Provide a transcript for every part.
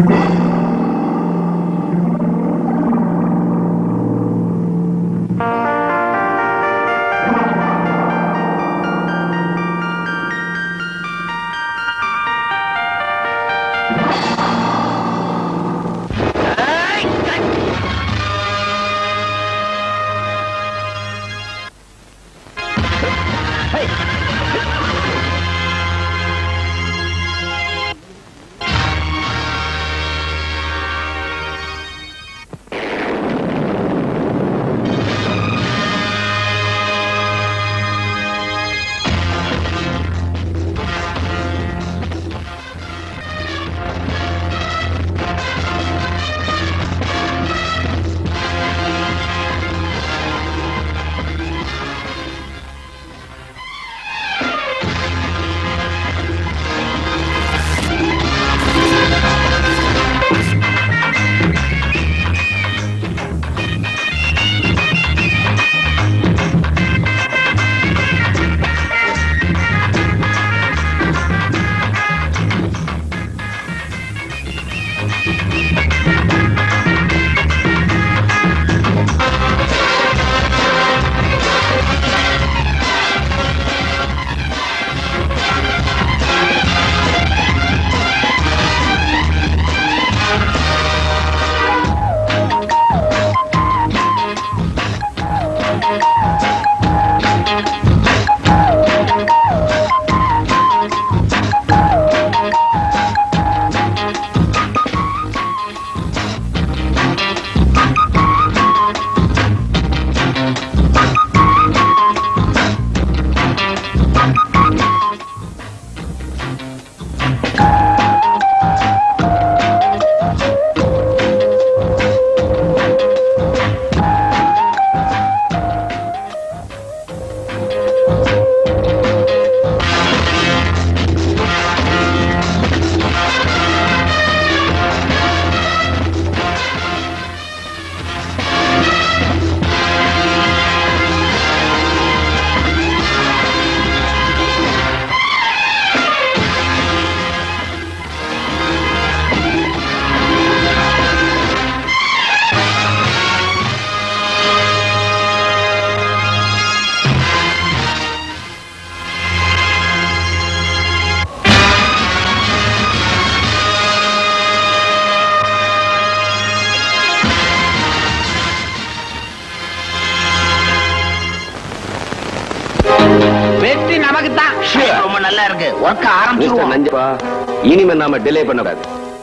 வெற்றி நமக்கு தான் ரொம்ப நல்லா இருக்கு ஒர்க் மிஸ்டர் ஆரம்பிச்சிருவோம் நஞ்சப்பா இனிமே நாம டிலே பண்ணக்கூடாது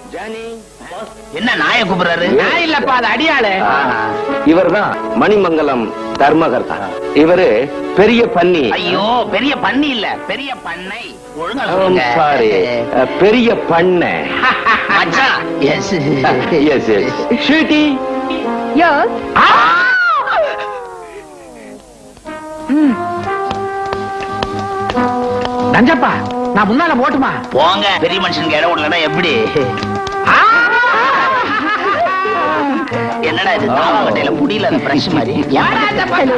என்ன நாய கூப்பிடுறாரு நான் இல்லப்பா அது அடியாளு இவர்தான் மணிமங்கலம் தர்மகர்த்தா இவரு பெரிய பன்னி ஐயோ பெரிய பண்ணி இல்ல பெரிய பண்ணை ஒழுங்கா சொல்லுங்க சாரி பெரிய பண்ணை மச்சான் yes yes yes sweetie yes Nanjappa நான் முன்னால போட்டுமா போங்க பெரிய மனுஷனுக்கு இடம் விடலன்னா எப்படி என்னடா இது தாவா கட்டையில முடியல அந்த பிரஷ் மாதிரி ஹலோ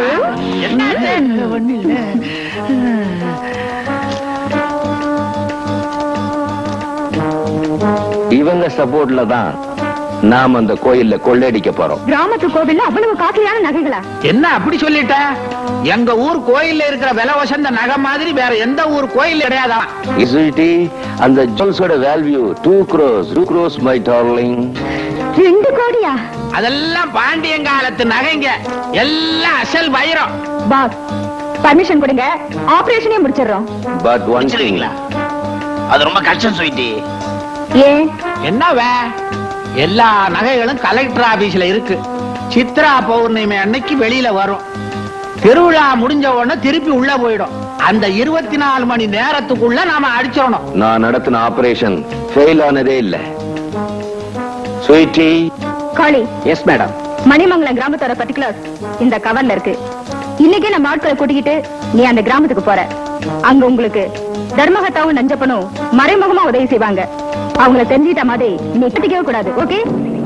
இவங்க சப்போர்ட்ல தான் நாம அந்த கோயில்ல கொள்ளையடிக்க போறோம் கிராமத்து கோவில்ல அவ்வளவு காஸ்ட்லியான நகைகளா என்ன அப்படி சொல்லிட்ட எங்க ஊர் கோயில்ல இருக்கிற விலை வசந்த நகை மாதிரி வேற எந்த ஊர் கோயில் கிடையாதான் ஸ்வீட்டி அந்த ஜுவல்ஸோட value two crores two crores my darling ரெண்டு கோடியா அதெல்லாம் பாண்டியன் காலத்து நகைங்க எல்லாம் அசல் வைரம் பாஸ் பர்மிஷன் கொடுங்க ஆபரேஷனே முடிச்சிடுறோம் பட் ஒன் முடிச்சிருவீங்களா அது ரொம்ப கஷ்டம் சொல்லிட்டு ஏன் என்னவே எல்லா நகைகளும் கலெக்டர் ஆபீஸ்ல இருக்கு சித்ரா பௌர்ணமி அன்னைக்கு வெளியில வரும் திருவிழா முடிஞ்ச உடனே திருப்பி உள்ள போயிடும் அந்த இருபத்தி நாலு மணி நேரத்துக்குள்ள நாம அடிச்சிடணும் நான் நடத்தின ஆபரேஷன் ஃபெயில் ஆனதே இல்ல sweetie Kali yes madam Manimangalam கிராமத்தோட பர்டிகுலர் இந்த கவர்ல இருக்கு இன்னைக்கே நம்ம ஆட்களை கூட்டிக்கிட்டு நீ அந்த கிராமத்துக்கு போற அங்க உங்களுக்கு தர்மகத்தாவும் நஞ்சப்பனும் மறைமுகமா உதவி செய்வாங்க அவங்கள தெரிஞ்சிட்ட மாதிரி நீ கட்டிக்கவே கூடாது ஓகே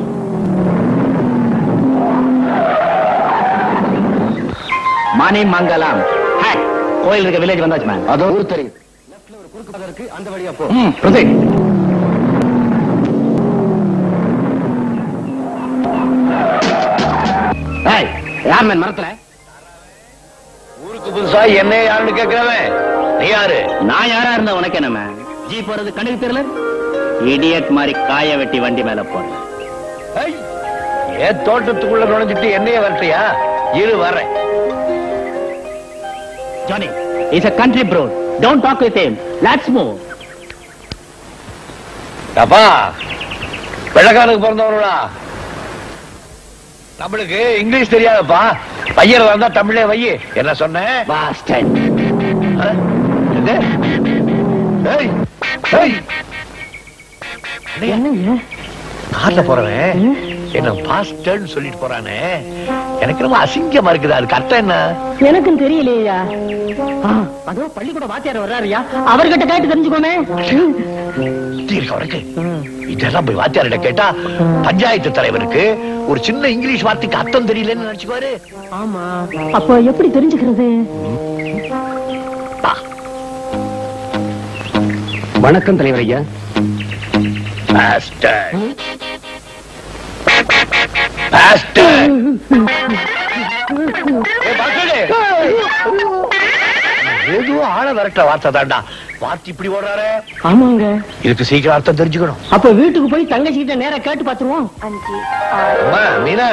மணிமங்கலம் கோயில் இருக்க வில்லேஜ் வந்தாச்சு மேம் அதோ ஊர் தெரியுது லெஃப்ட்ல ஒரு குறுக்கு பாதை இருக்கு அந்த வழியா போ ம் proceed. யார் மேன் மரத்துல ஊருக்கு புதுசா என்ன யாருன்னு கேக்குறவன் நீ யாரு நான் யாரா இருந்தா உனக்கு என்ன ஜீப் போறது கண்ணுக்கு தெரியல இடியட் மாதிரி காய வெட்டி வண்டி மேல போறேன் ஐய், ஏன் தோட்டத்துக்குள்ள நுழைஞ்சிட்டு என்னைய வரட்டியா இரு வர்றேன் Johnny is a country bro don't talk with him let's move அப்பா வெள்ளக்காரனுக்கு பிறந்தவங்களா நம்மளுக்கு இங்கிலீஷ் தெரியாதப்பா பையன் வந்தா தமிழே வை என்ன சொன்னேன் bastard ஆ? என்னது? ஏய், ஏய். என்னய்யா? கார்ல போறவன் என்ன பாஸ்டர்னு சொல்லிட்டு போறானே எனக்கு ரொம்ப அசிங்கமா இருக்குது அதுக்கு அர்த்தம் என்ன எனக்கும் தெரியலையா அதோ பள்ளிக்கூட வாத்தியார் வர்றாருயா அவர்கிட்ட கேட்டு தெரிஞ்சுக்கோமே புத்தி இருக்கா உனக்கு இதெல்லாம் போய் வாத்தியார்கிட்ட கேட்டா பஞ்சாயத்து தலைவருக்கு ஒரு சின்ன இங்கிலீஷ் வார்த்தைக்கு அர்த்தம் தெரியலன்னு நினைச்சுக்குவாரு ஆமா அப்போ எப்படி தெரிஞ்சுக்கிறது வணக்கம் தலைவர் ஐயா பாஸ்டர் பாஸ்டர் ஏதோ ஆள விரட்ட வார்த்தை தாண்டா வார்த்தை இப்படி ஓடுறாரு ஆமாங்க இதுக்கு சீக்கிரம் அர்த்தம் தெரிஞ்சுக்கணும் அப்ப வீட்டுக்கு போய் தங்கச்சி கிட்ட நேரா கேட்டு பாத்துருவோம் அம்மா மீனா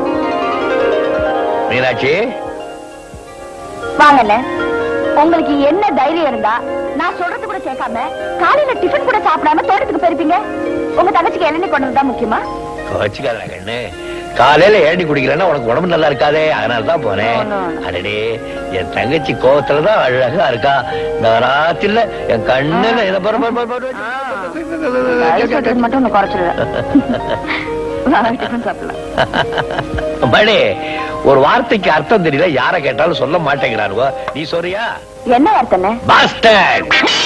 மீனாட்சி வாங்கல உங்களுக்கு என்ன தைரியம் இருந்தா நான் சொல்றது கூட கேட்காம காலையில டிஃபன் கூட சாப்பிடாம தோட்டத்துக்கு போயிருப்பீங்க உங்க தங்கச்சிக்கு இளநீ கொண்டு வந்தா முக்கியமா வச்சுக்காத கண்ணு காலையில ஏண்டி குடிக்கிறேன்னா உனக்கு உடம்பு நல்லா இருக்காதே அதனால தான் போனேன் No, no, no. அடடே என் தங்கச்சி கோவத்துல தான் அழகா இருக்கா இந்த ராத்திரில என் கண்ணுல இதை பாரு, பாரு, பாரு, ஐஸ் பாரு. வாட்டர் மட்டும் ஒண்ணு குறைச்சிடுவேன் டிஃபன் சாப்பிடலாம் மணி ஒரு வார்த்தைக்கு அர்த்தம் தெரியல யார கேட்டாலும் சொல்ல மாட்டேங்கிறானுவோ நீ சொல்றியா என்ன வார்த்தைன்னு பாஸ்டர்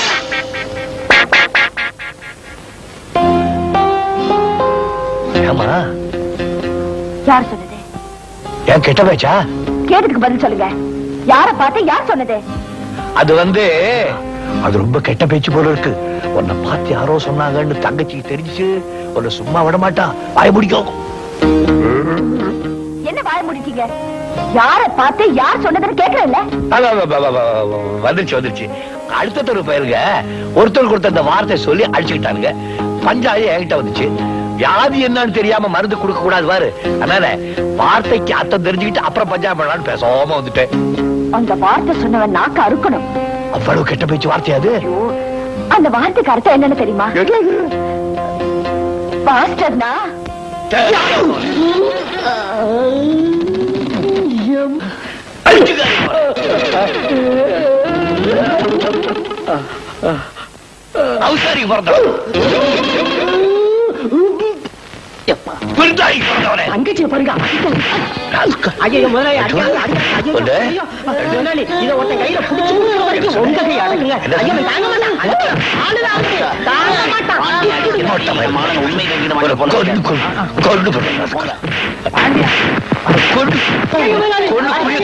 ஏமா யார் சொன்னது ஏன் கெட்ட பேச்சா கேட்டதுக்கு பதில் சொல்லுங்க யார பார்த்து யார் சொன்னது அது வந்து அது ரொம்ப கெட்ட பேச்சு போல இருக்கு உன்னை பார்த்து யாரோ சொன்னாங்கன்னு தங்கச்சிக்கு தெரிஞ்சு உன்னை சும்மா விட மாட்டா வாய் பிடிக்கும் என்ன வாய முடிச்சீங்க யார பார்த்து யார் சொன்னதுன்னு கேட்கறேன்ல அதான், அதான், அதான், அதான், வந்துருச்சு வந்துருச்சு அடுத்த தெரு பயிருங்க ஒருத்தர் கொடுத்த அந்த வார்த்தை சொல்லி அழிச்சுக்கிட்டானுங்க பஞ்சாயத்து என்கிட்ட வந்துச்சு வியாதி என்னன்னு தெரியாம மருந்து கொடுக்க கூடாது பாரு அதனால வார்த்தைக்கு அர்த்தம் தெரிஞ்சுக்கிட்டு அப்புறம் பஞ்சாயம் பண்ணலாம்னு பேசாம வந்துட்டேன் அந்த வார்த்தை சொன்னவன் நாக்கு அறுக்கணும் அவ்வளவு கெட்ட பேச்சு வார்த்தையாது ஐயோ, அந்த வார்த்தைக்கு அர்த்தம் என்னன்னு தெரியுமா பாஸ்டர்னா அவசாரிக்கு பிறந்தவன் விருந்தாளிக்கு பிறந்தவனே தங்கச்சியை பாருங்க ராஸ்கா. ஐயோ முதலாளி அடிக்காதீங்க, அடிக்காதீங்க, ஐயோ, சொல்லு. ஐயோ, முதலாளி இத ஒருத்தன் கையில புடிச்சு கொடுக்குற வரைக்கும் உங்க கை அடக்குங்க என்ன ஐயோ அவன் தாங்க மாட்டான் அடக்கு. ஆளுதான் அவனுக்கு. தாங்க மாட்டான் இன்னொருத்தன் மாடன் உண்மை கைக்கிட ஒரு மாட்டேன் கொண்டு கொண்டு கொண்டு போடு, ராஸ்கா. கொண்டு கொண்டு புரிய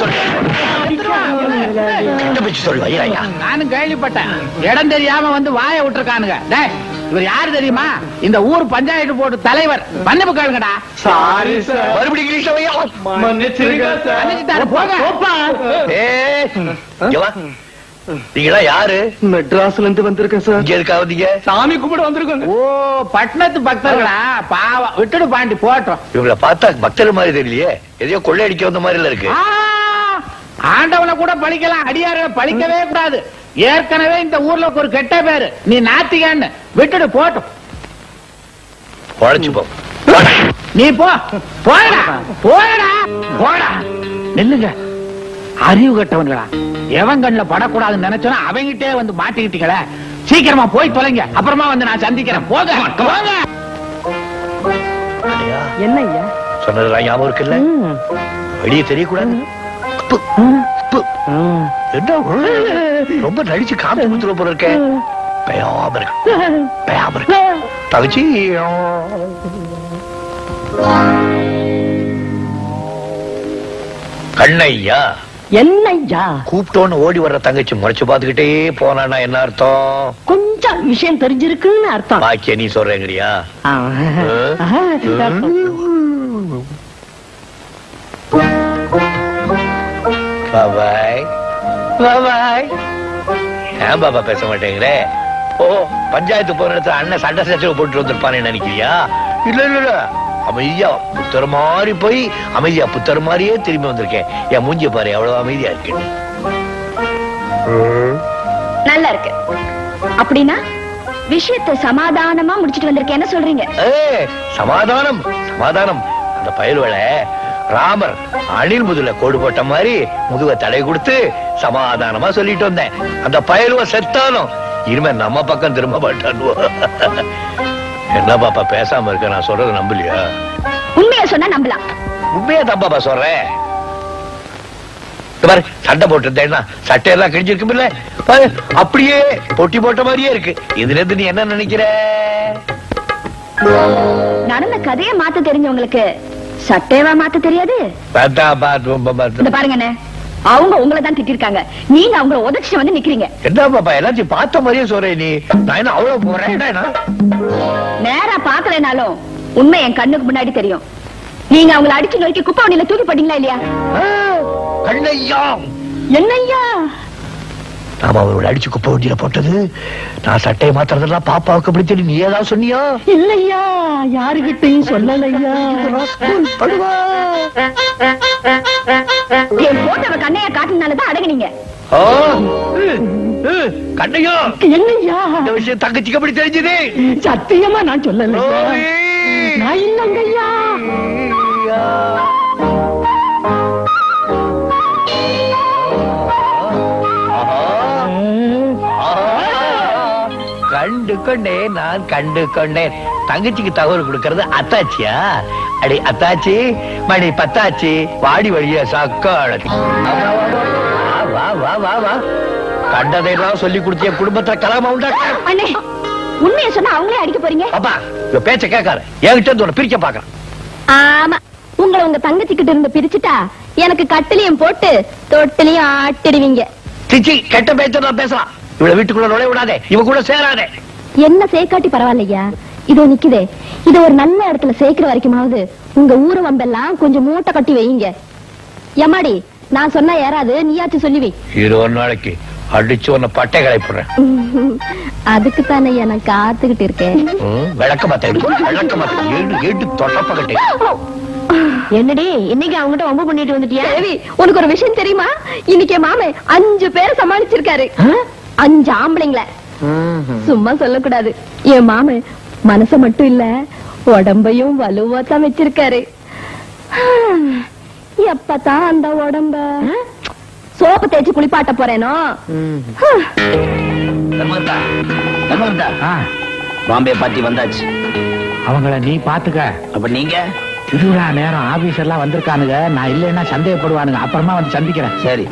கெட்ட பேச்சு சொல்லு ஐயா ஐயா நானும் கேள்விப்பட்டேன் இடம் தெரியாம வந்து வாய விட்டுருக்கானுங்க டேய் இவர் யாரு தெரியுமா இந்த ஊர் பஞ்சாயத்து போர்டு தலைவர் மன்னிப்பு கேளுங்கடா மறுபடியும் இங்கிலீஷ்ல வையா மன்னிச்சுட்டாரு, போங்க ஏய், இங்க வா. நீங்களாம் யாரு மெட்ராஸ்ல இருந்து வந்திருக்கேன் சார் இங்க இருக்கா வந்தீங்க சாமி கும்பிட வந்திருக்கோங்க ஓ பட்டணத்து பக்தர்களா பாவம் விட்டுடு பாண்டி போட்டோம் இவங்கள பார்த்தா பக்தர் மாதிரி தெரியலையே எதையோ கொள்ளையடிக்க வந்த மாதிரி இல்ல இருக்கு ஆ, ஆண்டவனை கூட பழிக்கலாம் அடியார பழிக்கவே கூடாது ஏற்கனவே இந்த ஊர்ல ஒரு கெட்ட பேரு நீ நாத்திகன்னு விட்டுடு போட்டும் உழைச்சு போ நீ போ போடா போடா போடா நில்லுங்க அறிவு கட்டவன்களா எவன் கண்ணுல படக்கூடாதுன்னு நினைச்சோன்னா அவங்கிட்டே வந்து மாட்டிக்கிட்டீங்களே சீக்கிரமா போய் தொலைங்க அப்புறமா வந்து நான் சந்திக்கிறேன் போங்க போங்க ஐயா, என்ன ஐயா சொன்னதெல்லாம் ஞாபகம் இருக்குல்ல வெளியே தெரியக்கூடாது ப்பு, ப்பு. என்ன ரொம்ப நடிச்சு காமி கொடுத்துட போல இருக்க பயாம இருக்கு பயாம இருக்கு தகச்சி கண்ணையா என்ன ஐயா கூப்பிட்டோன்னு ஓடி வர்ற தங்கச்சி முறைச்சு பார்த்துக்கிட்டே போனானா என்ன அர்த்தம் கொஞ்சம் விஷயம் தெரிஞ்சிருக்குன்னு அர்த்தம் பாக்கிய நீ சொல்றேங்கறியா ஆ. ஆ. பாபாய் பாபாய் ஏன் பாபா பேச மாட்டேங்கிறே ஓ பஞ்சாயத்து போன இடத்துல அண்ணன் சண்டை சச்சரவு போட்டு வந்திருப்பான்னு நினைக்கிறியா இல்ல இல்ல இல்ல அமைதியா புத்தர் மாதிரி போய் அமைதியா புத்தர் மாதிரியே திரும்பி வந்திருக்கேன் என் மூஞ்சிய பாரு எவ்வளவு அமைதியா இருக்கு நல்லா இருக்கு அப்படின்னா விஷயத்தை சமாதானமா முடிச்சிட்டு வந்திருக்கேன் என்ன சொல்றீங்க ஏய், சமாதானம் சமாதானம் அந்த பயல்வளை ராமர் அணில் முதுல கோடு போட்ட மாதிரி முதுக தடை கொடுத்து சமாதானமா சொல்லிட்டு வந்தேன் அந்த பயலுவ செத்தாலும் இனிமே நம்ம பக்கம் திரும்ப மாட்டானுவோ என்ன பாப்பா பேசாம இருக்க நான் சொல்றது நம்பலையா உண்மையை சொன்னா நம்பலாம் உண்மையா தான் பாப்பா சொல்றேன் இங்க பாரு சண்டை போட்டிருந்தேன்னா சட்டையெல்லாம் கிழிஞ்சிருக்குமில்ல பாரு அப்படியே பொட்டி போட்ட மாதிரியே இருக்கு இதுல இருந்து நீ என்ன நினைக்கிற நடந்த கதையை மாத்த தெரிஞ்சவங்களுக்கு சட்டேவா மாத்த தெரியாது பார்த்தா பார்த்து ரொம்ப பார்த்து இந்த பாருங்க அண்ணே அவங்க உங்களை தான் திட்டிருக்காங்க நீங்க அவங்கள உதச்சி வந்து நிக்கிறீங்க என்ன பாப்பா எல்லாத்தையும் பார்த்த மாதிரியே சொல்றேன் நீ நான் என்ன அவ்வளவு போறேன் என்ன? நேரா பாக்கலைனாலும் உண்மை என் கண்ணுக்கு முன்னாடி தெரியும் நீங்க அவங்கள அடிச்சு நோக்கி குப்பை வண்டியில தூக்கி போட்டீங்களா இல்லையா ஆ, கண்ணையா என்னய்யா நாம அவரோட அடிச்சு குப்பை வண்டியில போட்டது நான் சட்டையை மாத்துறதெல்லாம் பாப்பாவுக்கு அப்படி தெரியும் நீ ஏதாவது சொன்னியா இல்லையா யாருகிட்டையும் சொல்லலையா படுவா என் போட்டவ கண்ணைய காட்டினாலதான் அடங்குனீங்க ஆ, உ, உ, கண்ணையா என்னையா இந்த விஷயம் தங்கச்சிக்கு அப்படி தெரிஞ்சது சத்தியமா நான் சொல்லலையா நான் இல்லைங்கய்யா கண்டு கொண்டேன் நான் கண்டு கொண்டேன் தங்கச்சிக்கு தகவல் கொடுக்கறது அத்தாச்சியா அடி அத்தாச்சி மணி பத்தாச்சி வாடி வழிய சக்காள வா வா வா வா கண்டதையெல்லாம் சொல்லி கொடுத்திய குடும்பத்துல கலாம உண்டாக்க அண்ணே உண்மையை சொன்னா அவங்களே அடிக்க போறீங்க பாப்பா இந்த பேச்ச கேட்காத என்கிட்ட இருந்து உன்னை பிரிக்க பாக்குறேன் ஆமா உங்களை உங்க தங்கச்சி கிட்ட இருந்து பிரிச்சுட்டா எனக்கு கட்டிலையும் போட்டு தொட்டிலையும் ஆட்டிடுவீங்க சிச்சி கெட்ட பேச்ச நான் பேசலாம் இவளை வீட்டுக்குள்ள நுழைய விடாதே இவ கூட சேராதே என்ன சேர்க்காட்டி பரவாயில்லையா இதோ நிக்குதே இது ஒரு நல்ல இடத்துல சேர்க்கிற வரைக்குமாவது உங்க ஊரு வம்பெல்லாம் கொஞ்சம் மூட்டை கட்டி வைங்க எம்மாடி நான் சொன்னா யாராவது நீயாச்சும் சொல்லி வை இருபது நாளைக்கு அடிச்சு உன்னை பட்டை கலைப்படுறேன் அதுக்கு தானே நான் காத்துக்கிட்டு இருக்கேன் விளக்க மாத்தேன் விளக்க மாத்தேன் ஏடு ஏடு தொட்டப்ப கட்டே என்னடி இன்னைக்கு அவங்ககிட்ட வம்பு பண்ணிட்டு வந்துட்டியா தேவி உனக்கு ஒரு விஷயம் தெரியுமா இன்னைக்கு என் மாமன் அஞ்சு பேரை சமாளிச்சிருக்காரு அஞ்சு ஆம்பளைங்கள சும்மா சொல்லக்கூடாது என் மாமன் மனச மட்டும் இல்ல உடம்பையும் வலுவா தான் வச்சிருக்காரு எப்பதான் அந்த உடம்ப சோப்பு தேய்ச்சி குளிப்பாட்ட போறேனோ தர்மகர்த்தா தர்மகர்த்தா ஆ, பாம்பே பார்ட்டி வந்தாச்சு அவங்கள நீ பாத்துக்க அப்ப நீங்க திருவிழா நேரம் ஆபீசர் எல்லாம் வந்திருக்கானுங்க நான் இல்லைன்னா சந்தேகப்படுவானுங்க அப்புறமா வந்து சந்திக்கிறேன் சரி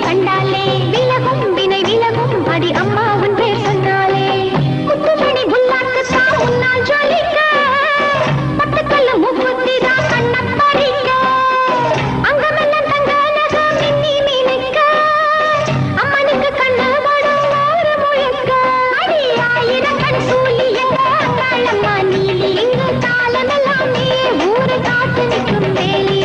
கண்டாலே விலகும் வினை விலகும் அடி அம்மா உன் பேர் சொன்னாலே முத்துமணி புல்லாக்கு தான் உன்னால் ஜொலிக்க பட்டுக்கல்ல முக்குத்தி தான் கண்ண பறிக்க அங்கமெல்லாம் தங்க நகம் மின்னி மினுக்க அம்மனுக்கு கண்ணு படும் ஒரு முழுக்க அடி ஆயிரம் கண் சூழி எங்க அங்காளம்மா நீலி இங்கு காலமெல்லாம் நீ ஊரு காத்து நிற்கும் வேலி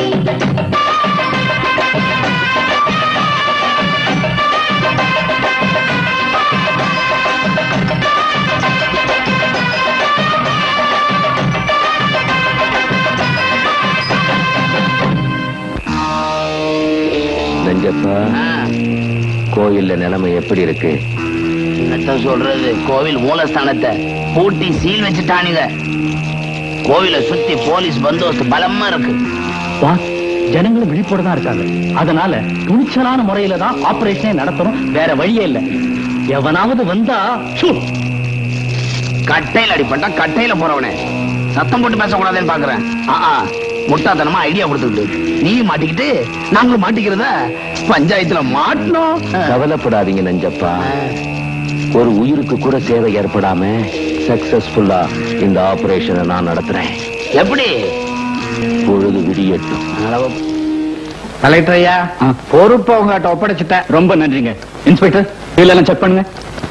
நெஞ்சப்பா கோயில்ல நிலைமை எப்படி இருக்கு என்னத்த சொல்றது கோவில் மூலஸ்தானத்தை பூட்டி சீல் வச்சுட்டானுங்க கோவிலை சுத்தி போலீஸ் பந்தோபஸ்து பலமா இருக்கு பாஸ் ஜனங்களும் விழிப்போட தான் இருக்காங்க அதனால துணிச்சலான முறையில தான் ஆபரேஷனே நடத்தணும் வேற வழியே இல்ல எவனாவது வந்தா சு, கட்டையில அடிப்பட்டா கட்டையில போறவனே சத்தம் போட்டு பேசக்கூடாதுன்னு பாக்குறேன் ஆ, ஆ, முட்டாத்தனமா ஐடியா கொடுத்துக்கிட்டு நீ மாட்டிக்கிட்டு நாங்களும் மாட்டிக்கிறத பஞ்சாயத்துல மாட்டணும் கவலைப்படாதீங்க நெஞ்சப்பா ஒரு உயிருக்கு கூட சேவை ஏற்படாம சக்சஸ்ஃபுல்லா இந்த ஆபரேஷனை நான் நடத்துறேன் எப்படி பொழுது விடியட்டும் கலெக்டர் ஐயா பொறுப்பை உங்ககிட்ட ஒப்படைச்சிட்டேன் ரொம்ப நன்றிங்க இன்ஸ்பெக்டர் இதெல்லாம் செக் பண்ணுங்க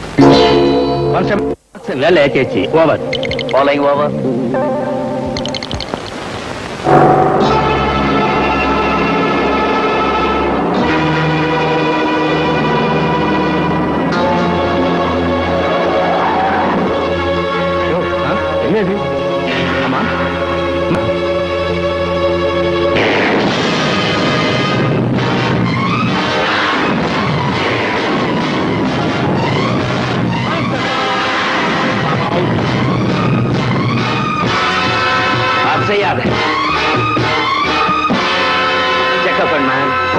வேலை ஏச்சாச்சு ஓவர் ஃபாலோயிங் ஓவர் என்னது ஆமா அசையாத செக்அப் பண்ண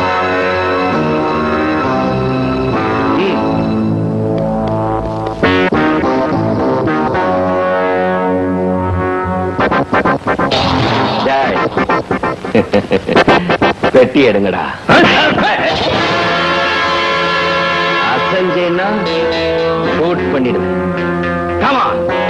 டேய். பெட்டி எடுங்கடா அசஞ்சேன்னா ஷூட் பண்ணிடுவேன் காமா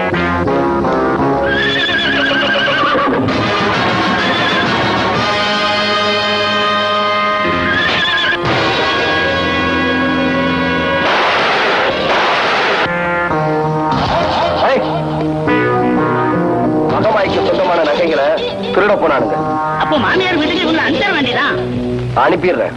மகமாய்க்கு சொந்தமான நகைகளை திருட போனானுங்க அப்போ மாமியார் வீட்டுக்கு இவங்களை அனுப்பிட வேண்டியதான் அனுப்பிடுறேன்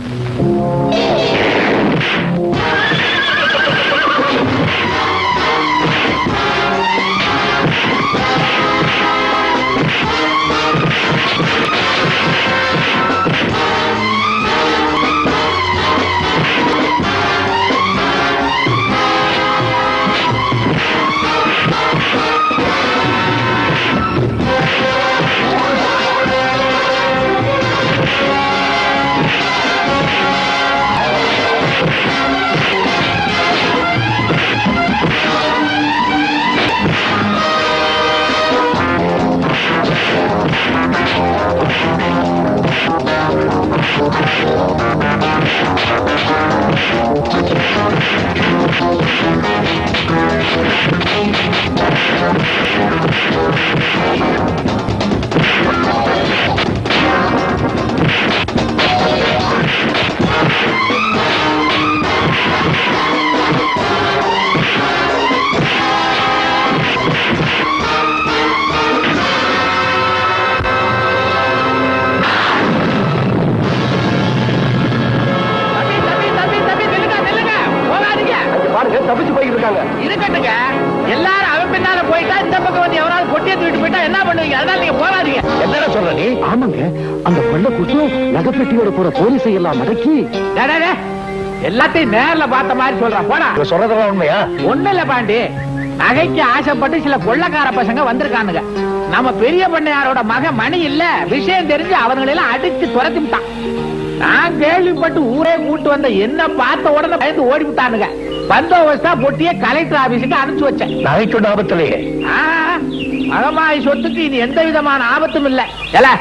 பாருங்க தப்பிச்சு போயிட்டு இருக்காங்க இருக்கட்டுங்க எல்லாரும் அவன் பின்னால போயிட்டா இந்த பக்கம் வந்து எவராவது பொட்டியை தூக்கிட்டு போயிட்டா என்ன பண்ணுவீங்க அதனால நீங்க போகாதீங்க என்னடா சொல்ற நீ ஆமாங்க அந்த பள்ள குத்து நகைப்பெட்டியோட போற போலீஸை எல்லாம் மடக்கி டேய், டேய், டேய். எல்லாத்தையும் நேர்ல பார்த்த மாதிரி சொல்றான் போடா இவன் சொல்றதெல்லாம் உண்மையா ஒண்ணு இல்ல பாண்டி நகைக்கு ஆசைப்பட்டு சில கொள்ளக்கார பசங்க வந்திருக்கானுங்க நம்ம பெரிய பண்ணையாரோட மகன் மணி இல்ல விஷயம் தெரிஞ்சு அவங்களெல்லாம் அடிச்சு துரத்திவிட்டான் நான் கேள்விப்பட்டு ஊரே கூட்டு வந்த என்ன பார்த்த உடனே பயந்து ஓடி விட்டானுங்க பந்தோபஸ்தா பொட்டிய கலெக்டர் ஆபீஸுக்கு அனுப்பிச்சு வச்சேன் நகைக்கு ஆபத்திலேயே ஆ, மகமாயி சொத்துக்கு இது எந்த விதமான ஆபத்தும் இல்ல ஏல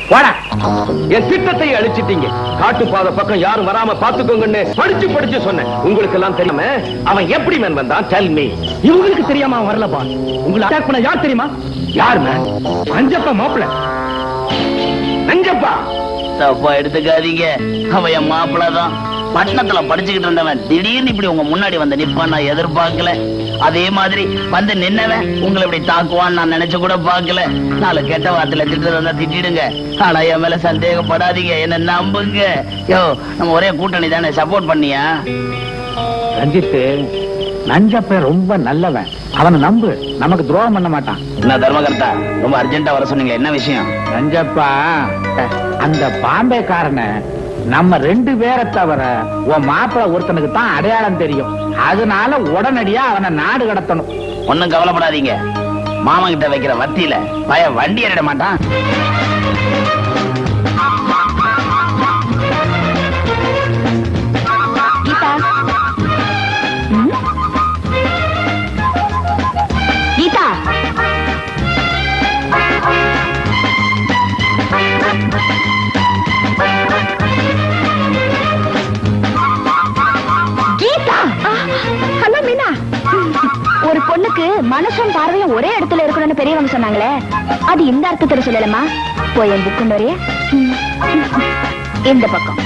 போடா என் திட்டத்தை அழிச்சிட்டீங்க காட்டு பாதை பக்கம் யாரும் வராம பாத்துக்கோங்கன்னு படிச்சு படிச்சு சொன்னேன் உங்களுக்கு எல்லாம் தெரியாம அவன் எப்படி மேன் வந்தான் டெல் மீ இவங்களுக்கு தெரியாம அவன் வரலப்பா உங்களை அட்டாக் பண்ண யார் தெரியுமா யார் மேன் அஞ்சப்பா மாப்பிள்ள நஞ்சப்பா தப்பா எடுத்துக்காதீங்க அவன் என் மாப்பிள்ள தான் பட்டணத்துல படிச்சுக்கிட்டு இருந்தவன் திடீர்னு இப்படி உங்க முன்னாடி வந்து நிப்பான் நான் எதிர்பார்க்கல அதே மாதிரி வந்து நின்னவன் உங்களை இப்படி தாக்குவான்னு நான் நினைச்சு கூட பார்க்கல நாலு கெட்ட வார்த்தையில திட்டு வந்தா திட்டிடுங்க ஆனா என் மேல சந்தேகப்படாதீங்க என்ன நம்புங்க யோ நம்ம ஒரே கூட்டணி தானே சப்போர்ட் பண்ணியா ரஞ்சித் நஞ்சப்ப ரொம்ப நல்லவன் அவனை நம்பு நமக்கு துரோகம் பண்ண மாட்டான் என்ன தர்மகர்த்தா ரொம்ப அர்ஜென்ட்டா வர சொன்னீங்களே என்ன விஷயம் நஞ்சப்பா அந்த பாம்பேக்காரனை நம்ம ரெண்டு பேரை தவிர உன் மாப்பிள்ள ஒருத்தனுக்கு தான் அடையாளம் தெரியும் அதனால உடனடியா அவனை நாடு கடத்தணும் ஒண்ணும் கவலைப்படாதீங்க மாமா கிட்ட வைக்கிற வத்தியில பய வண்டி ஏறிட மாட்டான் கீதா ம்? கீதா கீதா ஹலோ மீனா ஒரு பொண்ணுக்கு மனசும் பார்வையும் ஒரே இடத்துல இருக்கணும்னு பெரியவங்க சொன்னாங்களே அது இந்த அர்த்தத்துல சொல்லலமா போய் என் புக்கு நிறைய இந்த பக்கம்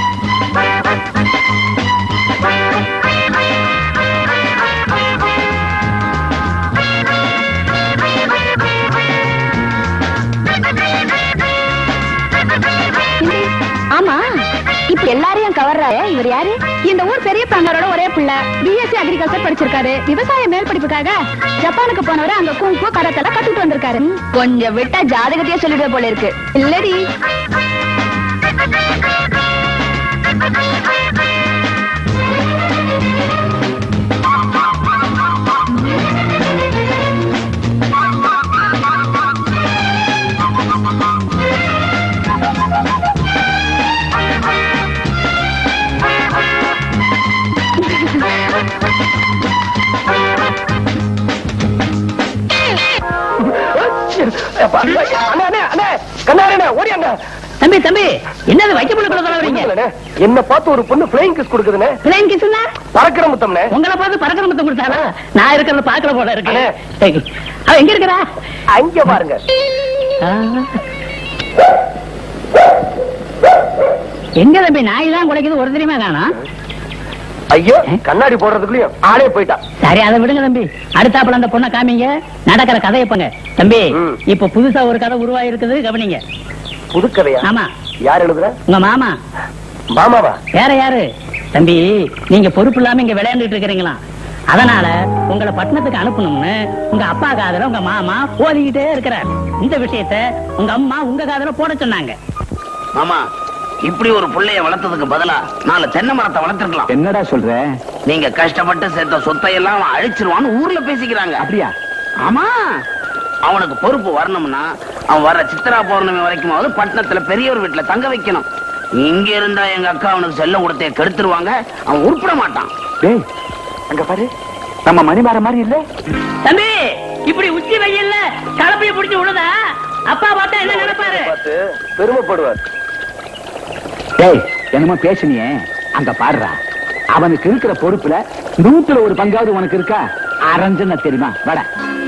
ஆமா இப்ப எல்லாரையும் கவர்றாரு இவர் யாரு இந்த ஊர் பெரிய பங்காரோட ஒரே பிள்ளை பிஎஸ்சி அக்ரிகல்ச்சர் படிச்சிருக்காரு விவசாய மேல் படிப்புக்காக ஜப்பானுக்கு போனவரு அங்க குங்கு கரத்தெல்லாம் கத்துட்டு வந்திருக்காரு கொஞ்சம் விட்டா ஜாதகத்தையே சொல்லிடுற போல இருக்கு இல்லடி ஓடியாங்க தம்பி தம்பி என்னது வைக்க முடியல என்ன பார்த்து ஒரு பொண்ணு பிளைங் கிஸ் கொடுக்குதுனே பிளேன் கிஸ்னா பறக்கிற முத்தம்னே உங்களை பார்த்து பறக்கிற முத்தம் கொடுத்தாரா நான் இருக்கிறத பாக்குற போல இருக்கு அண்ணே. ஏய், அவ எங்க இருக்கிறா அங்க பாருங்க ஆ. எங்க தம்பி நாய் தான் குலைக்குது ஒரு தெரியுமா காணோம் ஐயோ கண்ணாடி போடுறதுக்குள்ளயும் ஆளே போயிட்டான் சரி அதை விடுங்க தம்பி அடுத்தாப்புல அந்த பொண்ணை காமிங்க நடக்கிற கதையை போங்க தம்பி ம். இப்ப புதுசா ஒரு கதை உருவாகி இருக்குது கவனிங்க புதுக்கதையா ஆமா யார் எழுதுற உங்க மாமா மாமாவா வேற யாரு தம்பி நீங்க பொறுப்பு இல்லாம இங்க விளையாண்டுட்டு இருக்கிறீங்களா அதனால உங்களை பட்டணத்துக்கு அனுப்பணும்னு உங்க அப்பா காதல உங்க மாமா ஓதிக்கிட்டே இருக்கிறார் இந்த விஷயத்த உங்க அம்மா உங்க காதல போட சொன்னாங்க மாமா இப்படி ஒரு புள்ளைய வளர்த்ததுக்கு பதிலா நாலு தென்னை மரத்தை வளர்த்திருக்கலாம் என்னடா சொல்ற நீங்க கஷ்டப்பட்டு சேர்த்த சொத்தை எல்லாம் அவன் அழிச்சிருவான்னு ஊர்ல பேசிக்கிறாங்க அப்படியா ஆமா அவனுக்கு பொறுப்பு வரணும்னா அவன் வர சித்ரா பௌர்ணமி வரைக்குமாவது பட்டணத்துல பெரியவர் வீட்டுல தங்க வைக்கணும் இங்க இருந்தா எங்க அக்கா அவனுக்கு செல்ல கொடுத்தே கெடுத்துருவாங்க அவன் உருப்பிட மாட்டான் டேய் அங்க பாரு நம்ம மணிமாற மாதிரி இல்ல தம்பி இப்படி உச்சி வெயில்ல கலப்பைய பிடிச்சு விழுதா அப்பா பார்த்தா என்ன நினைப்பாரு பார்த்து பெருமைப்படுவார் டேய் என்னமோ பேசுனியே அங்க பாடுறா அவனுக்கு இருக்கிற பொறுப்புல நூத்துல ஒரு பங்காவது உனக்கு இருக்கா அரஞ்சன தெரியுமா வட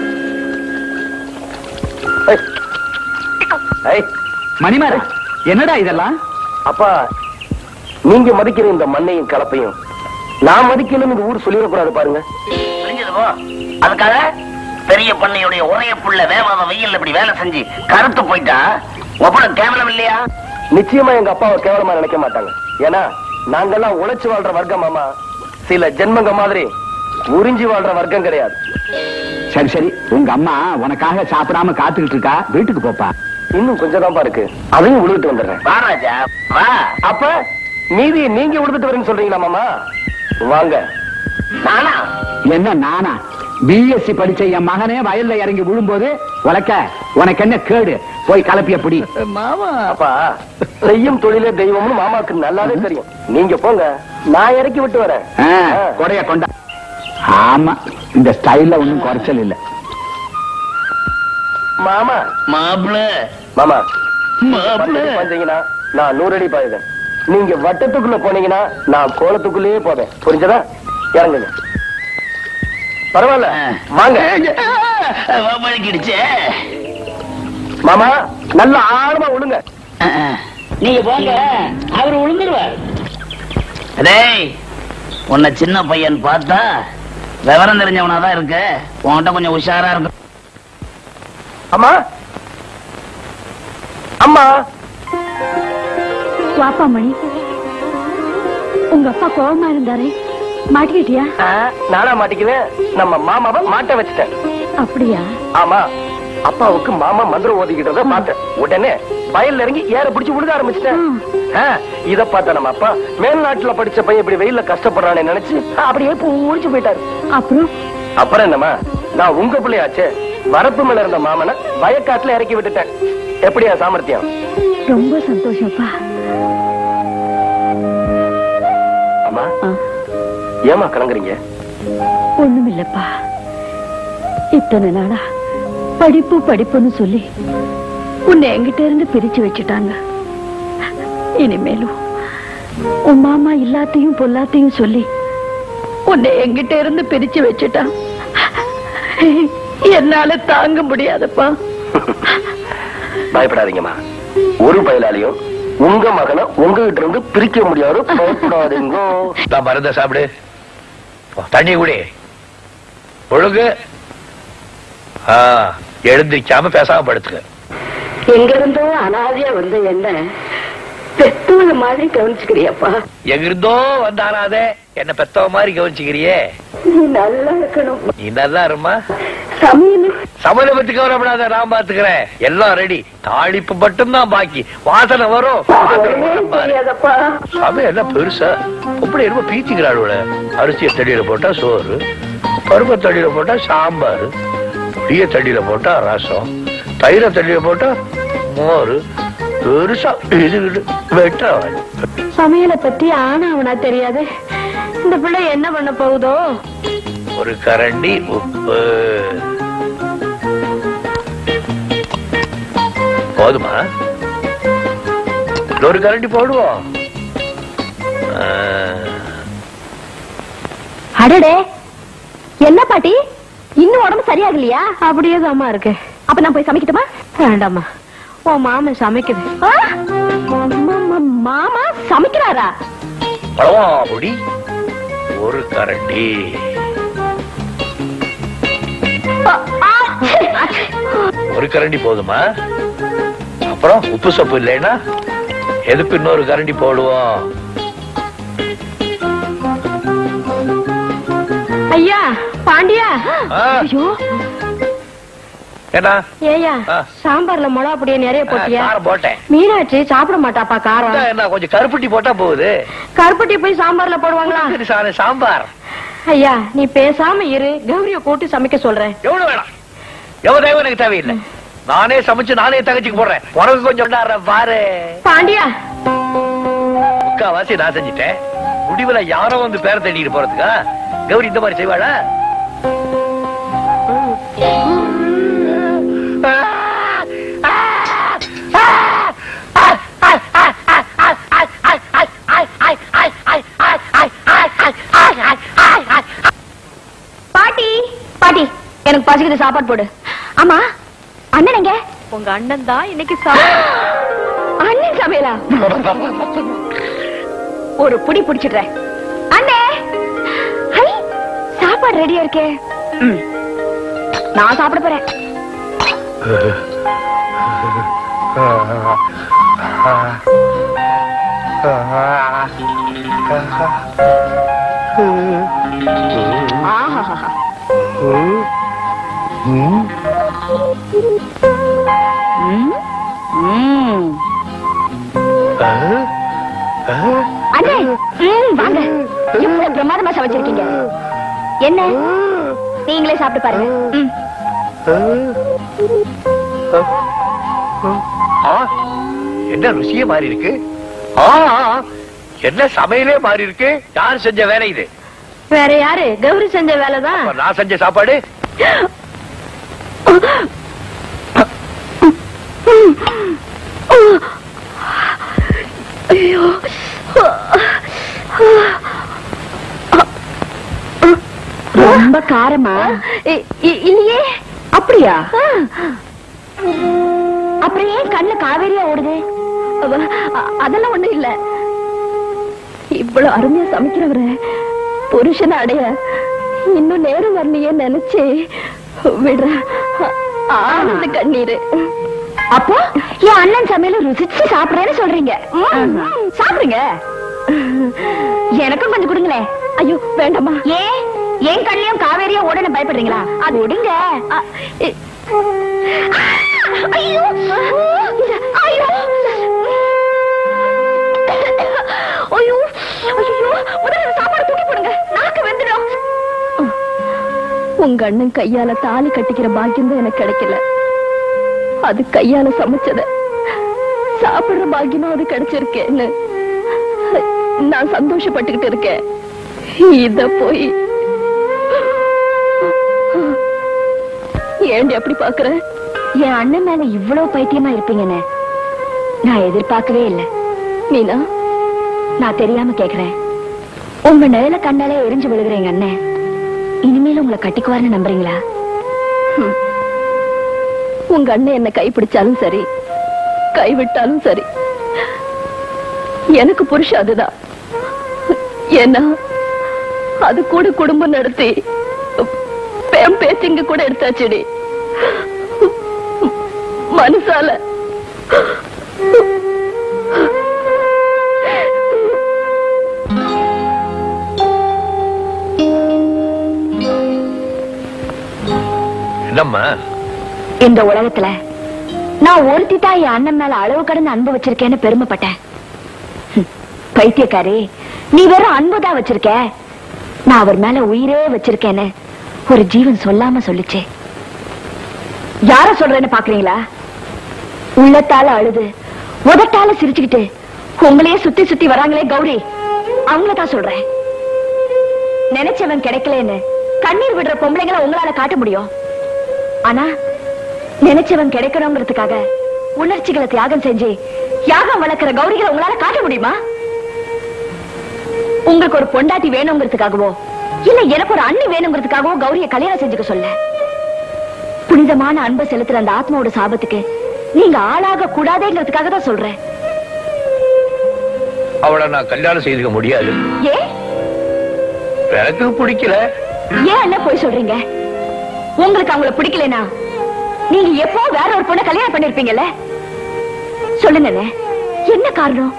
ஏய், மணிமாரா என்னடா இதெல்லாம் அப்பா நீங்க மதிக்கிற இந்த மண்ணையும் கலப்பையும் நான் மதிக்கணும் இந்த ஊர் சொல்லிடக்கூடாது பாருங்க புரிஞ்சது போ அதுக்காக பெரிய பண்ணையுடைய ஒரே புள்ள வேவாத வெயில் இப்படி வேலை செஞ்சு கருத்து போயிட்டா ஒப்படம் கேவலம் இல்லையா நிச்சயமா எங்க அப்பாவை கேவலமா நினைக்க மாட்டாங்க ஏன்னா நாங்கெல்லாம் உழைச்சு வாழ்ற வர்க்கம் மாமா சில ஜென்மங்க மாதிரி உறிஞ்சி வாழ்ற வர்க்கம் கிடையாது சரி சரி உங்க அம்மா உனக்காக சாப்பிடாம காத்துக்கிட்டு இருக்கா வீட்டுக்கு போப்பா இன்னும் கொஞ்சம் தான் இருக்கு அதையும் உழுதுட்டு வந்துடுறேன் வா ராஜா வா அப்ப மீதி நீங்க உழுதுட்டு வரேன்னு சொல்றீங்களா மாமா வாங்க நானா என்ன நானா பிஎஸ்சி படிச்ச என் மகனே வயல்ல இறங்கி விழும்போது உனக்க உனக்கு என்ன கேடு போய் கலப்பிய பிடி அப்பா செய்யும் தொழிலே தெய்வம்னு மாமாக்கு நல்லாவே தெரியும் நீங்க போங்க நான் இறக்கி விட்டு வரேன் ஆ, கொடைய கொண்டா ஆமா இந்த ஸ்டைல்ல ஒண்ணும் குறைச்சல் இல்ல மாமா மாப்பிள்ள மாமா பத்தடி பாய்ந்தீங்கன்னா நான் நூறு அடி பாயுவேன் நீங்க வட்டத்துக்குள்ள போனீங்கன்னா நான் கோலத்துக்குள்ளேயே போவேன் புரிஞ்சதா இறங்குங்க பரவாயில்ல வாங்க வழுக்கிடுச்சே மாமா நல்ல ஆழமா விழுங்க நீங்க போங்க அவர் விழுந்துருவார் டேய் உன்னை சின்ன பையன் பார்த்தா விவரம் தெரிஞ்சவனாதான் இருக்க உன்கிட்ட கொஞ்சம் உஷாரா இருக்கும் அம்மா அம்மா வாப்பா மணி உங்க அப்பா கோவமா இருந்தாரே மாட்டிக்கிட்டியா ஆ, நானா மாட்டிக்குவேன் நம்ம மாமாவை மாட்ட வச்சுட்டேன் அப்படியா ஆமா அப்பாவுக்கு மாமா மந்திரம் ஓதிக்கிட்டத பார்த்தேன் உடனே வயல்ல இறங்கி ஏற பிடிச்சு விழுக ஆரம்பிச்சிட்டேன் ம். ஆ, இத பார்த்த நம்ம அப்பா மேல்நாட்டுல படிச்ச பையன் இப்படி வெயில்ல கஷ்டப்படுறானே நினைச்சு அப்படியே பூழிச்சு போயிட்டாரு அப்புறம் அப்புறம் என்னம்மா நான் உங்க பிள்ளையாச்சே வரப்பு மேல இருந்த மாமனை வயக்காட்டுல இறக்கி விட்டுட்டேன் எப்படியா சாமர்த்தியம் ரொம்ப சந்தோஷம்ப்பா அம்மா ஆ, ஏமா கலங்குறீங்க ஒண்ணுமில்லப்பா இத்தனை நாளா படிப்பு படிப்புன்னு சொல்லி உன்னை என்கிட்ட இருந்து பிரிச்சு வச்சுட்டாங்க இனிமேலும் உன் மாமா எல்லாத்தையும் பொல்லாத்தையும் சொல்லி உன்னை என்கிட்ட இருந்து பிரிச்சு வச்சுட்டான் என்னால தாங்க முடியாதப்பா பயப்படாதீங்கம்மா ஒரு பயலாலையும் உங்க மகனை உங்ககிட்ட இருந்து பிரிக்க முடியாது பயப்படாதீங்க நான் மருந்த சாப்பிடு போ, தண்ணி குடி ஒழுங்கு ஆ, எழுந்திருக்காம பேசாம படுத்துக்க எங்க இருந்தோ அனாதையா வந்த என்ன பெத்தவங்க மாதிரி கவனிச்சுக்கிறியப்பா எங்கிருந்தோ வந்தானாதே என்ன பெத்தவ மாதிரி கவனிச்சுக்கிறியே நீ நல்லா இருக்கணும் நீ நல்லா இருமா சமையல் சமையலை பத்தி கவலைப்படாத நான் பாத்துக்கிறேன் எல்லாம் ரெடி தாளிப்பு மட்டும்தான் பாக்கி வாசனை வரும் பாத்திரம் பாரு. தெரியாதப்பா சமையல் எல்லாம் பெருசா அப்படி என்னமோ பீச்சிக்கிறாள் அரிசியை தடியில போட்டா சோறு பருப்பை தடியில போட்டா சாம்பார் புளிய தடியில போட்டா ரசம் தயிரை தடியில போட்டா மோர் பெருசா இது இது வெட்ட சமையலை பத்தி ஆனா அவனா தெரியாது இந்த பிள்ளை என்ன பண்ண போகுதோ ஒரு கரண்டி உப்பு போதுமா ஒரு கரண்டி போடுவோம் ஆ. அடடே என்ன பாட்டி இன்னும் உடம்பு சரியாகலையா அப்படியே தாமா இருக்கு அப்ப நான் போய் சமைக்கட்டுமா வேண்டாமா உன் மாமன் சமைக்குது ஆ? ம- ம- மாமா சமைக்கிறாரா பழவா பொடி ஒரு கரண்டி ஆ, ஆ, ச்சே. ஒரு கரண்டி போதுமா அப்புறம் உப்பு சப்பு இல்லைன்னா எதுக்கு இன்னொரு கரண்டி போடுவோம் ஐயா பாண்டியா ஆ. ஐயோ என்ன ஏயா ஆ. சாம்பார்ல மிளகா அப்படியே நிறைய ஆ, போட்டியா காரம் போட்டேன் மீனாட்சி சாப்பிட மாட்டாப்பா காரம் என்ன கொஞ்சம் கருப்பட்டி போட்டா போகுது கருப்பட்டி போய் சாம்பார்ல போடுவாங்களா சரி, சாணி, சாம்பார் ஐயா நீ பேசாம இரு கௌரிய கூட்டி சமைக்க சொல்றேன் எவ்வளவு வேணாம் எவ்வளவு தேவை எனக்கு தேவையில்லை நானே சமைச்சு நானே தகச்சிக்கு போடுறேன் உனக்கு கொஞ்சம் கொண்டாடுறேன் பாரு பாண்டியா முக்காவாசி நான் செஞ்சுட்டேன் முடிவுல யாரோ வந்து பேர தேடிட்டு போறதுக்கா கௌரி இந்த மாதிரி செய்வாளா பாட்டி பாட்டி எனக்கு பசிக்குது சாப்பாடு போடு ஆமா அண்ணன் எங்க உங்க அண்ணன் தான் இன்னைக்கு அண்ணன் சமையலா ஒரு புடி புடிச்சிடுறேன் அண்ணே ஹை சாப்பாடு ரெடியா இருக்கே ம். நான் சாப்பிட போறேன் ஆஹாஹா ம். ம். அண்ணே ம், வாங்க எவ்வளவு பிரமாதமா சமைச்சிருக்கீங்க என்ன நீங்களே சாப்பிட்டு பாருங்க ம். ஆ, என்ன ருசியே மாறி இருக்கு ஆ, ஆ, என்ன சமையலே மாறி இருக்கு யார் செஞ்ச வேலை இது வேற யாரு கௌரி செஞ்ச வேலைதான் அப்ப நான் செஞ்ச சாப்பாடு ஐயோ ரொம்ப காரமா இ- இ- இல்லையே அப்படியா அப்புறம் ஏன் கண்ணுல காவேரியா ஓடுது அவ- அ- அதெல்லாம் ஒண்ணும் இல்ல இவ்வளவு அருமையா சமைக்கிறவர புருஷனை அடைய இன்னும் நேரம் வரலையே நினைச்சு விடுற ஆனந்த கண்ணீரு அப்போ என் அண்ணன் சமையல ருசிச்சு சாப்பிடுறேன்னு சொல்றீங்க சாப்பிடுங்க எனக்கும் கொஞ்சம் கொடுங்களேன் ஐயோ வேண்டாமா ஏன் என் கண்ணிலையும் காவேரியா ஓடன பயப்படுறீங்களா அது விடுங்க அ- இ- ஐயோ ஐயோ ஐயோ ஐயோ முதல்ல இந்த சாப்பாடு தூக்கி போடுங்க நாக்கு வெந்துடும் உங்க அண்ணன் கையால தாலி கட்டிக்கிற பாக்கியம் தான் எனக்கு கிடைக்கல அது கையால சமைச்சத சாப்பிடுற பாக்கியமா அது கிடைச்சிருக்கேன்னு நான் சந்தோஷப்பட்டுக்கிட்டு இருக்கேன் இத போய் ஏண்டி அப்படி பாக்குற என் அண்ணன் மேல இவ்வளவு பைத்தியமா இருப்பீங்கன்னு நான் எதிர்பார்க்கவே இல்லை மீனா நான் தெரியாம கேக்குறேன் உங்க நிழல கண்டாலே எரிஞ்சு விழுகிற எங்க அண்ணன் இனிமேல் உங்களை கட்டிக்குவாருன்னு நம்புறீங்களா உங்க அண்ணன் என்ன கைப்பிடிச்சாலும் சரி கைவிட்டாலும் சரி எனக்கு புருஷன் அதுதான் ஏன்னா அது கூட குடும்பம் நடத்தி பேம் பேத்திங்க கூட எடுத்தாச்சுடி மனசால என்னம்மா இந்த உலகத்துல நான் ஒருத்தி தான் என் அண்ணன் மேல அளவு கடந்து அன்பு வச்சிருக்கேன்னு பெருமைப்பட்டேன் ஹம், பைத்தியக்காரி நீ வெறும் அன்புதான் வச்சிருக்க நான் அவர் மேல உயிரே வச்சிருக்கேன்னு ஒரு ஜீவன் சொல்லாம சொல்லுச்சு யார சொல்றேன்னு பாக்குறீங்களா உள்ளத்தால அழுது உதட்டால சிரிச்சுக்கிட்டு உங்களையே சுத்தி சுத்தி வராங்களே கௌரி அவங்கள தான் சொல்றேன் நினைச்சவன் கிடைக்கலன்னு கண்ணீர் விடுற பொம்பளைங்களை உங்களால காட்ட முடியும் ஆனா நினைச்சவன் கிடைக்கணுங்கிறதுக்காக உணர்ச்சிகளை தியாகம் செஞ்சு யாகம் வளர்க்கிற கௌரிகளை உங்களால காட்ட முடியுமா உங்களுக்கு ஒரு பொண்டாட்டி வேணுங்கிறதுக்காகவோ இல்ல எனக்கு ஒரு அண்ணி வேணுங்கிறதுக்காகவோ கௌரிய கல்யாணம் செஞ்சுக்க சொல்ல புனிதமான அன்பை செலுத்துற அந்த ஆத்மாவோட சாபத்துக்கு நீங்க ஆளாக கூடாதேங்கிறதுக்காக தான் சொல்றேன் அவளை நான் கல்யாணம் செய்துக்க முடியாது ஏன் எனக்கு பிடிக்கல ஏன் என்ன போய் சொல்றீங்க உங்களுக்கு அவங்கள பிடிக்கலனா நீங்க எப்போ வேற ஒரு பொண்ணை கல்யாணம் பண்ணிருப்பீங்கல்ல சொல்லுங்க அண்ணே. என்ன காரணம்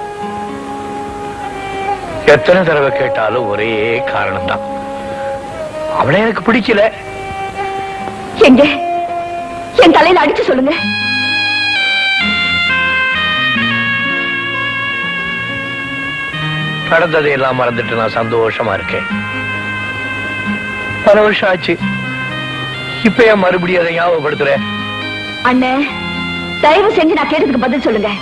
எத்தனை தடவை கேட்டாலும் ஒரே காரணம் தான் அவளை எனக்கு பிடிக்கல எங்க என் தலையில அடிச்சு சொல்லுங்க நடந்ததை எல்லாம் மறந்துட்டு நான் சந்தோஷமா இருக்கேன் பல வருஷம் ஆச்சு இப்ப ஏன் மறுபடியும் அதை ஞாபகப்படுத்துற அண்ணே தயவு செஞ்சு நான் கேட்டதுக்கு பதில் சொல்லுங்க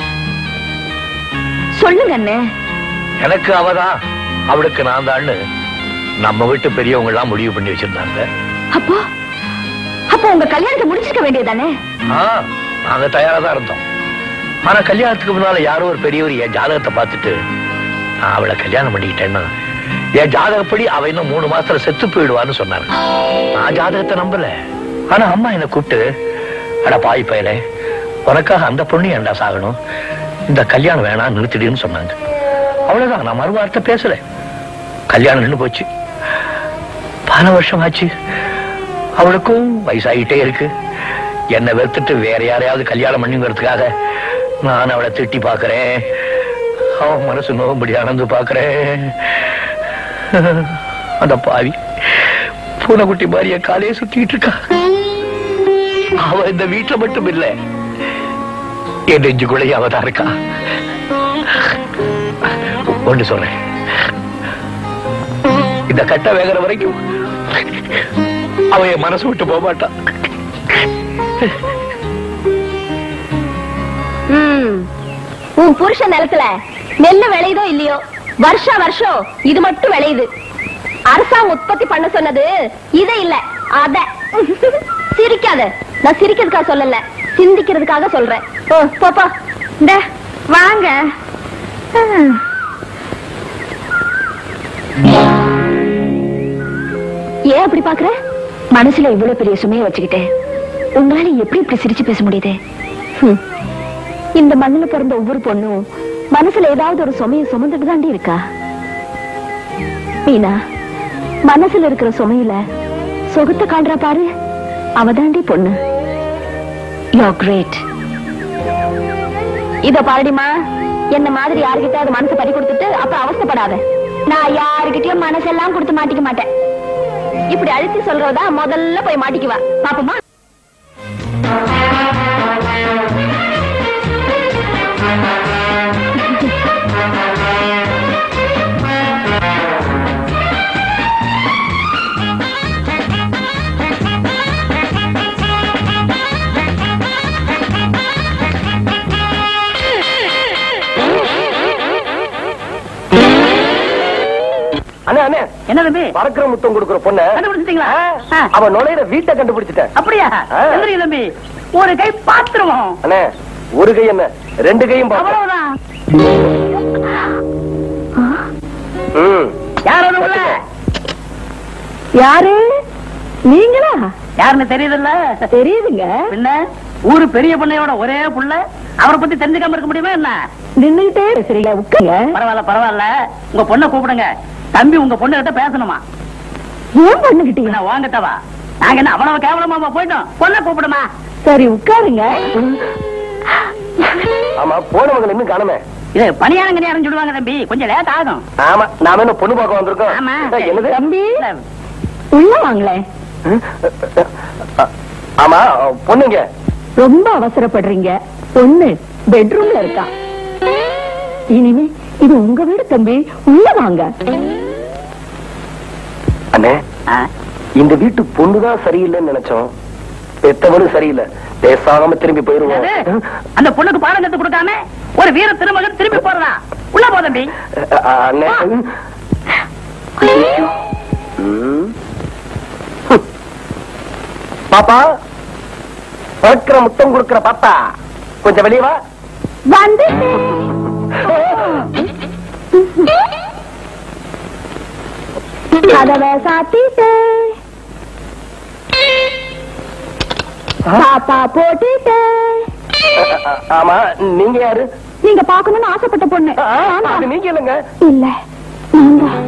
சொல்லுங்க அண்ணே எனக்கு அவதான் அவளுக்கு நான் தான்னு நம்ம வீட்டு பெரியவங்க எல்லாம் முடிவு பண்ணி வச்சிருந்தாங்க அப்போ அப்போ உங்க கல்யாணத்தை முடிச்சிருக்க வேண்டியதானே ஆ, நாங்க தயாரா தான் இருந்தோம் ஆனா கல்யாணத்துக்கு முன்னால யாரோ ஒரு பெரியவர் என் ஜாதகத்தை பார்த்துட்டு நான் அவளை கல்யாணம் பண்ணிக்கிட்டேன்னா என் ஜாதகப்படி அவ இன்னும் மூணு மாசத்துல செத்து போயிடுவான்னு சொன்னாங்க நான் ஜாதகத்தை நம்பல ஆனா அம்மா என்னை கூப்பிட்டு அட பாய் பயலே உனக்காக அந்த பொண்ணு ஏன்டா சாகணும் இந்த கல்யாணம் வேணாம் நிறுத்திடுன்னு சொன்னாங்க அவ்வளவுதான் நான் மறுவார்த்தை பேசல கல்யாணம் நின்னு போச்சு பல வருஷம் ஆச்சு அவளுக்கும் வயசாகிட்டே இருக்கு என்னை வெறுத்துட்டு வேற யாரையாவது கல்யாணம் பண்ணிங்கிறதுக்காக நான் அவளை திட்டி பார்க்கறேன் அவன் மனசு நோகும்படி நடந்து பார்க்கறேன் அந்த பாவி பூனைக்குட்டி மாதிரிய காலையே சுத்திட்டு இருக்கா அவ இந்த வீட்டுல மட்டும் இல்ல என் நெஞ்சுக்குள்ளேயே அவதான் இருக்கா ஒண்ணு சொல்றேன் இந்த கட்ட வேகிற வரைக்கும் அவ என் மனசு விட்டு போக மாட்டான் ம். உன் புருஷன் நிலத்துல நெல்லு விளையுதோ இல்லையோ வருஷா வருஷம் இது மட்டும் விளையுது அரசாங்கம் உற்பத்தி பண்ண சொன்னது இத இல்ல அத சிரிக்காத நான் சிரிக்கிறதுக்காக சொல்லல சிந்திக்கிறதுக்காக சொல்றேன் ஓ போப்பா இந்த வாங்க ம். ஏன் அப்படி பாக்குற மனசுல இவ்வளவு பெரிய சுமையை வச்சுக்கிட்டு உங்களால எப்படி இப்படி சிரிச்சு பேச முடியுது ஹம். இந்த மண்ணுல பிறந்த ஒவ்வொரு பொண்ணும் மனசுல ஏதாவது ஒரு சுமையை சுமந்துட்டு தாண்டி இருக்கா மீனா மனசுல இருக்கிற சுமையில சுகத்தை காண்றா பாரு அவ தாண்டி பொண்ணு யோ கிரேட் இத பாருடிமா என்ன மாதிரி யாருக்கிட்ட மனசு பறி கொடுத்துட்டு அப்புறம் அவஸ்தைப்படாத நான் யாருக்கிட்டயும் மனசெல்லாம் கொடுத்து மாட்டிக்க மாட்டேன் இப்படி அழுத்தி சொல்றதா முதல்ல போய் மாட்டிக்குவா பாப்போமா அண்ணே அண்ணே என்ன தம்பி பறக்கிற முத்தம் கொடுக்கிற பொண்ண கண்டுபிடிச்சிட்டீங்களா ஆ. அவன் நுழையிற வீட்டை கண்டுபிடிச்சிட்டேன் அப்படியா ஆ. எந்திரி தம்பி ஒரு கை பாத்துருவோம் அண்ணே ஒரு கை என்ன ரெண்டு கையும் பார்த்தேன். அவ்வளவுதான் ம். யார் அது உள்ள யாரு நீங்களா யாருன்னு தெரியுதுல்ல தெரியுதுங்க பின்ன ஊரு பெரிய பிள்ளையோட ஒரே புள்ள அவரை பத்தி தெரிஞ்சுக்காம இருக்க முடியுமா என்ன நின்னுகிட்டே பேசுறீங்க உட்காங்க பரவாயில்ல பரவாயில்ல உங்க பொண்ணை கூப்பிடுங்க தம்பி உங்க பொண்ணு கிட்ட பேசணுமா ஏன் பண்ணுகிட்டீங்க என்ன வாங்கட்டவா நாங்க என்ன அவ்வளவு கேவலமா போயிட்டோம் பொண்ணை கூப்பிடுமா சரி உட்காருங்க ஆமா போனவங்க இன்னும் காணுமே இது பணியாரங்க நேரம் சொல்லுவாங்க தம்பி கொஞ்சம் லேட் ஆகும் ஆமா நாம என்ன பொண்ணு பார்க்க வந்திருக்கோம் ஆமா ஏய், என்னது தம்பி இல்ல, உள்ள வாங்களேன் ஆமா பொண்ணுங்க ரொம்ப அவசரப்படுறீங்க பொண்ணு பெட்ரூம்ல இருக்கா இனிமே இது உங்க வீடு தம்பி உள்ள வாங்க அண்ணே ஆ, இந்த வீட்டு பொண்ணுதான் சரியில்லைன்னு நினைச்சோம் பெத்தவனும் சரியில்லை பேசாம திரும்பி போயிருவோம் என்னது? அந்த பொண்ணுக்கு பாடம் கத்து கொடுக்காம ஒரு வீர திருமகன் திரும்பி போறதா உள்ள போ தம்பி அஹ், அண்ணே ம். ஹம். பாப்பா பறக்கிற முத்தம் கொடுக்கிற பாப்பா கொஞ்சம் வெளியே வா வந்து கதவை சாத்திட்டு பாப்பா போட்டுட்டு அஹ், ஆமா நீங்க யாரு நீங்க பாக்கணும்னு ஆசைப்பட்ட பொண்ணு அஹ், அது நீங்க இல்லைங்க இல்ல நான்தான்.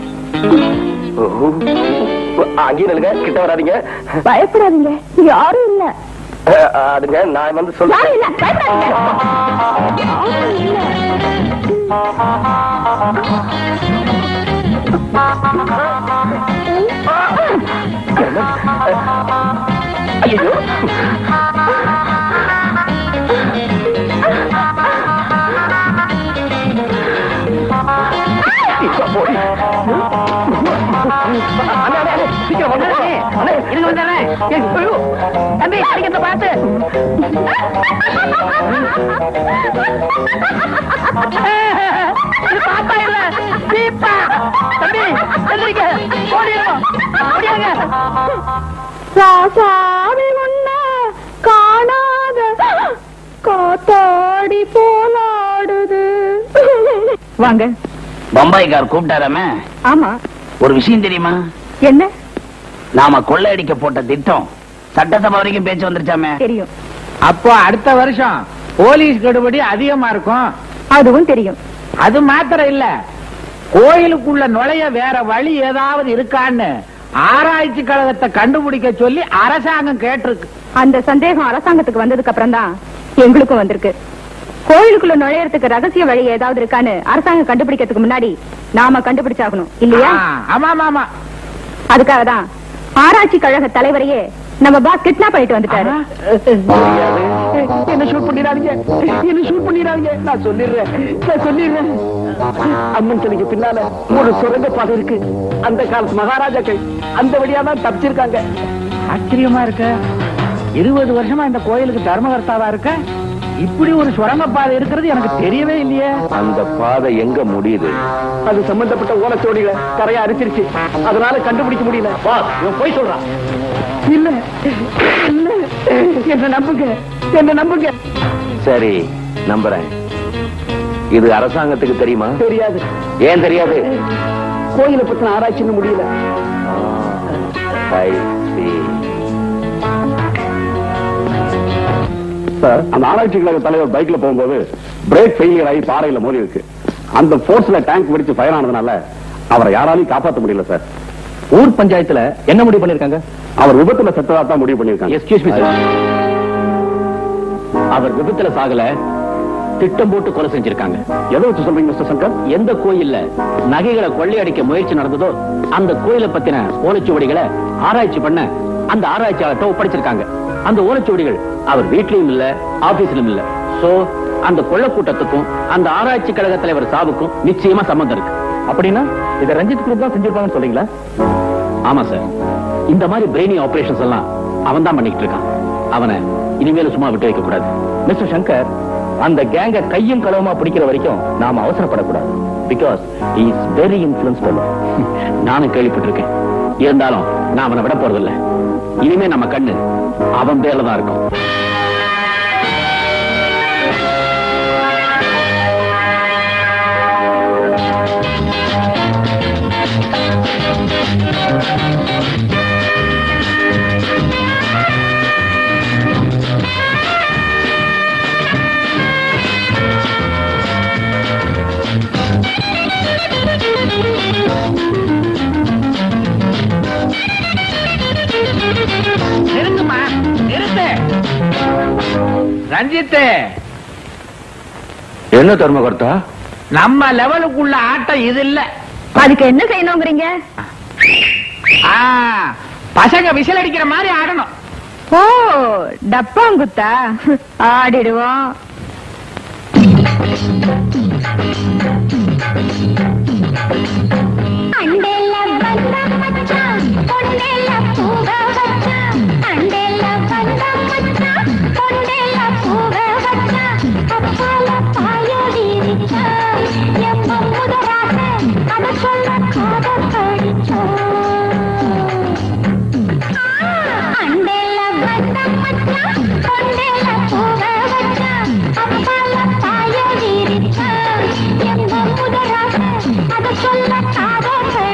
அங்கேயும் இல்லைங்க கிட்ட வராதீங்க பயப்படாதீங்க யாரும் இல்ல அஹ், அதுங்க நான் வந்து யாரும் சொல்றேன் இல்ல பயப்படாதீங்க யாரும் இல்ல. ஐயோ அண்ணே, அண்ணே, அண்ணே, சீக்கிரம் வாங்க, போலாம். அண்ணே, இருங்க வந்துடுறேன் ஐயோ. தம்பி அடிக்கிறத பார்த்து இது பாப்பா இல்ல தீப்பா தம்பி எந்திரிக்க ஓடிடும் ஓடியாங்க ராசாவி உன்ன காணாத காத்தாடி போலாடுது வாங்க பம்பாய்க்கார் கூப்பிட்டாராமே ஆமா ஒரு விஷயம் தெரியுமா என்ன நாம கொள்ளையடிக்க போட்ட திட்டம் சட்டசபை வரைக்கும் பேச்சு வந்துருச்சாமே தெரியும் அப்போ அடுத்த வருஷம் போலீஸ் கெடுபடி அதிகமா இருக்கும் அதுவும் தெரியும் அது மாத்திரம் இல்ல கோயிலுக்குள்ள நுழைய வேற வழி ஏதாவது இருக்கான்னு ஆராய்ச்சி கழகத்தை கண்டுபிடிக்க சொல்லி அரசாங்கம் கேட்டிருக்கு அந்த சந்தேகம் அரசாங்கத்துக்கு வந்ததுக்கு அப்புறம் தான் எங்களுக்கும் வந்திருக்கு கோயிலுக்குள்ள நுழையறதுக்கு ரகசிய வழி ஏதாவது இருக்கான்னு அரசாங்கம் கண்டுபிடிக்கிறதுக்கு முன்னாடி நாம கண்டுபிடிச்சாகணும் இல்லையா ஆ, ஆமா ஆமா ஆமா அதுக்காக தான் ஆராய்ச்சி கழக தலைவரையே நம்ம பாஸ் கிட்னாப் பண்ணிட்டு வந்துட்டாரு என்ன ஷூட் பண்ணிடாதீங்க என்ன ஷூட் பண்ணிடாதீங்க நான் சொல்லிடுறேன் நான் சொல்லிடுறேன் அம்மன் சிலைக்கு பின்னால ஒரு சுரங்க பாதை இருக்கு அந்த காலத்து மகாராஜாக்கள் அந்த வழியா தான் தப்பிச்சிருக்காங்க ஆச்சரியமா இருக்க இருபது வருஷமா இந்த கோயிலுக்கு தர்மகர்த்தாவா இருக்க இப்படி ஒரு சுரங்கப்பாதை இருக்கிறது எனக்கு தெரியவே இல்லையே அந்த பாதை எங்க முடியுது அது சம்பந்தப்பட்ட ஓலச்சோடிகளை கரையா அரிச்சிருச்சு அதனால கண்டுபிடிக்க முடியல பாஸ் இவன் போய் சொல்றான் இல்ல இல்ல என்ன நம்புங்க என்ன நம்புங்க சரி நம்புறேன் இது அரசாங்கத்துக்கு தெரியுமா தெரியாது ஏன் தெரியாது கோயிலை பத்தின ஆராய்ச்சின்னு முடியல I see. சார் அந்த ஆராய்ச்சி கழக தலைவர் பைக்ல போகும்போது பிரேக் ஃபெயிலியர் ஆகி பாறையில மோதி இருக்கு அந்த போர்ஸ்ல டேங்க் வெடிச்சு ஃபயர் ஆனதுனால அவரை யாராலையும் காப்பாற்ற முடியல சார் ஊர் பஞ்சாயத்துல என்ன முடிவு பண்ணிருக்காங்க அவர் விபத்துல செத்ததா தான் முடிவு பண்ணிருக்காங்க எஸ்கியூஸ் மீ அவர் விபத்துல சாகல திட்டம் போட்டு கொலை செஞ்சிருக்காங்க எதை வச்சு சொல்றீங்க மிஸ்டர் சங்கர் எந்த கோயில்ல நகைகளை கொள்ளையடிக்க முயற்சி நடந்ததோ அந்த கோயிலை பத்தின ஓலைச்சுவடிகளை ஆராய்ச்சி பண்ண அந்த ஆராய்ச்சியாளர்கிட்ட ஒப்படைச்சிருக்காங்க அந்த ஓலைச்சுவடிகள் அவர் வீட்லயும் இல்ல ஆபீஸ்லயும் இல்ல சோ அந்த கொள்ள கூட்டத்துக்கும் அந்த ஆராய்ச்சி கழக தலைவர் சாவுக்கும் நிச்சயமா சம்பந்தம் இருக்கு அப்படின்னா இதை ரஞ்சித் குரூப் தான் செஞ்சிருப்பாங்கன்னு சொல்றீங்களா ஆமா சார் இந்த மாதிரி பிரெயினி ஆபரேஷன்ஸ் எல்லாம் அவன் தான் பண்ணிட்டு இருக்கான் அவனை இனிமேல சும்மா விட்டு வைக்க கூடாது மிஸ்டர் சங்கர் அந்த கேங்க கையும் களவுமா பிடிக்கிற வரைக்கும் நாம அவசரப்படக்கூடாது பிகாஸ் இஸ் வெரி இன்ஃபுளுன்ஸ் நானும் கேள்விப்பட்டிருக்கேன் இருந்தாலும் நான் அவனை விட போறதில்ல இனிமே நம்ம கண்ணு அவன் பேர்ல தான் இருக்கும் நிறுத்துமா நிறுத்து ரஞ்சித்து என்ன தர்மகர்த்தா நம்ம லெவலுக்குள்ள ஆட்டம் இது இல்ல அதுக்கு என்ன செய்யணுங்கிறீங்க ஆ, பசங்க விசில் அடிக்கிற மாதிரி ஆடணும் ஓ டப்பாங்குத்தா ஆடிடுவோம் அண்டேல வந்த மச்சான் பொண்டேல பூவ வச்சான் அண்டேல வந்த மச்சான் பொண்டேல பூவ வச்சான் அப்பால பாயோடி விச்சான் எப்ப முதராக அத சொல்ல காத படிச்சான் அண்டேல வந்த மச்சான் பொண்டேல பூவ வச்சான் அப்பால பாயோடி விச்சான் எப்ப முதராக அத சொல்ல காத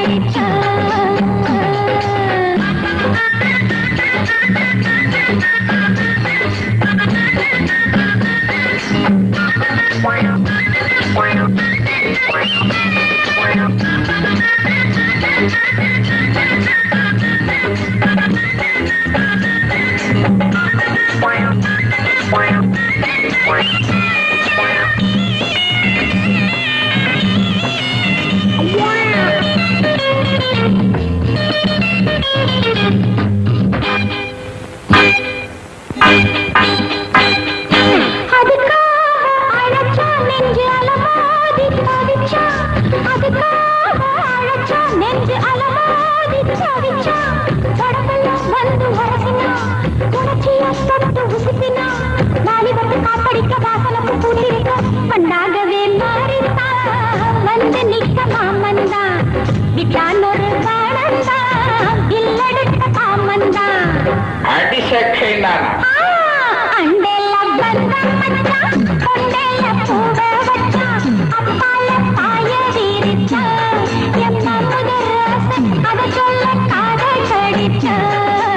அதுக்காக அழைச்சா நெஞ்சு அலமாதி தவிச்சா அதுக்காக அழைச்சா நெஞ்சு அலமாதி தவிச்சா உடம்பெல்லாம் வந்து உரசினா உணர்ச்சியா தொட்டு உசுப்பினா வாலிபத்து காப்படிக்க வாசலுக்கு பூத்திருக்க மண்ணாகவே மாறித்தான் வந்து நிக்க மாமன்தான் விட்டான் ஒரு வாழந்தான் இல்லெடுத்த காமந்தான் அடிசக்கை அண்டேல வந்த மச்சான் கொண்டேல பூவ வச்சான் அப்பால பாய வீரிச்சான் எம்ம முதராச அத சொல்ல காதல் கடிச்சான்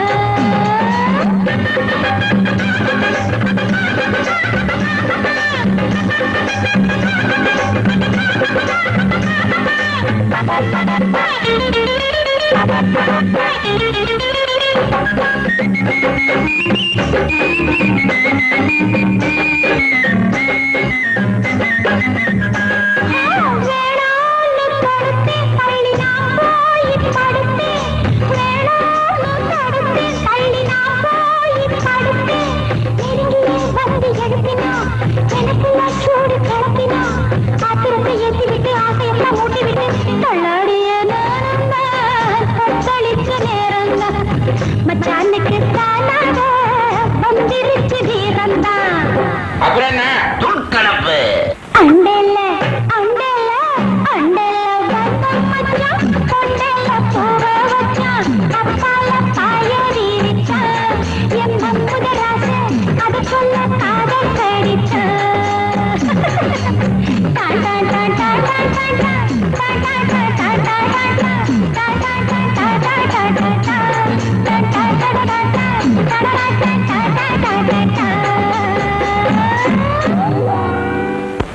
வேணான்னு தடுத்தேன் தள்ளி நான் போய் படுத்தேன் வேணான்னு தடுத்தேன் தள்ளி நான் போய் படுத்தேன் நெருங்கியே வந்து எழுப்பினா எனக்குள்ள சூடு கிளப்பினா ஆத்திரத்தை ஏற்றி விட்டு ஆசையெல்லாம் மூட்டி விட்டு தள்ளாடிய நேரம் தான் கொத்தளிச்ச நேரம் தான் மச்சானுக்கு தானாக வந்திருச்சு வீரந்தான் அப்புறம் என்ன துர்க்கணப்பு அண்டேல அண்டேல அண்டேல வந்த மச்சான் கொண்டேல பூவ வச்சான் அப்பால பாய வீரிச்சான்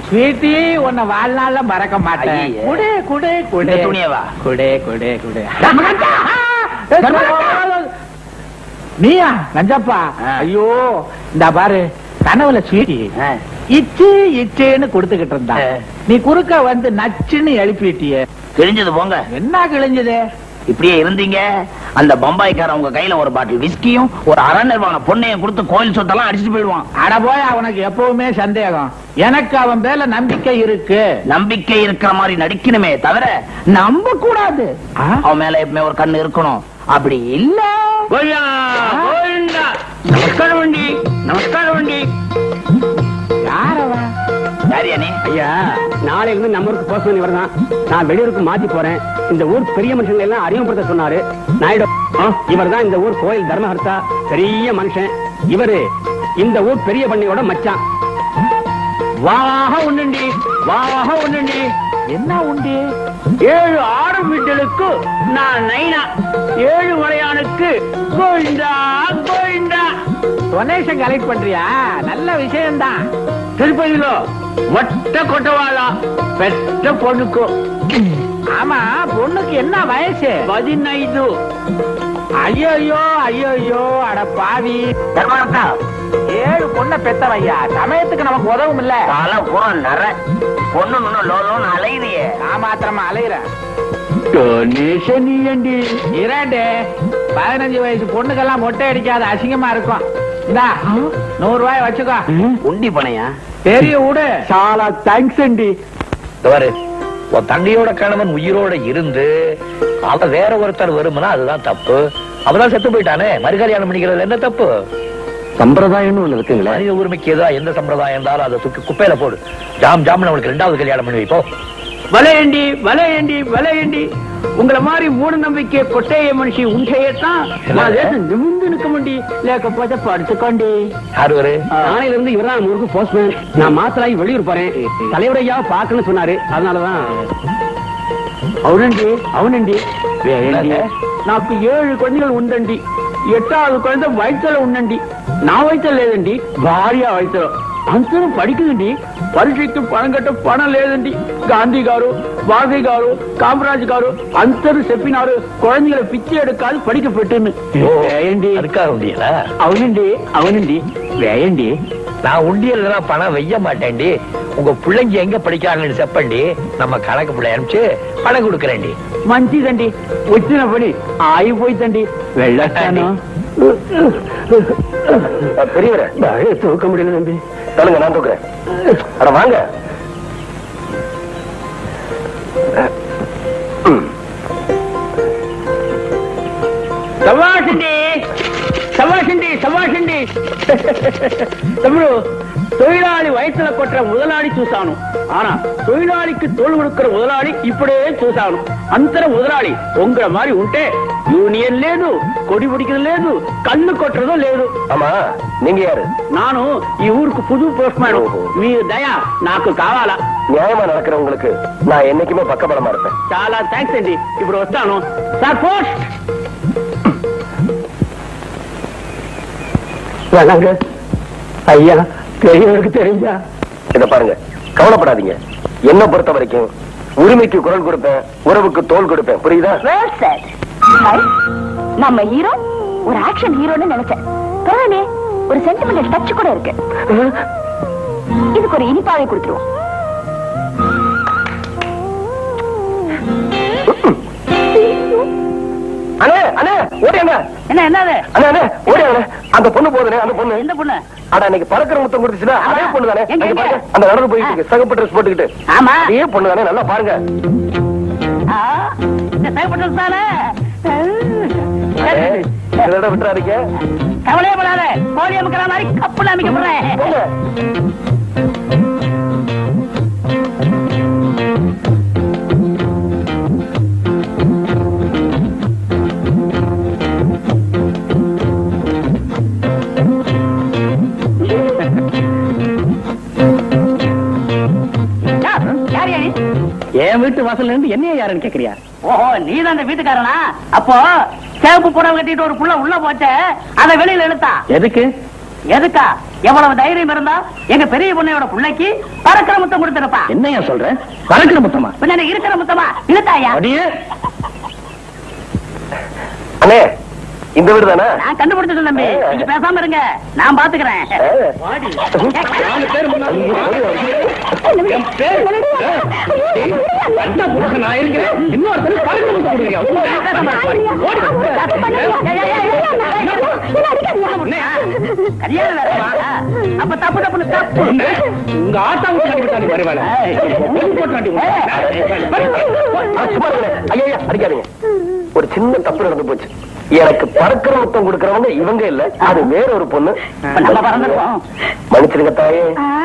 ஸ்வீட்டி உன்னை வாழ்நாள்ல மறக்க மாட்டேன் ஐயே. குடு குடு குடு இந்த துணியவா? குடு குடு குடு நீயா நஞ்சப்பா ஆ. ஐயோ இந்த பாரு கனவுல ஸ்வீட்டி இச்சு இச்சேன்னு கொடுத்துக்கிட்டு இருந்தா ஆ. நீ குறுக்க வந்து நச்சுன்னு எழுப்பிட்டியே கிழிஞ்சது போங்க என்ன கிழிஞ்சது இப்படியே இருந்தீங்க அந்த பம்பாய்க்காரன் உங்க கையில ஒரு பாட்டில் விஸ்கியும் ஒரு அரை நிர்வாண பொண்ணையும் கொடுத்து கோயில் சொத்தெல்லாம் அடிச்சுட்டு போயிடுவான் அட போய் அவனுக்கு எப்பவுமே சந்தேகம் எனக்கு அவன் மேல நம்பிக்கை இருக்கு நம்பிக்கை இருக்கிற மாதிரி நடிக்கணுமே தவிர நம்ப கூடாது அவன் மேல எப்பவுமே ஒரு கண்ணு இருக்கணும் அப்படி இல்ல நமஸ்காரம் வண்டி நமஸ்காரம் வண்டி யாரவன் யாரியா நீ ஐயா நாளைல இருந்து நம்ம ஊருக்கு போக இவர் தான் நான் வெளியூருக்கு மாத்தி போறேன் இந்த ஊர் பெரிய மனுஷங்களை எல்லாம் அறிமுகப்படுத்த சொன்னாரு நாயுடு இவர் தான் இந்த ஊர் கோயில் தர்மஹர்த்தா பெரிய மனுஷன் இவரு இந்த ஊர் பெரிய பண்ணையோட மச்சான் வாக உண்டுண்டி வாக உண்டுண்டி என்ன உண்டு ஏழு ஆறு வீட்டலுக்கு நான் நைனா ஏழு மலையானுக்கு கோயிந்தா கோயிந்தா டொனேஷன் கலெக்ட் பண்றியா நல்ல விஷயம்தான் திருப்பதியிலோ வட்ட கொட்டவாளா பெற்ற பொண்ணுக்கு ஆமா பொண்ணுக்கு என்ன வயசு பதினைந்து ஐயோ ஐயோ அட பாவி தர்மார்த்தா ஏழு பொண்ணை பெத்தவையா சமயத்துக்கு நமக்கு உதவும் இல்ல கால பூரா நர பொண்ணு நுண்ணு லோ லோன்னு அலையுறியே நான் மாத்திரமா அலையிறேன் டொனேஷன் ஏண்டி இரண்டு பதினஞ்சு வயசு பொண்ணுக்கெல்லாம் மொட்டை அடிக்காத அசிங்கமா இருக்கும் இந்தா நூறு ரூபாய் வச்சுக்கோ உண்டி பணையா பெரிய விடு చాలా థ్యాంక్స్ అండి இந்த பாரு உன் தங்கையோட கணவன் உயிரோட இருந்து அவ வேற ஒருத்தர் வருமுனா அதுதான் தப்பு அவதான் செத்து போயிட்டானே மறுகல்யாணம் பண்ணிக்கிறது என்ன தப்பு சம்பிரதாயம்னு ஒண்ணு இருக்குங்களே மனித உரிமைக்கு ஏதோ எந்த சம்பிரதாயம் இருந்தாலும் அதை தூக்கி குப்பையில போடு ஜாம் ஜாம்னு அவனுக்கு ரெண்டாவது கல்யாணம் பண்ணி வைப்போ வலையண்டி வலையண்டி வலையண்டி உங்களை மாதிரி மூட நம்பிக்கை కొట్టేయ మనిషి ఉంటేయத்தான் మా దేశం నిముందు నిక్కమండి లేకపోతే పడుచుకోండి யாரு ஒரு நாளையில இருந்து இவர் தான் ஊருக்கு போஸ்ட்மேன் நான் மாத்தலாகி வெளியூர் போறேன் தலைவரையா பாக்கணும்னு சொன்னாரு அதனாலதான் అవునండి అవునండి వేయండి నాకు ఏడు కొన్నిలు ఉండండి ఎట్టాదు కొనిత వయసులో ఉండండి నా వయసులో లేదండి భార్య వయసులో అందరూ పడికిందండి పరీక్షకి పణం కట్ట పణం లేదండి గాంధీ గారు వాజీ గారు కామరాజ్ గారు అందరూ చెప్పినారు కుழந்தைகளை పిచ్చి ఎడకాదు పడిక పెట్టును వేయండి அதுக்காக உண்டியல అవునండి అవునండి వేయండి நான் உண்டியல் பணம் வெய்ய மாட்டேன்டி உங்க பிள்ளைங்க எங்க படிக்கிறாங்கன்னு செப்பண்டி நம்ம கணக்கு பிள்ளை அனுப்பிச்சு பணம் கொடுக்கறேன்டி మంచిదండి వచ్చిన పని ఆగిపోయిందండి వెళ్ళొస్తాను பெரியவரே బాగా తూక முடியலదండి சொல்லுங்க நான் தூக்குறேன் அட வாங்க సవాసండి సవాసండి సవాసండి తమ్ముడు தொழிலாளி వయసుல కొట్ట முதலாளி చూశాను ఆనా தொழிலாளிக்கு తోడు கொடுக்கிற முதலாளி ఇప్పుడే చూశాను అంతర முதலாளி உங்கள மாதிரி ఉంటే యూనియన్ లేదు కొడి పిడికిన లేదు కళ్ళు కొట్టడం లేదు ஆமா நீங்க யாரு నాను ఈ ఊరుకు పుదు పోస్ట్ మ్యాన్ మీ దయ నాకు కావాలా நியாயமா நடக்கிறவங்களுக்கு நான் என்னைக்குமே பக்கபலமா இருப்பேன் చాలా థ్యాంక్స్ అండి ఇప్పుడు వస్తాను సార్ పోస్ట్ வணங்க ஐயா பெரியவருக்கு தெரிஞ்சா இத பாருங்க கவலைப்படாதீங்க என்ன பொறுத்த வரைக்கும் உரிமைக்கு குரல் கொடுப்பேன் உறவுக்கு தோல் கொடுப்பேன் புரியுதா Well said. ஹாய். நம்ம ஹீரோ ஒரு ஆக்ஷன் ஹீரோன்னு நினைச்சேன் பரவாயில்லையே ஒரு சென்டிமெண்டல் டச் கூட இருக்கு இதுக்கு ஒரு இனிப்பாவை கொடுத்துருவோம் அண்ணே அண்ணே ஓடியாங்க என்ன என்னது அண்ணே அண்ணே ஓடியாங்க அந்த பொண்ணு போதுனே அந்த பொண்ணு எந்த பொண்ணு அட அன்னைக்கு பறக்கிற முத்தம் கொடுத்துச்சுல அதே பொண்ணு தானே எங்க, அங்க எங்க? பாருங்க, அந்த நடந்து போயிட்டு இருக்கு சகப்பு ட்ரெஸ் போட்டுக்கிட்டு ஆமா அதே பொண்ணு தானே நல்லா பாருங்க ஆ, இந்த தேவைப்பட்டது தானே அண்ணே, இந்த தடவை விட்டுறாதீங்க கவலையே படாத கோழி அமைக்கிற மாதிரி கப்புல அமைக்க போறேன் போங்க. யார் யாரு என் வீட்டு வாசல்ல இருந்து என்ன யாருன்னு கேக்குறியா ஓஹோ நீ தான் அந்த வீட்டுக்காரனா அப்போ சேவப்பு புடவை கட்டிட்டு ஒரு புள்ள உள்ள போச்ச அத வெளியில இழுத்தா எதுக்கு எதுக்கா எவ்வளவு தைரியம் இருந்தா எங்க பெரிய பொண்ணையோட பிள்ளைக்கு பறக்கிற முத்தம் கொடுத்திருப்பா என்னையா சொல்ற பறக்கிற முத்தமா பின்ன இருக்கிற முத்தமா இழுத்தாயா அடியே அண்ணே இந்த வீடு தானே நான் கண்டுபிடிச்சது தம்பி நீங்க பேசாம இருங்க நான் பாத்துக்கிறேன் நான் இருக்கிறேன் இன்னொருத்தர் பறக்கிற முத்தம் கொடுக்குறீங்க கல்யாணம் வேறமா? அப்ப தப்பு தப்புன்னு தப்பு உங்க ஆட்டா விட்டு கட்டிவிட்டாங்க வருவாங்க ஐயா அடிக்காதீங்க ஒரு சின்ன தப்பு நடந்து போச்சு எனக்கு பறக்கிற முத்தம் கொடுக்கறவங்க இவங்க இல்ல அது வேற ஒரு பொண்ணு இப்ப நம்ம பறந்துருக்கோம் மன்னிச்சிருங்க தாயே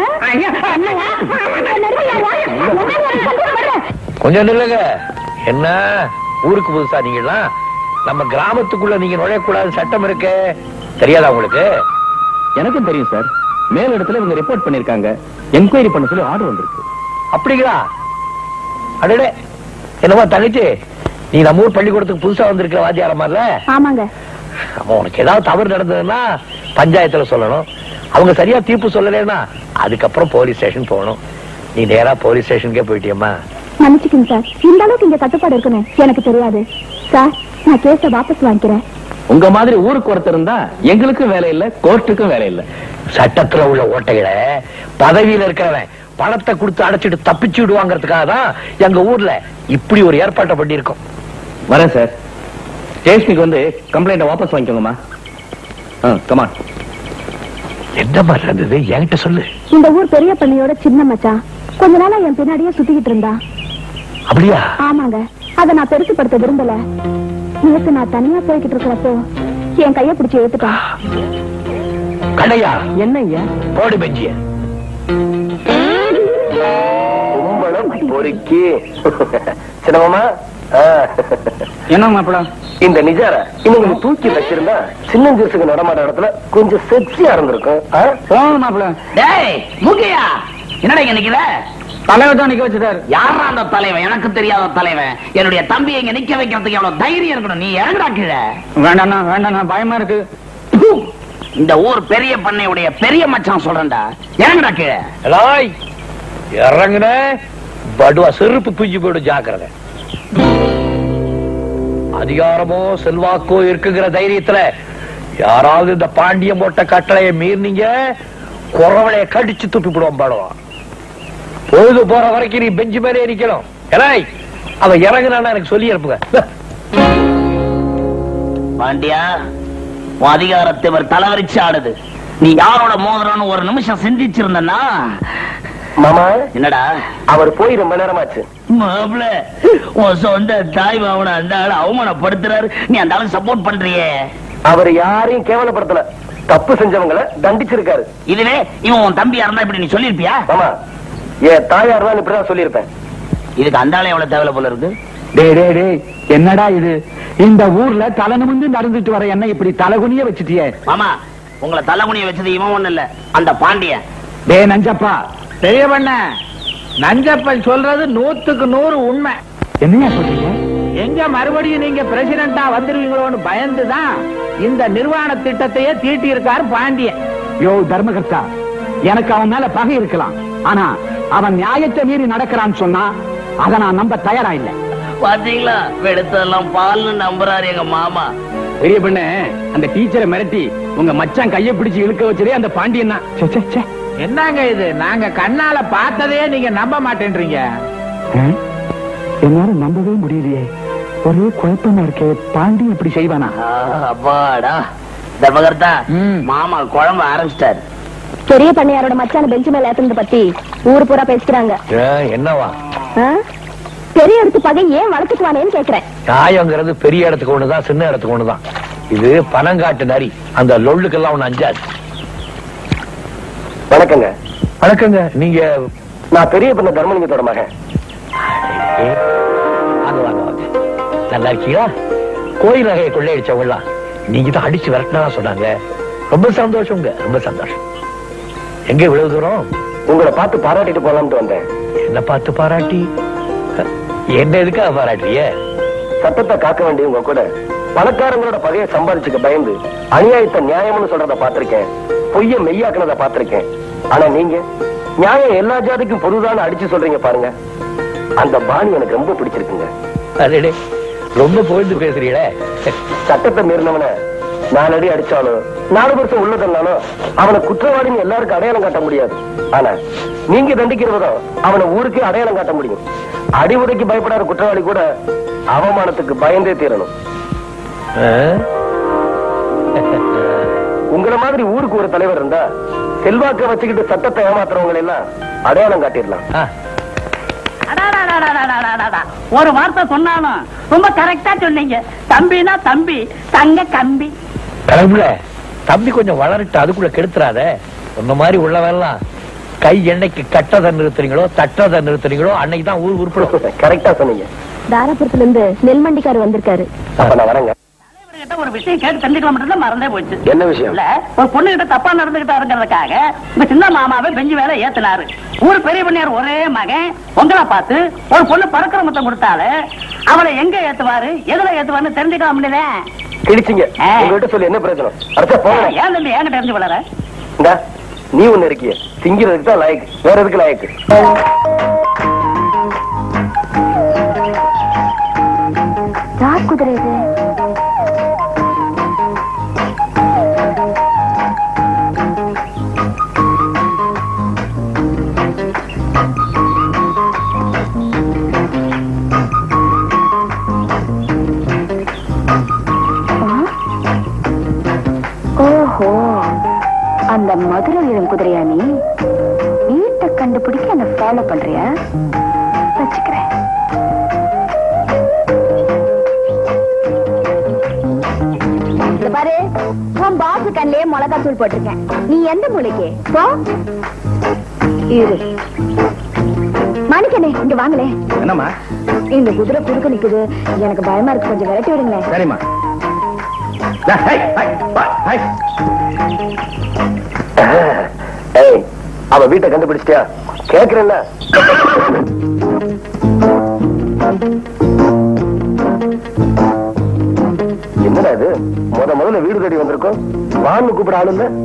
கொஞ்சம் நில்லுங்க என்ன ஊருக்கு புதுசா நீங்கலாம் நம்ம கிராமத்துக்குள்ள நீங்க நுழையக்கூடாது சட்டம் இருக்கு தெரியாதா உங்களுக்கு எனக்கும் தெரியும் சார் மேல் இடத்துல இவங்க ரிப்போர்ட் பண்ணிருக்காங்க என்கொயரி பண்ண சொல்லி ஆர்டர் வந்திருக்கு அப்படிங்களா அடடே என்னமா தங்கச்சி நீ நம்ம ஊர் பள்ளிக்கூடத்துக்கு புதுசா வந்திருக்க வாத்தியார மாதிரில ஆமாங்க அப்ப உனக்கு ஏதாவது தவறு நடந்ததுன்னா பஞ்சாயத்துல சொல்லணும் அவங்க சரியா தீர்ப்பு சொல்லலைன்னா அதுக்கப்புறம் போலீஸ் ஸ்டேஷன் போகணும் நீ நேரா போலீஸ் ஸ்டேஷனுக்கே போயிட்டியம்மா மன்னிச்சுக்கங்க சார் இந்த அளவுக்கு இங்க கட்டுப்பாடு இருக்குன்னு எனக்கு தெரியாது சார் நான் கேஸ வாபஸ் வாங்கிக்கிறேன் உங்க மாதிரி ஊருக்கு ஒருத்தர் இருந்தா எங்களுக்கும் வேலை இல்ல கோர்ட்டுக்கும் வேலை இல்ல சட்டத்துல உள்ள ஓட்டைகளை பதவியில இருக்கிறவன் பணத்தை கொடுத்து அடைச்சிட்டு தப்பிச்சு விடுவாங்கிறதுக்காக தான் எங்க ஊர்ல இப்படி ஒரு ஏற்பாட்டை பண்ணியிருக்கோம் வரேன் சார் ஸ்டேஷனுக்கு வந்து கம்ப்ளைண்ட வாபஸ் வாங்கிக்கோங்கம்மா கமான் என்ன மாதிரி இருந்தது என்கிட்ட சொல்லு இந்த ஊர் பெரிய பண்ணையோட சின்ன மச்சான் கொஞ்ச நாளா என் பின்னாடியே சுத்திக்கிட்டு இருந்தா அப்படியா ஆமாங்க அத நான் பெருசுப்படுத்த விரும்பல நேத்து நான் தனியா போய்கிட்டு இருக்கிறப்போ என் கைய பிடிச்சு ஏத்துட்டான் கடையா என்னய்யா போடு பெஞ்சிய கும்பலம் பொறுக்கி சின்னமாமா என்ன மாப்பிள இந்த நிஜார இன்னும் தூக்கி வச்சிருந்தா சின்னஞ்சிறுசுக்கு நடமாட இடத்துல கொஞ்சம் செக்ஸியா இருந்திருக்கும் ஆ? போங்க மாப்பிள டேய் மூக்கையா என்னடா இங்க நிக்கிற தலைவர் தான் நிக்க வச்சுட்டாரு யாரா அந்த தலைவன் எனக்கு தெரியாத தலைவன் என்னுடைய தம்பியை இங்க நிக்க வைக்கிறதுக்கு எவ்வளவு தைரியம் இருக்கணும் நீ இறங்குடா கீழே வேண்டாண்ணா வேண்டாண்ணா பயமா இருக்கு ப்பு! இந்த ஊர் பெரிய பண்ணையுடைய பெரிய மச்சான் சொல்றேன்டா இறங்குடா கீழே எலாய், இறங்குன படுவா செருப்பு தூக்கி போயிடும் ஜாக்கிரதை அதிகாரமோ செல்வாக்கோ இருக்குங்கிற தைரியத்துல யாராவது இந்த பாண்டியம் போட்ட கட்டளையை மீறினீங்க குறவளைய கடிச்சு துப்பி விடுவோம் பாடுவான் பொழுது போற வரைக்கும் நீ பெஞ்சு மேலே நிக்கணும் எலாய் அவன் இறங்குனான்னா எனக்கு சொல்லி அனுப்புங்க பாண்டியா உன் அதிகாரத்தை இவர் தலைவரிச்சு ஆடுது நீ யாரோட மோதிரம்னு ஒரு நிமிஷம் சிந்திச்சிருந்தனா மாமா என்னடா அவர் போய் ரொம்ப நேரமாச்சு மாப்பிள உன் சொந்த தாய் மாவன அந்த ஆளை அவமானப்படுத்துறாரு நீ அந்த ஆளு சப்போர்ட் பண்றியே அவர் யாரையும் கேவலப்படுத்தல தப்பு செஞ்சவங்கள தண்டிச்சிருக்காரு இதுவே இவன் உன் தம்பியா இருந்தா இப்படி நீ சொல்லிருப்பியா மாமா என் தாயார் தான் இப்படிதான் சொல்லியிருப்பேன் இதுக்கு அந்த ஆளு எவ்வளவு தேவை போல இருக்கு டேய் டேய் டேய் என்னடா இது இந்த ஊர்ல தலை நிமிந்து நடந்துட்டு வர என்ன இப்படி தலைகுனிய வச்சுட்டியே மாமா உங்களை தலைகுனிய வச்சது இவன் ஒண்ணு இல்ல அந்த பாண்டியன் டேய் நஞ்சப்பா பெரிய பண்ண நஞ்சப்பன் சொல்றது நூத்துக்கு நூறு உண்மை என்னையா சொல்றீங்க எங்க மறுபடியும் நீங்க பிரசிடண்டா வந்துருவீங்களோன்னு பயந்துதான் இந்த நிர்வாண திட்டத்தையே தீட்டி இருக்காரு பாண்டியன் யோ தர்மகர்த்தா எனக்கு அவன் மேல பகை இருக்கலாம் ஆனா அவன் நியாயத்தை மீறி நடக்கிறான்னு சொன்னா அதை நான் நம்ப தயாரா இல்ல பாத்தீங்களா வெடுத்தெல்லாம் பால்னு நம்புறாரு எங்க மாமா பெரிய பண்ண அந்த டீச்சரை மிரட்டி உங்க மச்சான் கைய பிடிச்சு இழுக்க வச்சதே அந்த பாண்டியன் தான் ச்சே, ச்சே, ச்சே. என்னங்க இது நாங்க கண்ணால பார்த்ததே நீங்க நம்ப மாட்டேன்றீங்க ஆ? என்னால நம்பவே முடியலையே ஒரே குழப்பமா இருக்கே பாண்டி இப்படி செய்வானா ஆ, அப்பாடா தர்மகர்த்தா மாமா குழம்பு ஆரம்பிச்சிட்டாரு பெரிய பண்ணையாரோட மச்சான பெஞ்சு மேல ஏத்துனத பத்தி ஊர் பூரா பேசிக்கிறாங்க என்னவா ஆ? பெரிய இடத்து பகை ஏன் வளர்த்துக்குவானேன்னு கேக்குறேன் நியாயங்கிறது பெரிய இடத்துக்கு ஒண்ணுதான் சின்ன இடத்துக்கு ஒண்ணுதான் இது பனங்காட்டு நரி அந்த லொள்ளுக்கெல்லாம் ஒண்ணு அஞ்சாது வணக்கங்க வணக்கங்க நீங்க நான் பெரிய பண்ண தர்மலிங்கத்தோட மகன் ஏ, வாங்க வாங்க வாங்க நல்லா இருக்கீங்களா கோயில் நகையை கொள்ளையடிச்சவங்களாம் நீங்க தான் அடிச்சு விரட்டினா சொன்னாங்க ரொம்ப சந்தோஷங்க ரொம்ப சந்தோஷம் எங்க இவ்வளவு தூரம் உங்களை பார்த்து பாராட்டிட்டு போலாம்னு வந்தேன் என்ன பார்த்து பாராட்டி என்ன எதுக்காக பாராட்டிய சட்டத்தை காக்க வேண்டியவங்க கூட பணக்காரங்களோட பகையை சம்பாதிச்சுக்க பயந்து அநியாயத்தை நியாயம்னு சொல்றத பார்த்திருக்கேன் பொய்ய மெய்யாக்குனத பார்த்திருக்கேன் ஆனா நீங்க நியாயம் எல்லா ஜாதிக்கும் பொதுதான அடிச்சு சொல்றீங்க பாருங்க அந்த பாணி எனக்கு ரொம்ப பிடிச்சிருக்குங்க அடடே ரொம்ப புகழ்ந்து பேசுறீங்களே சட்டத்தை மீறினவன நாலடி அடிச்சாலும் நாலு வருஷம் உள்ள தந்தாலும் அவனை குற்றவாளின்னு எல்லாருக்கும் அடையாளம் காட்ட முடியாது ஆனா நீங்க தண்டிக்கிறவதும் அவனை ஊருக்கே அடையாளம் காட்ட முடியும் அடிவுடைக்கு பயப்படாத குற்றவாளி கூட அவமானத்துக்கு பயந்தே தீரணும் உங்கள மாதிரி ஊருக்கு ஒரு தலைவர் இருந்தா செல்வாக்க வச்சுக்கிட்டு சட்டத்தை ஏமாத்துறவங்க எல்லாம் அடையாளம் காட்டிடலாம் அடாடாடாடாடாடாடாடா. ஒரு வார்த்தை சொன்னாலும் ரொம்ப கரெக்டா சொன்னீங்க தம்பினா தம்பி தங்க கம்பி கடவுள தம்பி கொஞ்சம் வளரட்டு அதுக்குள்ள கெடுத்துறாத உன்ன மாதிரி உள்ளவெல்லாம் கை எண்ணெய்க்கு கட்டதை நிறுத்துறீங்களோ தட்டதை நிறுத்துறீங்களோ அன்னைக்கு தான் ஊர் உருப்படும் கரெக்டா சொன்னீங்க தாராபுரத்துல இருந்து நெல்மண்டிக்கார் வந்திருக்காரு அப்ப நான் வரேங்க இவர்கிட்ட ஒரு விஷயம் கேட்டு தெரிஞ்சுக்கலாம் மட்டும் மறந்தே போச்சு என்ன விஷயம் இல்ல ஒரு பொண்ணு கிட்ட தப்பா நடந்துகிட்டாருங்கிறதுக்காக உங்க சின்ன மாமாவை பெஞ்சு வேலை ஏத்துனாரு ஊர் பெரிய பண்ணியார் ஒரே மகன் உங்களை பார்த்து ஒரு பொண்ணு பறக்கிற முத்தம் கொடுத்தாரு அவளை எங்க ஏத்துவாரு எதுல ஏத்துவாருன்னு தெரிஞ்சுக்கலாம் முடியல கிழிச்சிங்க ஆ. உங்ககிட்ட சொல்லி என்ன பிரயோஜனம் அடுத்த போங்க ஏன் தம்பி ஏன் தெரிஞ்சு வளர இந்தா, நீ ஒண்ணு இருக்கிய திங்கிறதுக்கு தான் லாயக்கு வேற எதுக்கு லாயக்கு யார் குதிரை இது ஓஹோ அந்த மதுரை வீரன் குதிரையா நீ வீட்டை கண்டுபிடிக்க என்ன ஃபாலோ பண்றியா வச்சுக்கிறேன் இங்க பாரு உன் பாசு கண்ணிலே மிளகா தூள் போட்டிருக்கேன் நீ எந்த மூளைக்கு போ இரு மாணிக்கனே இங்க வாங்களே என்னம்மா இந்த குதிரை குறுக்க நிக்குது எனக்கு பயமா இருக்கு கொஞ்சம் விரட்டி விடுங்களேன் சரிம்மா ஏய் அவ வீட்டை கண்டுபிடிச்சிட்டியா கேக்குறேன்ல என்னடா இது முத முதல்ல வீடு தேடி வந்திருக்கோம் வான்னு கூப்பிட ஆளு இல்ல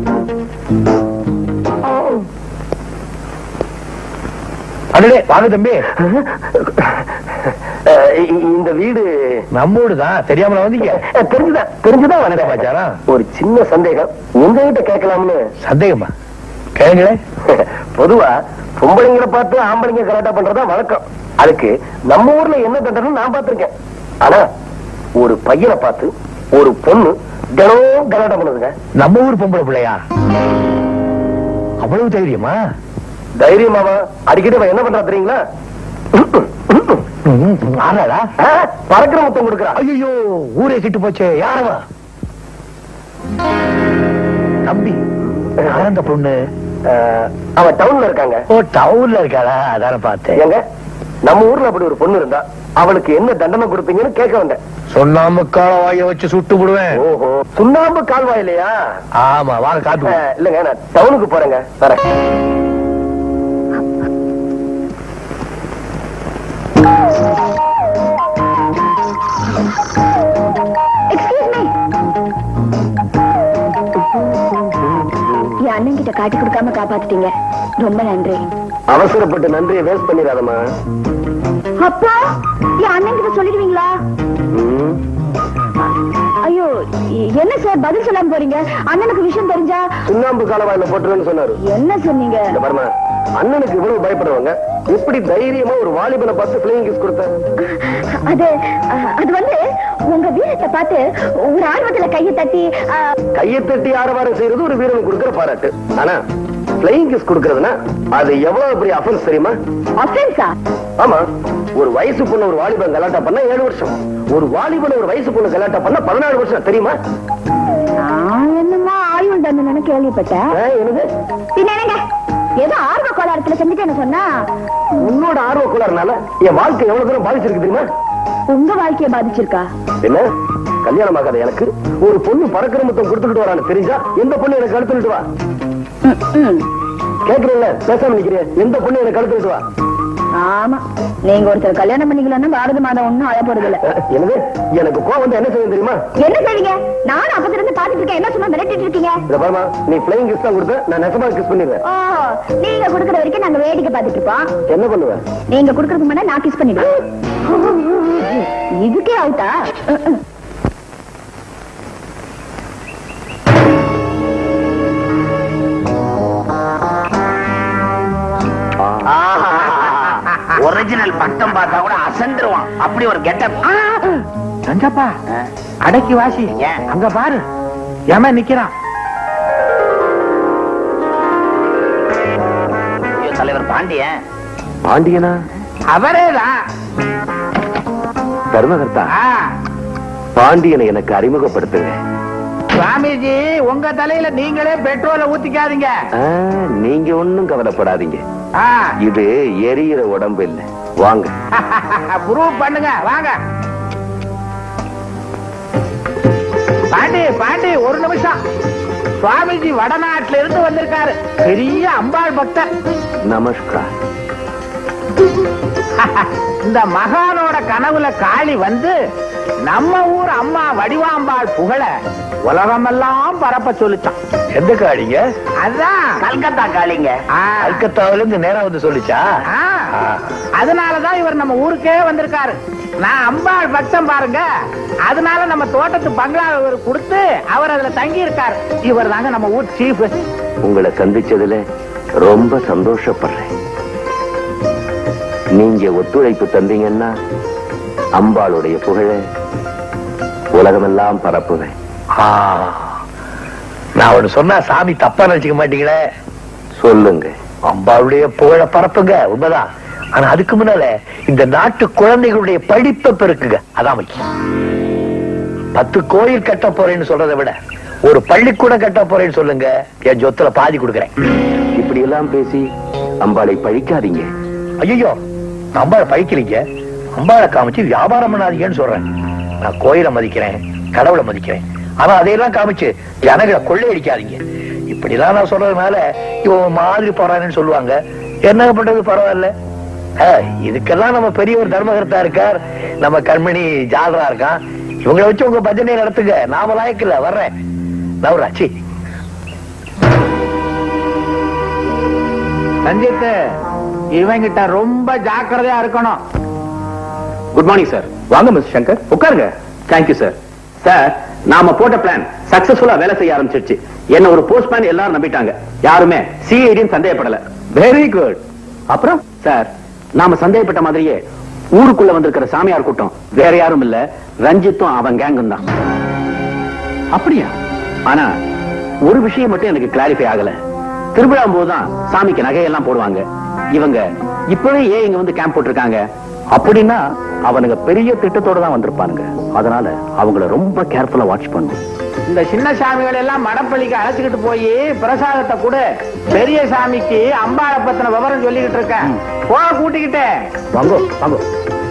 அடடே வாங்க தம்பி அஹ் இ- இந்த வீடு நம்ம ஊடுதான் தெரியாமல வந்தீங்க அஹ் தெரிஞ்சுதான் தெரிஞ்சுதான் வந்தேன் பாச்சாரம் ஒரு சின்ன சந்தேகம் உங்ககிட்ட கேட்கலாம்னு சந்தேகமா கேளுங்களே பொதுவா பொம்பளைங்களை பார்த்து ஆம்பளைங்க கலாட்டா பண்றதா வழக்கம் அதுக்கு நம்ம ஊர்ல என்ன தண்டனை நான் பார்த்திருக்கேன் ஆனா ஒரு பையனை பார்த்து ஒரு பொண்ணு தினம் கலாட்டா பண்ணுதுங்க நம்ம ஊர் பொம்பளை பிள்ளையா அவ்வளவு தைரியமா தைரியமாவா அடிக்கடி அவன் என்ன பண்றா தெரியுங்களா ஆறாடா ஆ, பறக்கிற முத்தம் கொடுக்குறா ஐயோ ஊரே கிட்டு போச்சே யாரவா தம்பி யார் அந்த பொண்ணு அஹ், அவன் டவுன்ல இருக்காங்க ஓ டவுன்ல இருக்காளா அதான பார்த்தேன் ஏங்க நம்ம ஊர்ல அப்படி ஒரு பொண்ணு இருந்தா அவளுக்கு என்ன தண்டனை கொடுப்பீங்கன்னு கேட்க வந்தேன் சொன்னாம கால வாய வச்சு சுட்டு விடுவேன் ஓஹோ சுண்ணாம்பு கால்வாய் இல்லையா ஆமா வாங்க காட்டு அஹ், இல்லங்க நான் டவுனுக்கு போறேங்க வரேன் எக்ஸ்கியூஸ் மீ என் அண்ணன் கிட்ட காட்டி கொடுக்காம காப்பாத்திட்டீங்க ரொம்ப நன்றி அவசரப்பட்டு நன்றியை வேஸ்ட் பண்ணிடாதம்மா அப்பா என் அண்ணன் கிட்ட சொல்லிடுவீங்களா ம். ஐயோ எ- என்ன சார் பதில் சொல்லாம போறீங்க அண்ணனுக்கு விஷயம் தெரிஞ்சா சுண்ணாம்பு காலவாயில போட்டுருவேன்னு சொன்னாரு என்ன சொன்னீங்க இந்த பாருமா அண்ணனுக்கு இவ்வளவு பயப்படுறவங்க எப்படி தைரியமா ஒரு வாலிபனை பார்த்து பிளேயிங் கிஸ் கொடுத்த அது அஹ், அது வந்து உங்க வீரத்தை பார்த்து ஒரு ஆர்வத்துல கையை தட்டி அஹ், கையை தட்டி ஆரவாரம் செய்யறது ஒரு வீரனுக்கு கொடுக்கிற பாராட்டு ஆனா பிளேயிங் கிஸ் கொடுக்கறதுனா அது எவ்வளவு பெரிய அஃபென்ஸ் தெரியுமா offense ஆ? ஆமா ஒரு வயசு பொண்ணு ஒரு வாலிபன் கலாட்டா பண்ண ஏழு வருஷம் ஒரு வாலிபன் ஒரு வயசு பொண்ணு கலாட்டா பண்ண பதினாலு வருஷம் தெரியுமா நான் என்னமோ ஆயுள் தண்டனை கேள்விப்பட்டேன் ஆ, என்னது பின்ன என்னங்க ஏதோ ஆர்வ கோளாறுல செஞ்சுட்டேன்னு சொன்னா உன்னோட ஆர்வ கோளாறுனால என் வாழ்க்கை எவ்வளவு தூரம் பாதிச்சிருக்கு தெரியுமா உங்க வாழ்க்கைய பாதிச்சிருக்கா என்ன கல்யாணம் ஆகாத எனக்கு ஒரு பொண்ணு பறக்கிற முத்தம் கொடுத்துட்டு வரான்னு தெரிஞ்சா எந்த பொண்ணு எனக்கு கழுத்துட்டு வா ம், ம். கேக்குறீங்களா பேசாம நிக்கிறேன் எந்த பொண்ணு எனக்கு கழுத்துட்டு வா ஆமா நீங்க ஒருத்தர் கல்யாணம் பண்ணிக்கலன்னா பாரத மாதம் ஒண்ணும் அழ போறது இல்ல என்னது எனக்கு கோவம் வந்து என்ன செய்யும் தெரியுமா என்ன செய்வீங்க நானும் அப்பத்துல இருந்து பாத்துட்டு இருக்கேன் என்ன சும்மா மிரட்டிட்டு இருக்கீங்க இத பாருமா நீ பிளைங் கிஸ் தான் கொடுத்த நான் நெசமா கிஸ் பண்ணிடுவேன் ஓ நீங்க குடுக்கற வரைக்கும் நாங்க வேடிக்கை பாத்துட்டு இருப்போம் என்ன பண்ணுவேன் நீங்க குடுக்கறதுக்கு முன்னாடி நான் கிஸ் பண்ணிடுவேன் இதுக்கே அவுட்டா ஒரிஜினல் பட்டம் பார்த்தா கூட அசந்துருவான் அப்படி ஒரு கெட்டப் சஞ்சப்பா அடக்கி வாசி ஏன்? அங்க பாரு ஏமா நிக்கிறான் தலைவர் பாண்டியன் பாண்டியனா அவரேதான் தர்மகர்த்தா ஆ, பாண்டியனை எனக்கு அறிமுகப்படுத்துங்க சுவாமிஜி உங்க தலையில நீங்களே பெட்ரோலை ஊத்திக்காதீங்க ஆ, நீங்க ஒண்ணும் கவலைப்படாதீங்க ஆ, இது எரியிற உடம்பு இல்ல வாங்க ப்ரூவ் பண்ணுங்க வாங்க பாண்டி பாண்டி ஒரு நிமிஷம் சுவாமிஜி வடநாட்டுல இருந்து வந்திருக்காரு பெரிய அம்பாள் பக்தர் நமஸ்கார் இந்த மகானோட கனவுல காளி வந்து நம்ம ஊர் அம்மா வடிவாம்பாள் புகழ உலகமெல்லாம் பரப்ப சொல்லிச்சான் எந்த காடிங்க அதான் கல்கத்தா காளிங்க ஆ, கல்கத்தாவில இருந்து நேரா வந்து சொல்லிச்சா ஆ, அதனாலதான் இவர் நம்ம ஊருக்கே வந்திருக்காரு நான் அம்பாள் பக்தம் பாருங்க அதனால நம்ம தோட்டத்து பங்களா இவர் கொடுத்து அவர் அதுல தங்கி இருக்காரு இவர் தாங்க நம்ம ஊர் சீஃப் உங்களை சந்திச்சதுல ரொம்ப சந்தோஷப்படுறேன் நீங்க ஒத்துழைப்பு தந்தீங்கன்னா அம்பாளுடைய புகழ உலகமெல்லாம் பரப்புவேன் ஆ. நான் ஒண்ணு சொன்னா சாமி தப்பா நினைச்சுக்க மாட்டீங்களே சொல்லுங்க அம்பாவுடைய புகழ பரப்புங்க உண்மைதான் ஆனா அதுக்கு முன்னால இந்த நாட்டு குழந்தைகளுடைய படிப்பை பெருக்குங்க அதான் முக்கியம் பத்து கோயில் கட்ட போறேன்னு சொல்றதை விட ஒரு பள்ளிக்கூடம் கட்ட போறேன்னு சொல்லுங்க என் சொத்துல பாதி கொடுக்குறேன் இப்படி எல்லாம் பேசி அம்பாளை பழிக்காதீங்க ஐயோ அம்பாளை பழிக்கிறீங்க அம்பாளை காமிச்சு வியாபாரம் பண்ணாதீங்கன்னு சொல்றேன் நான் கோயிலை மதிக்கிறேன் கடவுளை மதிக்கிறேன் ஆனா அதையெல்லாம் காமிச்சு ஜனங்களை கொள்ளையடிக்காதீங்க இப்படிலாம் நான் சொல்றதுனால இவன் மாதிரி போறான்னு சொல்லுவாங்க என்ன பண்றது பரவாயில்ல ஆ, இதுக்கெல்லாம் நம்ம பெரிய ஒரு தர்மகர்த்தா இருக்கார் நம்ம கண்மணி ஜாலரா இருக்கான் இவங்களை வச்சு உங்க பஜனை நடத்துங்க நாம லாயக்கில்ல வர்றேன் நவராச்சி சஞ்சித் இவங்கிட்ட ரொம்ப ஜாக்கிரதையா இருக்கணும் குட் மார்னிங் சார் வாங்க மிஸ் சங்கர் உட்காருங்க தேங்க்யூ சார் சார் நாம போட்ட பிளான் சக்சஸ்ஃபுல்லா வேலை செய்ய ஆரம்பிச்சிருச்சு என்ன ஒரு போஸ்ட்மேன் எல்லாரும் நம்பிட்டாங்க யாருமே சிஐடின்னு சந்தேகப்படல வெரி குட் அப்புறம் சார் நாம சந்தேகப்பட்ட மாதிரியே ஊருக்குள்ள வந்திருக்கிற சாமியார் கூட்டம் வேற யாரும் இல்ல ரஞ்சித்தும் அவன் கேங்கும் தான் அப்படியா ஆனா ஒரு விஷயம் மட்டும் எனக்கு கிளாரிஃபை ஆகல திருவிழா போதுதான் சாமிக்கு நகையெல்லாம் போடுவாங்க இவங்க இப்பவே ஏன் இங்க வந்து கேம்ப் போட்டிருக்காங்க அப்படின்னா அவனுங்க பெரிய திட்டத்தோட தான் வந்திருப்பானுங்க அதனால அவங்கள ரொம்ப கேர்ஃபுல்லா வாட்ச் பண்ணும் இந்த சின்ன சாமிகள் எல்லாம் மடப்பள்ளிக்கு அழைச்சுக்கிட்டு போய் பிரசாதத்தை கொடு பெரிய சாமிக்கு அம்பாளை பத்தின விவரம் சொல்லிக்கிட்டு இருக்கேன் போ கூட்டிக்கிட்டு வாங்கோ வாங்கோ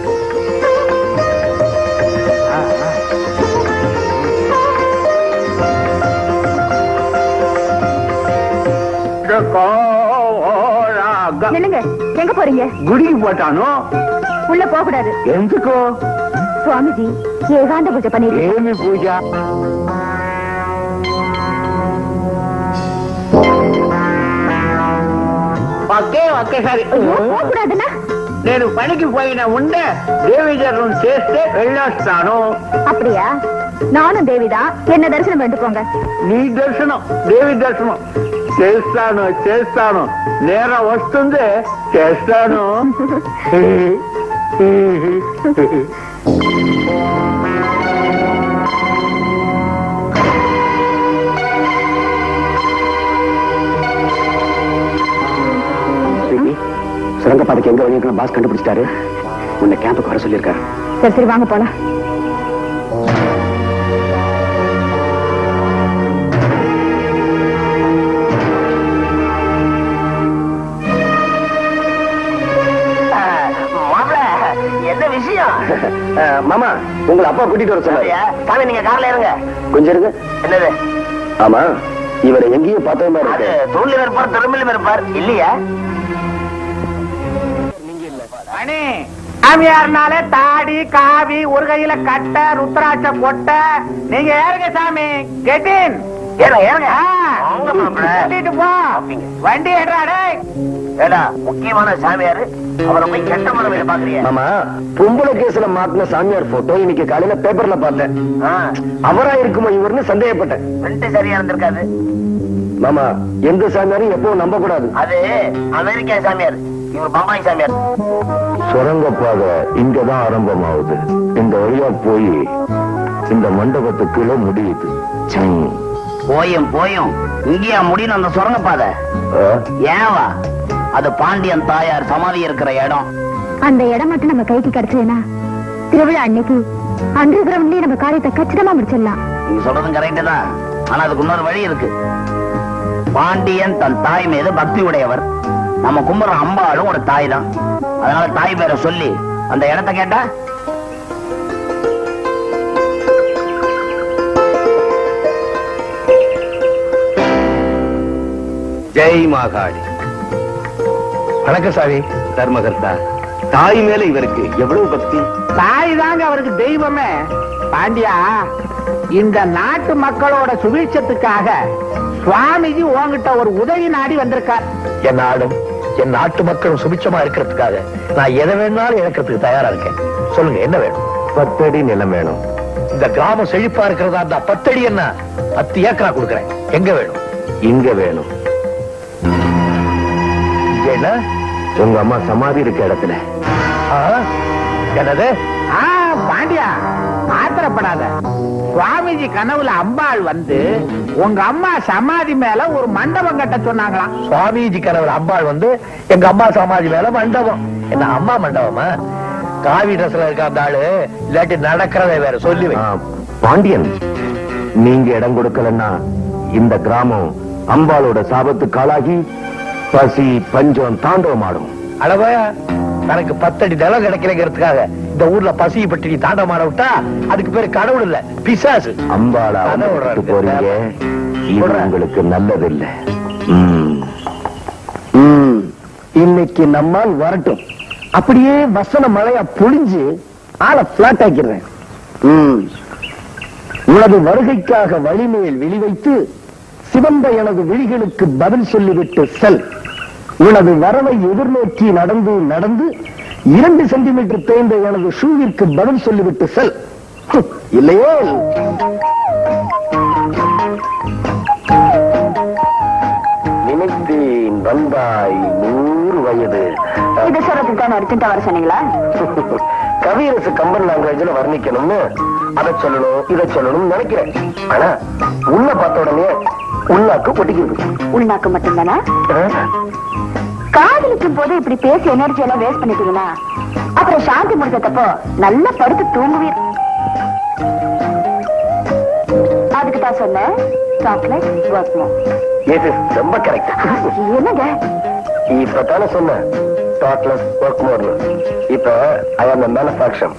என்னங்க எங்க போறீங்க குடிக்கு போட்டானோ உள்ள போக கூடாது ఎందుకో சுவாமிஜி ஏகாந்த பூஜை பண்ணிட்டு ఏమి పూజ ఒకే ఒకేసారి போக கூடாதுன்னா నేను పనికి పోయిన ఉండే దేవి దర్శనం చేస్తే వెళ్ళొస్తాను அப்படியா நானும் தேவிதான் என்ன தரிசனம் பண்ணிட்டு போங்க నీ దర్శనం దేవి దర్శనం చేస్తాను చేస్తాను నేర వస్తుంది చేస్తాను சுரங்கப்பாதைக்கு எங்க வழி பாஸ் கண்டுபிடிச்சிட்டாரு உன்னை கேம்புக்கு வர சொல்லியிருக்காரு சரி சரி வாங்க போலாம் மாப்பிள என்ன விஷயம் மாமா உங்களை அப்பா கூட்டிட்டு வர சொன்னாரு சரியா? சாமி நீங்க கார்ல இருங்க கொஞ்சம் இருங்க என்னது ஆமா இவரை எங்கேயும் பார்த்த மாதிரி அது இருக்கு தூள்ல இருப்பார் திரும்பிலும் இருப்பார் இல்லையா மணி சாமியார்னாலே தாடி காவி ஒரு கையில கட்ட ருத்ராட்ச கொட்ட நீங்க ஏறுங்க சாமி கெட்டின் ஏறுங்க, ஏறுங்க. வாங்க மாப்பிள்ளை. கூட்டிட்டு போ வண்டி எடுறா டேய் ஏடா முக்கியமான சாமியாரு அவரை போய் கெட்ட முறையில பாக்குறியா ஆமா பொம்பளை கேஸ்ல மாத்தின சாமியார் போட்டோ இன்னைக்கு காலையில பேப்பர்ல பார்த்தேன் அவரா இருக்குமோ இவர்னு சந்தேகப்பட்டேன் ரெண்டு சரியா இருந்திருக்காது மாமா எந்த சாமியாரும் எப்பவும் நம்ப கூடாது அது அமெரிக்கா சாமியார் இவர் பம்பாய் சாமியார் சுரங்கப்பாதை இங்கதான் ஆரம்பமாகுது இந்த வழியா போய் இந்த மண்டபத்துக்குள்ள முடியுது சை. போயும் போயும் இங்கேயா முடியும் அந்த சுரங்கப்பாதை ஆ? ஏவா அது பாண்டியன் தாயார் சமாதி இருக்கிற இடம் அந்த இடம் மட்டும் நம்ம கைக்கு கிடைச்சதுன்னா திருவிழா அன்னைக்கு அண்டர் கிரவுண்ட்லயே நம்ம காரியத்தை கச்சிதமா முடிச்சிடலாம் நீங்க சொல்றதும் கரெக்ட் தான் ஆனா அதுக்கு இன்னொரு வழி இருக்கு பாண்டியன் தன் தாய் மீது பக்தி உடையவர் நம்ம கும்புற அம்பாளும் ஒரு தாய் தான் அதனால தாய் பேரை சொல்லி அந்த இடத்தை கேட்டா ஜெய் மாகாளி வணக்கம் சாமி தர்மகர்த்தா தாய் மேல இவருக்கு எவ்வளவு பக்தி தாய் தாங்க அவருக்கு தெய்வமே பாண்டியா இந்த நாட்டு மக்களோட சுபீட்சத்துக்காக சுவாமிஜி உங்ககிட்ட ஒரு உதவி நாடி வந்திருக்கார் என் நாடும் என் நாட்டு மக்களும் சுபிட்சமா இருக்கிறதுக்காக நான் எதை வேணாலும் இழக்கிறதுக்கு தயாரா இருக்கேன் சொல்லுங்க என்ன வேணும் பத்தடி நிலம் வேணும் இந்த கிராமம் செழிப்பா இருக்கிறதா இருந்தா பத்தடி என்ன பத்து ஏக்கரா கொடுக்கறேன் எங்க வேணும் இங்க வேணும் என்ன உங்க அம்மா சமாதி இருக்க இடத்துல ஆ? என்னது ஆ பாண்டியா ஆத்திரப்படாத சுவாமிஜி கனவுல அம்பாள் வந்து உங்க அம்மா சமாதி மேல ஒரு மண்டபம் கட்ட சொன்னாங்களாம் சுவாமிஜி கனவுல அம்பாள் வந்து எங்க அம்மா சமாதி மேல மண்டபம் என்ன அம்மா மண்டபமா காவி ட்ரெஸ்ல இருக்க அந்த ஆளு இல்லாட்டி நடக்கிறதை வேற சொல்லி வை. ஆ, பாண்டியன் நீங்க இடம் கொடுக்கலன்னா இந்த கிராமம் அம்பாளோட சாபத்துக்கு ஆளாகி பசி பஞ்சம் தாண்டவமாடும் அளவா தனக்கு பத்தடி நிலம் கிடைக்கலங்கிறதுக்காக இந்த ஊர்ல பசி பட்டி தாண்ட மாட விட்டா அதுக்கு பேரு கடவுள் இல்ல பிசாசு அம்பாளா கதை விட்டு விடுறாரு. போறீங்க இது விடுறேன். உங்களுக்கு நல்லதில்ல ம். ம். இன்னைக்கு நம்மால் வரட்டும் அப்படியே வசன மழையா பொழிஞ்சு ஆளை பிளாட் ஆக்கிறேன் ம். உனது வருகைக்காக வழிமேல் விழிவைத்து சிவந்த எனது விழிகளுக்கு பதில் சொல்லிவிட்டு செல் உனது வரவை எதிர்நோக்கி நடந்து நடந்து இரண்டு சென்டிமீட்டர் தேய்ந்த எனது ஷூவிற்கு பதில் சொல்லிவிட்டு செல் ஹம், இல்லையோ நினைத்தேன் வந்தாய் நூறு வயது இது சொல்றதுக்கு தான் அர்ஜென்டா வர சொன்னீங்களா கவியரசு கம்பன் லாங்குவேஜ்ல வர்ணிக்கணும்னு அதை சொல்லணும் இதை சொல்லணும்னு நினைக்கிறேன் ஆனா உள்ள பார்த்த உடனே உள்நாக்கு பொட்டிக்கிறது உள்நாக்கு மட்டும்தானா ஆ? காதலிக்கும் போது இப்படி பேசி எனர்ஜி எல்லாம் வேஸ்ட் பண்ணிட்டீங்கன்னா அப்புறம் சாந்தி முடிஞ்சதப்போ நல்லா படுத்து தூங்குவீர் அதுக்கு தான் சொன்னேன் சாக்லேட் ஒர்க்மோ இது ரொம்ப கரெக்ட் என்னங்க இப்பதானே சொன்னேன் தாட்லெஸ் ஒர்க் மோர்னு இப்ப ஐ ஆம் மேனுஃபேக்சர்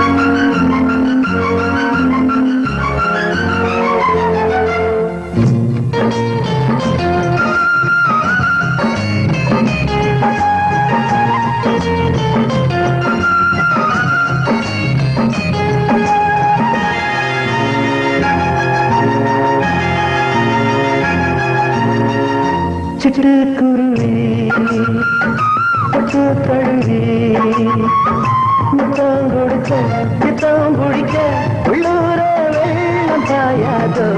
சிட்டுக்குருவி பட்டு தழுவி முத்தம் கொடுக்க சித்தம் குடிக்க உள்ளூர வெள்ளம் பாயாதோ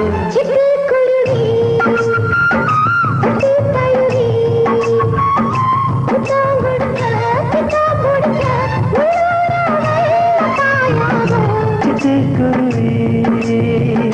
சிட்டுக்குருவி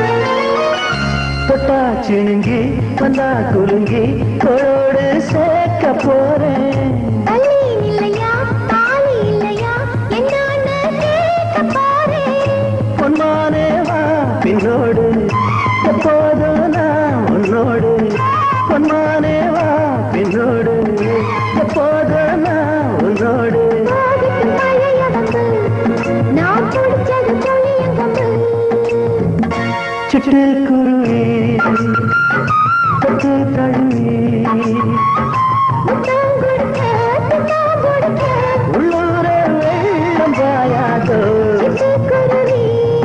தொட்டா சிணுங்கி வந்தா குலுங்கி தோளோடு சேர்த்து கேட்க போறேன் தள்ளி இல்லையா தாலி இல்லையா என்னன்னு கேட்க போறேன் பொன்மானே வா பின்னோடு எப்போதும் நான் உன்னோடு பொன்மானே வா பின்னோடு எப்போதும் நான் உன்னோடு போகட்டும் பழைய வம்பு நான் பிடிச்சது புளியங்கம்பு சிட்டுக்குருவி தொட்டு தழுவி முத்தம் கொடுக்க முத்தம் கொடுக்க உள்ளூர வெள்ளம் பாயாதோ சிட்டுக்குருவி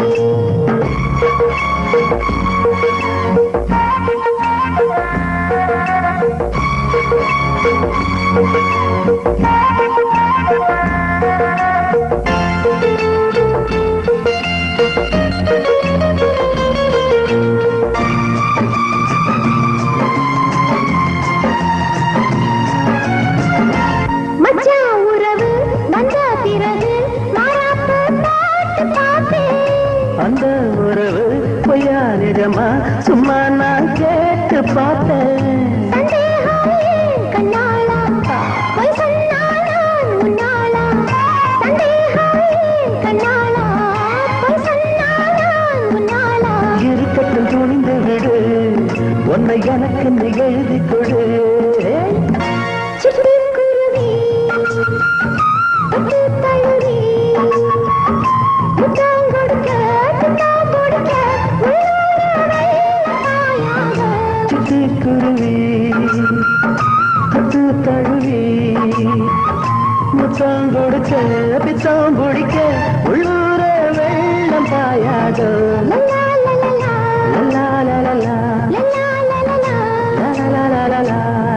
மச்சான் உறவு வந்த பிறகு மாறாப்பு பாட்டு பாப்பேன் அந்த உறவு பொய்யா நிஜமா சும்மா நான் கேட்டு பார்த்தேன் சந்தேகம் ஏன் கண்ணாளா பொய் சொன்னால் நான் உன்னாளா சந்தேகம் ஏன் கண்ணாளா பொய் சொன்னால் நான் உன்னாளா இருக்கட்டும் துணிந்து விடு உன்னை எனக்கு நீ எழுதி கொடு சிட்டுக்குருவி முத்து தழுவி முத்தம் கொடுக்க முத்தம் கொடுக்க உள்ளூர வெள்ளக்காயாக சிட்டுக்குருவி தொட்டு தழுவி முத்தம் கொடுக்க பித்தம் பிடிக்க உள்ளூர வெள்ளம் பாயாதோ லலா லலலா லலா லலலா லலா லலலா லலலா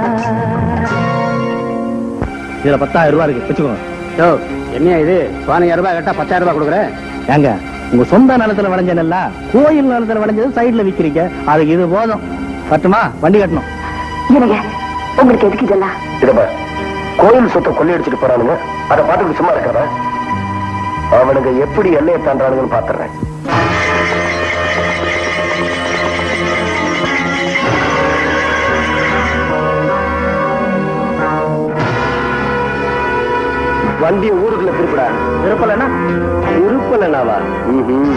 இதுல பத்தாயிரம் ரூபாய் இருக்கு வச்சுக்கோங்க யோ என்ன இது பதினஞ்சாயிரம் ரூபாய் கேட்டா பத்தாயிரம் ரூபாய் கொடுக்குறேன் ஏங்க உங்க சொந்த நிலத்துல விளைஞ்ச நெல்லா கோயில் நிலத்துல விளைஞ்சது சைடுல விக்கிறீங்க அதுக்கு இது போதும் கட்டுமா வண்டி கட்டணும் இருங்க உங்களுக்கு எதுக்கு இதெல்லாம் இதப்பா கோயில் சொத்தை கொள்ளையடிச்சிட்டு போறானுங்க அதை பார்த்துட்டு சும்மா இருக்கிறதா அவனுங்க எப்படி எல்லையை தாண்டானுங்கன்னு பாத்துறேன் வண்டியை ஊருக்குள்ள திருப்படா திருப்பலனா திருப்பலனாவா ம்ஹும்.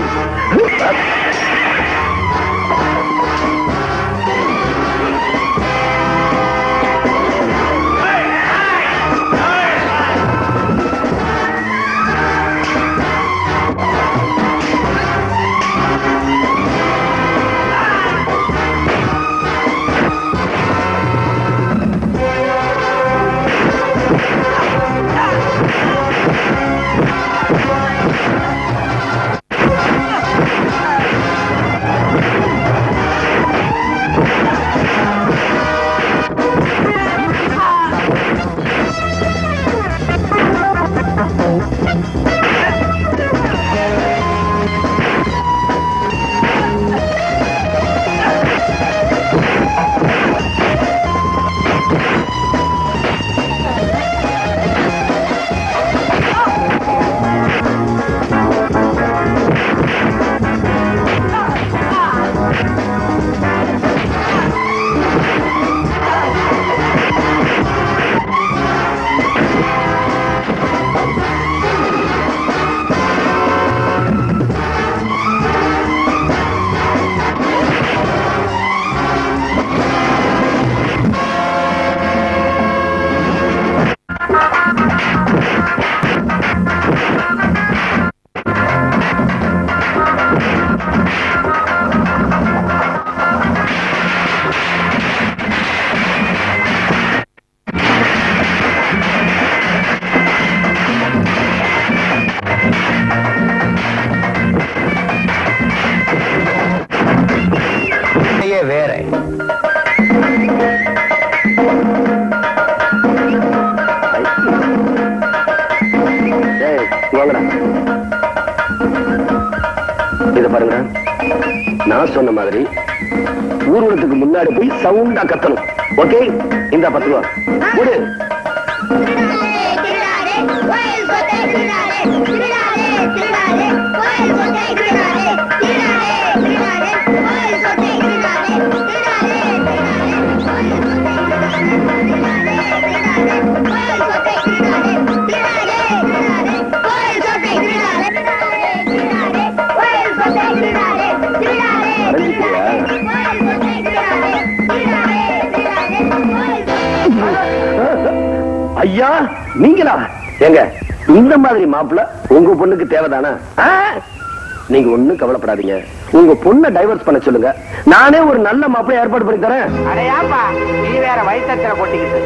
வேற ஏய், வாங்கடா இத பாருங்க நான் சொன்ன மாதிரி ஊர்வலத்துக்கு முன்னாடி போய் சவுண்டா கத்தணும் ஓகே இந்த பத்து ரூபா கொடு திருடாதே ஐயா நீங்களா ஏங்க இந்த மாதிரி மாப்பிள்ள உங்க பொண்ணுக்கு தேவைதானா ஆ? நீங்க ஒண்ணும் கவலைப்படாதீங்க உங்க பொண்ணை டைவர்ஸ் பண்ண சொல்லுங்க நானே ஒரு நல்ல மாப்பிள்ளை ஏற்பாடு பண்ணி தரேன் அடையாப்பா நீ வேற வயிற்றத்துல கொட்டிக்கிட்டு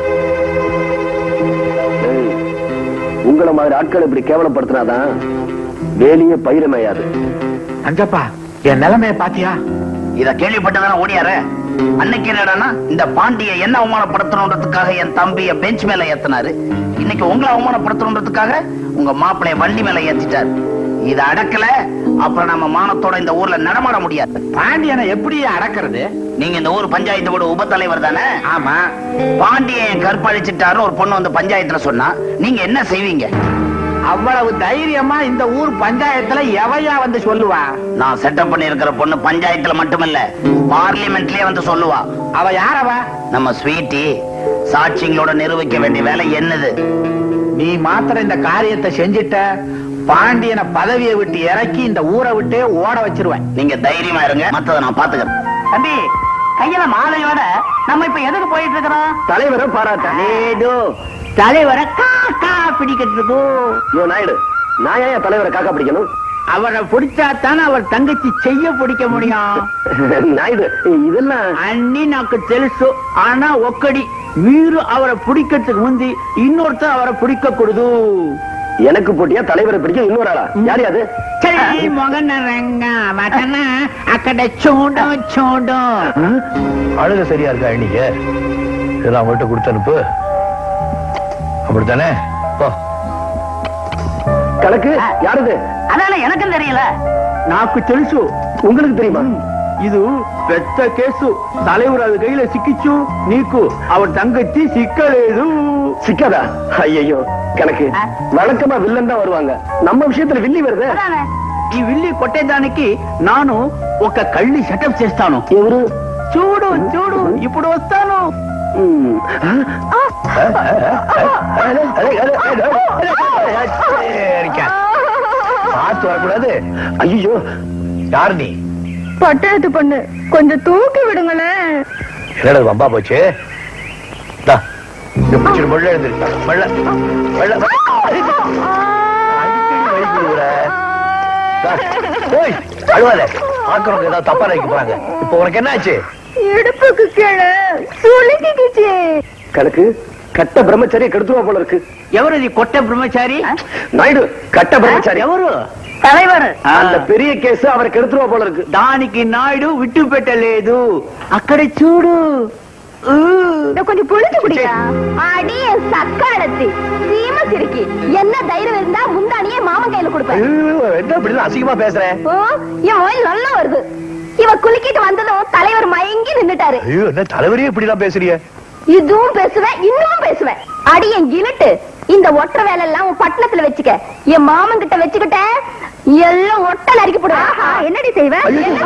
ஏய், உங்களை மாதிரி ஆட்கள் இப்படி கேவலப்படுத்தினாதான் வேலையே பயிரமையாது அஞ்சப்பா என் நிலைமைய பாத்தியா இத கேள்விப்பட்டதான ஓடியாரு அன்னைக்கு என்னடான்னா இந்த பாண்டிய என்ன அவமானப்படுத்தணுன்றதுக்காக என் தம்பிய பெஞ்ச் மேல ஏத்தினாரு இன்னைக்கு உங்களை அவமானப்படுத்தணுன்றதுக்காக உங்க மாப்பிளைய வண்டி மேல ஏத்திட்டாரு இத அடக்கல அப்புறம் நம்ம மானத்தோட இந்த ஊர்ல நடமாட முடியாது பாண்டியனை எப்படி அடக்கிறது நீங்க இந்த ஊர் பஞ்சாயத்தோட உப தலைவர் தானே ஆமா பாண்டியன் கற்பழிச்சிட்டாருன்னு ஒரு பொண்ணு வந்து பஞ்சாயத்துல சொன்னா நீங்க என்ன செய்வீங்க அவ்வளவு தைரியமா இந்த ஊர் பஞ்சாயத்துல எவையா வந்து சொல்லுவா நான் செட்டப் பண்ணி இருக்கிற பொண்ணு பஞ்சாயத்துல மட்டுமில்ல பார்லிமெண்ட்லயே வந்து சொல்லுவா அவ யாரவ நம்ம ஸ்வீட்டி சாட்சிங்களோட நிரூபிக்க வேண்டிய வேலை என்னது நீ மாத்திரம் இந்த காரியத்தை செஞ்சிட்ட பாண்டியனை பதவியை விட்டு இறக்கி இந்த ஊரை விட்டே ஓட வச்சிருவேன் நீங்க தைரியமா இருங்க மத்தத நான் பாத்துக்கிறேன் தம்பி கையில மாலையோட நம்ம இப்ப எதுக்கு போயிட்டு இருக்கிறோம் தலைவரை பாராட்ட ஏதோ தலைவரை காக்கா பிடிக்கிறதுக்கு யோ நாயுடு நான் ஏன் தலைவரை காக்கா பிடிக்கணும் அவரை பிடிச்சாத்தானே அவர் தங்கச்சி செய்ய பிடிக்க முடியும் நாயுடு இதெல்லாம் అన్ని నాకు తెలుసు ఆనా ఒక్కడి మీరు అవரை పిడిக்கிறதுக்கு ముందు இன்னொருத்தர் அவரை பிடிக்கக்கூடாது எனக்கு போட்டியா தலைவரை பிடிக்க இன்னொரு ஆளா யார் அது சரி மகன் రంగ వటన అక్కడ చూడు చూడు அழுக சரியா இருக்கா இன்னைக்கு இதெல்லாம் அவங்கள்ட்ட கொடுத்து அனுப்பு அப்படித்தானே போ கணக்கு யாருது అదాల எனக்கும் தெரியல నాకు తెలుసు உங்களுக்கு தெரியுமா ಇದು పెద్ద కేసు தலைவர் அது கையில சிக்கிச்சு నీకు அவர் தங்கச்சி சிக்கలేదు சிக்காதா ஐயோ கணக்கு வழக்கமா வில்லன் தான் வருவாங்க நம்ம விஷயத்துல வில்லி வருது ఈ విల్లి కొట్టేదానికి నాను ఒక కళ్ళి సెటప్ చేస్తాను ఎవరు చూడు చూడు ఇప్పుడు వస్తాను ம். பார்த்து வரக்கூடாது ஐயோ யார் நீ பட்டணத்து பொண்ணு கொஞ்சம் தூக்கி விடுங்களேன் என்னடா வம்பா போச்சு இந்தா, இங்க பிடிச்சிரு, மெல்ல எழுந்திரு. மெல்ல, மெல்ல, மெல்ல. அடிக்கடி வலி கொடுக்குற. இந்தா, ஓய், அழுவாத. ஆக்குறவங்க ஏதாவது தப்பா நினைக்க போறாங்க இப்போ உனக்கு என்ன ஆச்சு இடுப்புக்கு கீழே சுளுக்கிக்குச்சு கணக்கு கட்ட பிரம்மச்சாரிய கெடுத்துவா போல இருக்கு ఎవరిది కొట్ట బ్రహ్మచారి நாயுடு கட்ட பிரம்மச்சாரி ఎవరు தலைவர் அந்த பெரிய கேஸ் அவரை கெடுத்துருவா போல இருக்கு దానికి నాయుడు విట్టు పెట్టలేదు అక్కడ చూడు இதை கொஞ்சம் புளிச்சு குடியா அடிய சக்காலத்தி சீம சிரிக்கி என்ன தைரியம் இருந்தா முந்தானியே மாமன் கையில கொடுப்பேன் ஐயோ, என்ன இப்படி அசிங்கமா பேசுறேன் ஓ, என் ஓயில் நல்லா வருது இவ குலுக்கிட்டு வந்ததும் தலைவர் மயங்கி நின்னுட்டாரு ஐயோ என்ன தலைவரியே இப்படி எல்லாம் பேசுறிய இதுவும் பேசுவேன் இன்னும் பேசுவேன் அடி என் இழுட்டு இந்த ஒற்ற வேலை எல்லாம் உன் பட்டணத்துல வச்சுக்க என் மாமன் கிட்ட வச்சுக்கிட்ட எல்லாம் ஒட்ட நறுக்கி போடுவேன் என்னடி செய்வேன்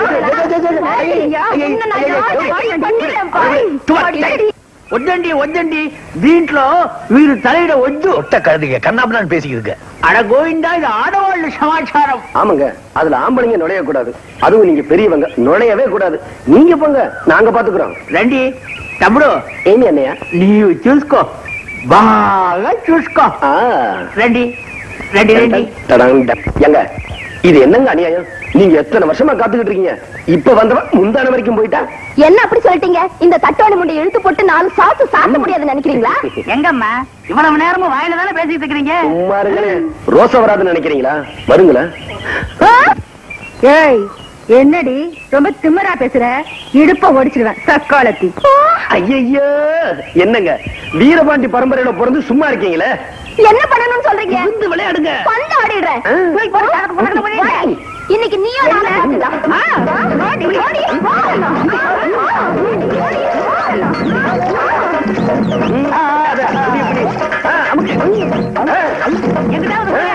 వద్దండి వద్దండి దీంట్లో వీరు తలయిడ వద్దు ஒட்ட கழுதிங்க கண்ணாப்பண்ணான்னு பேசிக்கிதுங்க అడ గోవిందా ఇది ఆడవాళ్ళ సమాచారం ஆமாங்க அதுல ஆம்பளைங்க நுழைய கூடாது அதுவும் நீங்க பெரியவங்க நுழையவே கூடாது நீங்க போங்க நாங்க பாத்துக்கிறோம் రండి తమ్ముడు ஏமி அண்ணையா నీవు చూసుకో బాగా చూసుకో ஆ. రండి రండి రండి தடங் டங். ஏங்க இது என்னங்க அநியாயம் நீங்க எத்தனை வருஷமா காத்துக்கிட்டு இருக்கீங்க இப்ப வந்தவன் முந்தான வரைக்கும் போயிட்டா என்ன அப்படி சொல்லிட்டீங்க இந்த தட்டோட முண்டை இழுத்து போட்டு நாலு சாத்து சாப்பிட முடியாதுன்னு நினைக்கிறீங்களா எங்கம்மா இவ்வளவு நேரமும் வாயில தானே பேசிட்டு இருக்கிறீங்க சும்மா இருங்களே ரோசா வராதுன்னு நினைக்கிறீங்களா வருங்களா ஏய் என்னடி ரொம்ப திமிரா பேசுற இடுப்ப ஒடிச்சிருவேன் சக்காலத்தி ஐயோ என்னங்க வீரபாண்டி பரம்பரையில பிறந்து சும்மா இருக்கீங்களே என்ன பண்ணணும்னு சொல்றீங்க விழுந்து விளையாடுங்க பந்து ஆடிடுறேன் ஆ. போய் போய் கணக்கு போட்டு போய். ஏய், இன்னைக்கு நீயும் நானும் ஆ, ஓடி, ஓடி, ஓடணும். ஓடி, ஓடணும். ஆ, அது, இப்படி, இப்படி. ஆ, அமுக்கு. ஆ, எங்கிட்டாவது போங்க.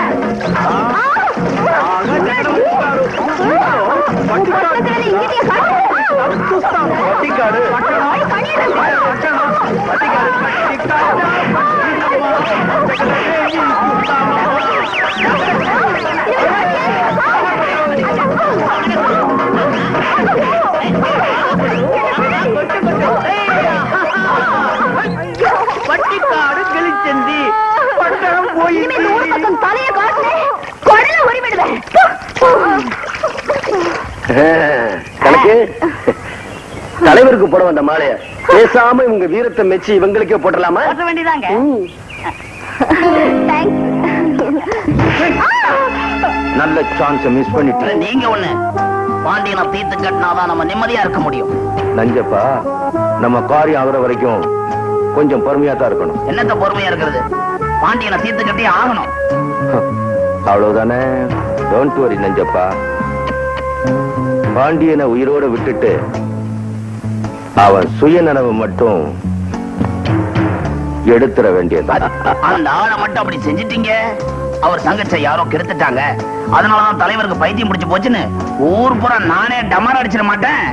பக்கத்துல இங்கேயே காட்டு. பட்டிக்காடு போய் பண்ணிடுறேன். పట్టికాడు గెలిచింది கணக்கு தலைவருக்கு போட வந்த மாலைய பேசாம இவங்க வீரத்தை மெச்சி இவங்களுக்கே போட்டலாமா போட்ட வேண்டியதாங்க நல்ல சான்ஸ் மிஸ் பண்ணிட்டு நீங்க ஒண்ணு பாண்டியனை தீர்த்து கட்டினாதான் நம்ம நிம்மதியா இருக்க முடியும் நஞ்சப்பா நம்ம காரியம் ஆகுற வரைக்கும் கொஞ்சம் பொறுமையா தான் இருக்கணும் என்னத்த பொறுமையா இருக்கிறது பாண்டியனை தீர்த்து கட்டி ஆகணும் அவ்வளவுதானே டோன்ட் வரி நஞ்சப்பா பாண்டியனை உயிரோட விட்டுட்டு அவன் சுயநனவு மட்டும் எடுத்துட வேண்டியது அந்த ஆளை மட்டும் அப்படி செஞ்சிட்டீங்க அவர் தங்கச்சை யாரோ கெடுத்துட்டாங்க அதனாலதான் தலைவருக்கு பைத்தியம் பிடிச்சு போச்சுன்னு ஊர் பூரா நானே டமார் அடிச்சிட மாட்டேன்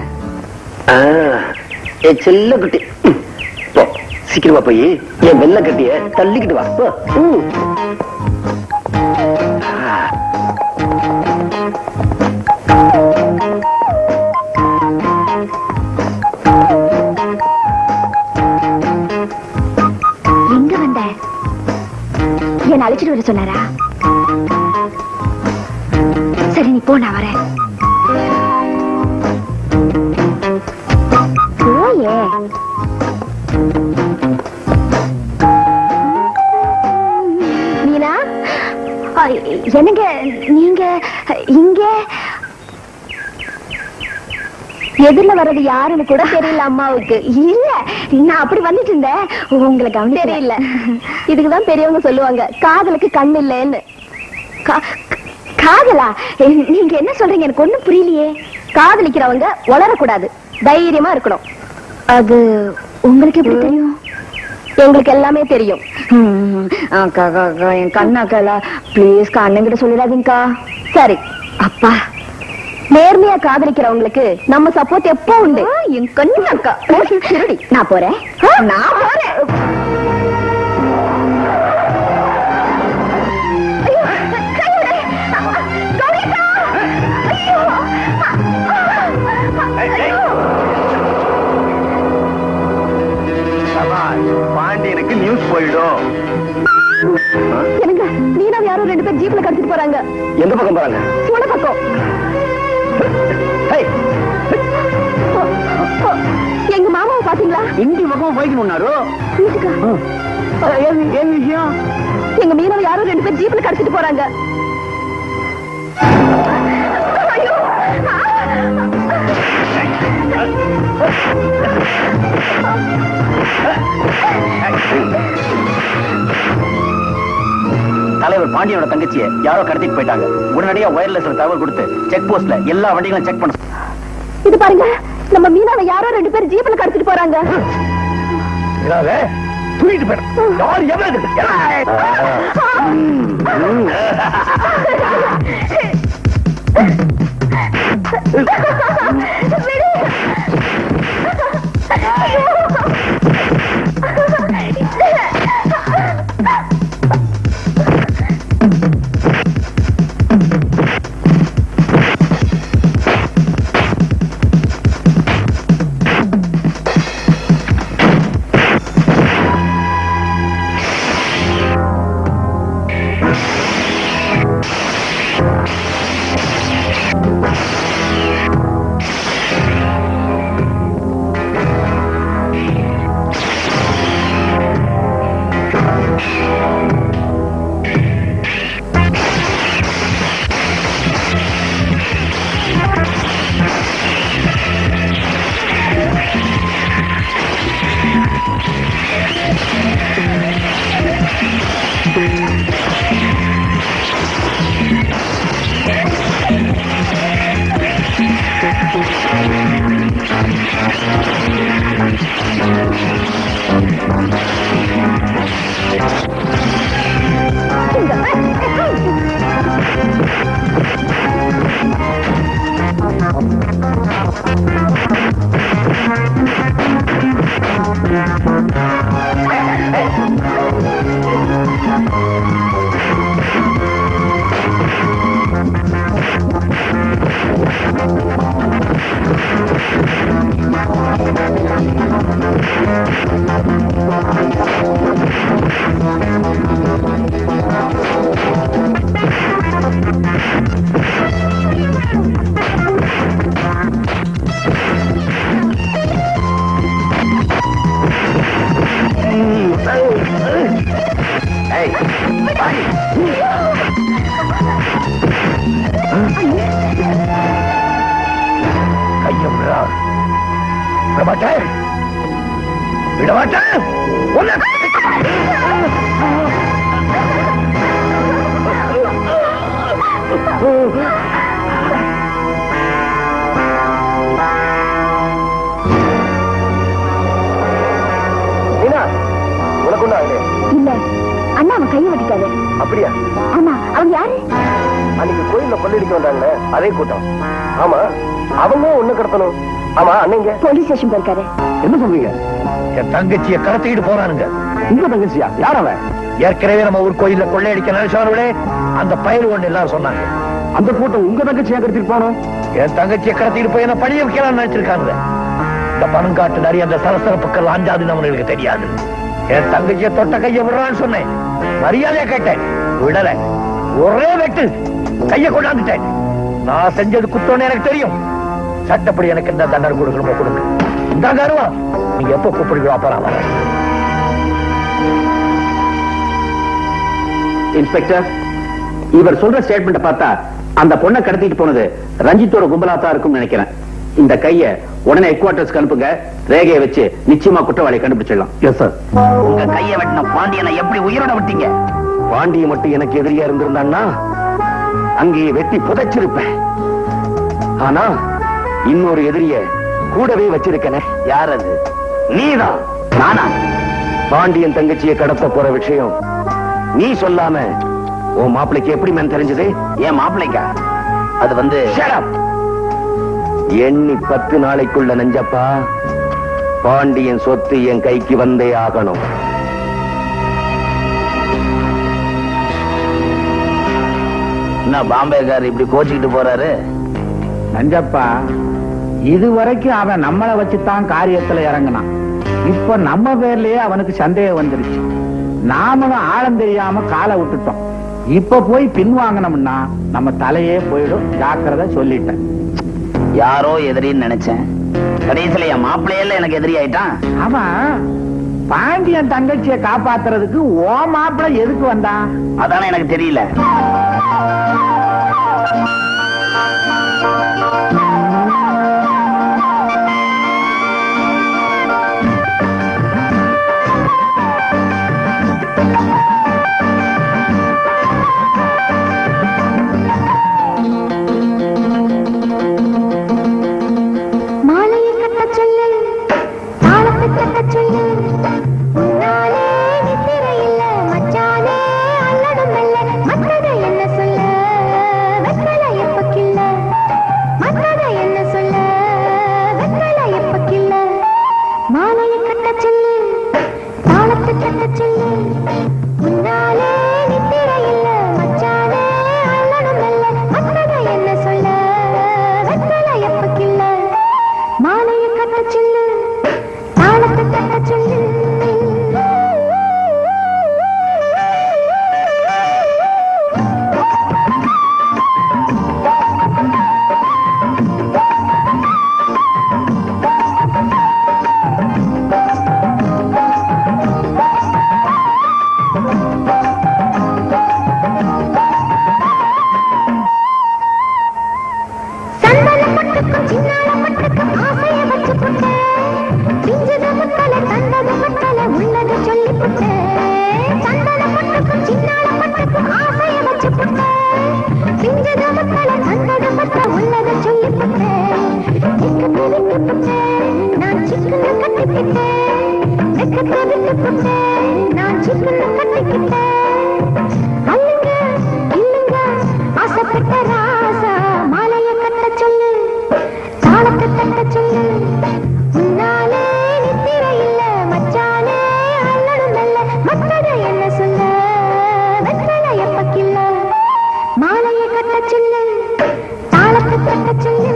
ஏ செல்ல குட்டி போ சீக்கிரமா போய் என் வெள்ள கட்டிய தள்ளிக்கிட்டு வா போ. ம். எங்க வந்த என்ன அழைச்சிட்டு வர சொன்னாரா சரி நீ போ நான் வரேன் போயே மீனா ஆ, என்னங்க நீங்க இங்க எதிர்ல வர்றது யாருன்னு கூட தெரியல அம்மாவுக்கு இல்ல நான் அப்படி வந்துட்டு இருந்தேன் உங்களை கவனிச்சு தெரியல இதுக்குதான் பெரியவங்க சொல்லுவாங்க காதலுக்கு கண் இல்லைன்னு கா- காதலா எ- நீங்க என்ன சொல்றீங்க எனக்கு ஒண்ணும் புரியலையே காதலிக்கிறவங்க வளரக்கூடாது தைரியமா இருக்கணும் அது உங்களுக்கு எப்படி தெரியும் எங்களுக்கு எல்லாமே தெரியும் ம், அக்கா, அக்கா, அக்கா, என் கண்ணாக்கா ப்ளீஸ் அண்ணங்கிட்ட சொல்லிடாதீங்கக்கா சரி அப்பா நேர்மையா காதலிக்கிறவங்களுக்கு நம்ம சப்போர்ட் எப்போ உண்டு என் கண்ணு அக்கா திருடி நான் போறேன் நான் போறேன் ஐயோ, கைவிடு. கௌரிக்கா! ஐயோ! ஐயோ! பாண்டியனுக்கு நியூஸ் போயிடும் என்னங்க நீனா யாரும் ரெண்டு பேர் ஜீப்ல கடத்திட்டு போறாங்க எந்த பக்கம் போறாங்க சூட பக்கம் ஹேய், எங்க மாமாவை பாத்தீங்களா இந்தி பக்கம் போய்க்கணும்னாரு வீட்டுக்கா ஏன் விஷயம் எங்க மீனவ யாரும் ரெண்டு பேர் ஜீப்ல கடத்திட்டு போறாங்க ஐயோ! தலைவர் பாண்டியனோட தங்கச்சியை யாரோ கடத்திட்டு போயிட்டாங்க உடனடியா ஒயர்லெஸ்ல தகவல் கொடுத்து செக் போஸ்ட்ல எல்லா வண்டிகளும் செக் பண்ண இது பாருங்க நம்ம மீனாவை யாரோ ரெண்டு பேர் ஜீப்ல கடத்திட்டு போறாங்க இதாவே, தூக்கிட்டு போயிடும் யார் எவ்வளவு மாட்டேன் விட மாட்டேன் உன்னை- மீனா உனக்கு ஒண்ணு ஆகலையே இல்ல அண்ணா அவன் கையை வெட்டிட்டாரு அப்படியா ஆமா அவங்க யாரு அன்னைக்கு கோயில்ல கொள்ளடிக்க வந்தாங்களே அதே கூட்டம் ஆமா அவங்க ஒண்ணு கடத்தணும் ஆமா அன்னைங்க போலீஸ் ஸ்டேஷன் போயிருக்காரு என்ன சொல்றீங்க என் தங்கச்சியை கடத்திட்டு போறானுங்க உங்க தங்கச்சியா யார் அவன் ஏற்கனவே நம்ம ஊர் கோயில்ல கொள்ளையடிக்க நினைச்சவர்களே அந்த பயிர் ஒண்ணு எல்லாரும் சொன்னாங்க அந்த கூட்டம் உங்க தங்கச்சியா கடத்திட்டு போனோம் என் தங்கச்சியை கடத்திட்டு போய் என்ன பழிய வைக்கலாம்னு நினைச்சிருக்காங்க இந்த பணங்காட்டு நிறைய அந்த சலசலப்புக்கள் அஞ்சாதுன்னு அவங்களுக்கு தெரியாது என் தங்கச்சியை தொட்ட கையை விடுறான்னு சொன்னேன் மரியாதையா கேட்டேன் விடல ஒரே வெட்டு கையை கொண்டாந்துட்டேன் நான் செஞ்சது குத்தம்னு எனக்கு தெரியும் சட்டப்படி எனக்கு என்ன தண்டனை கொடுக்கணுமோ கொடுங்க இந்த கருவா நீங்க எப்ப கூப்பிடுவீங்களோ அப்ப நான் வரேன் இன்ஸ்பெக்டர் இவர் சொல்ற ஸ்டேட்மெண்ட் பார்த்தா அந்த பொண்ணை கடத்திட்டு போனது ரஞ்சித்தோட கும்பலா தான் இருக்கும்னு நினைக்கிறேன் இந்த கைய உடனே ஹெட் குவார்டர்ஸ்க்கு அனுப்புங்க ரேகையை வச்சு நிச்சயமா குற்றவாளியை கண்டுபிடிச்சிடலாம் எஸ் சார் உங்க கைய வெட்டின பாண்டியனை எப்படி உயிரோட விட்டீங்க பாண்டிய மட்டும் எனக்கு எதிரியா இருந்திருந்தான்னா அங்கேயே வெட்டி புதைச்சிருப்பேன் ஆனா இன்னொரு எதிரிய கூடவே வச்சிருக்கனே யார் அது நீதான் நானா பாண்டியன் தங்கச்சியை கடத்த போற விஷயம் நீ சொல்லாம உன் மாப்பிளைக்கு எப்படி மேன் தெரிஞ்சது என் மாப்பிள்ளைக்கா அது வந்து Shut up. எண்ணி பத்து நாளைக்குள்ள நஞ்சப்பா பாண்டியன் சொத்து என் கைக்கு வந்தே ஆகணும் என்ன பாம்பேக்கார் இப்படி கோச்சிக்கிட்டு போறாரு நஞ்சப்பா இதுவரைக்கும் அவன் நம்மளை வச்சுதான் காரியத்துல இறங்கினான் இப்ப நம்ம பேர்லயே அவனுக்கு சந்தேகம் வந்துருச்சு நாமளும் ஆழம் தெரியாம காலை விட்டுட்டோம் இப்ப போய் பின்வாங்கினோம்னா நம்ம தலையே போயிடும் ஜாக்கிரதை சொல்லிட்டேன் யாரோ எதிரின்னு நினைச்சேன் கடைசியில என் மாப்பிள்ளையெல்லாம் எனக்கு எதிரி ஆயிட்டான் அவன் பாண்டியன் தங்கச்சியை காப்பாத்துறதுக்கு ஓ மாப்பிள்ளை எதுக்கு வந்தான் அதானே எனக்கு தெரியல மாலையை கட்டச் சொல்லு தாளத்தை தட்டச் சொல்லு உன்னாலே நித்திரை இல்ல மச்சானே அல்லடும் மெல்ல மத்ததை என்ன சொல்ல வெத்தலை எப்ப கிள்ள மத்ததை என்ன சொல்ல வெத்தலை எப்ப கிள்ள மாலையை கட்டச் சொல்லு தாளத்தை தட்டச் சொல்லு உன்னாலே நித்திரை இல்ல மச்சானே அல்லடும் மெல்ல மத்ததை என்ன சொல்ல வெத்தலை எப்ப கிள்ள மாலையை கட்டச் சொல்லு தாளத்தை தட்டச் சொல்லு சந்தன பட்டுக்கும் சின்னால பட்டுக்கும் ஆசைய வச்சு புட்டேன் பிஞ்சது முத்தல தந்தது முத்தல உள்ளது சொல்லி புட்டேன் சந்தன பட்டுக்கும் சின்னால பட்டுக்கும் ஆசைய வச்சு புட்டேன் பிஞ்சது முத்தல தந்தது முத்தல உள்ளது சொல்லி புட்டேன் சிக்கத்தை விட்டு புட்டேன் நான் சிக்கன கட்டிக்கிட்டேன் வெக்கத்தை விட்டு புட்டேன் நான் சிக்கன கட்டிக்கிட்டேன் அல்லுங்க இல்லுங்க ஆசைப்பட்ட ராசா மாலைய கட்ட சொல்லு தாளத்தை தட்ட சொல்லு உன்னாலே நித்திரை இல்ல மச்சானே அல்லடும் மெல்ல மத்ததை என்ன சொல்ல வெத்தலை எப்ப கிள்ள மாலைய கட்ட சொல்லு தாளத்தை தட்ட சொல்லு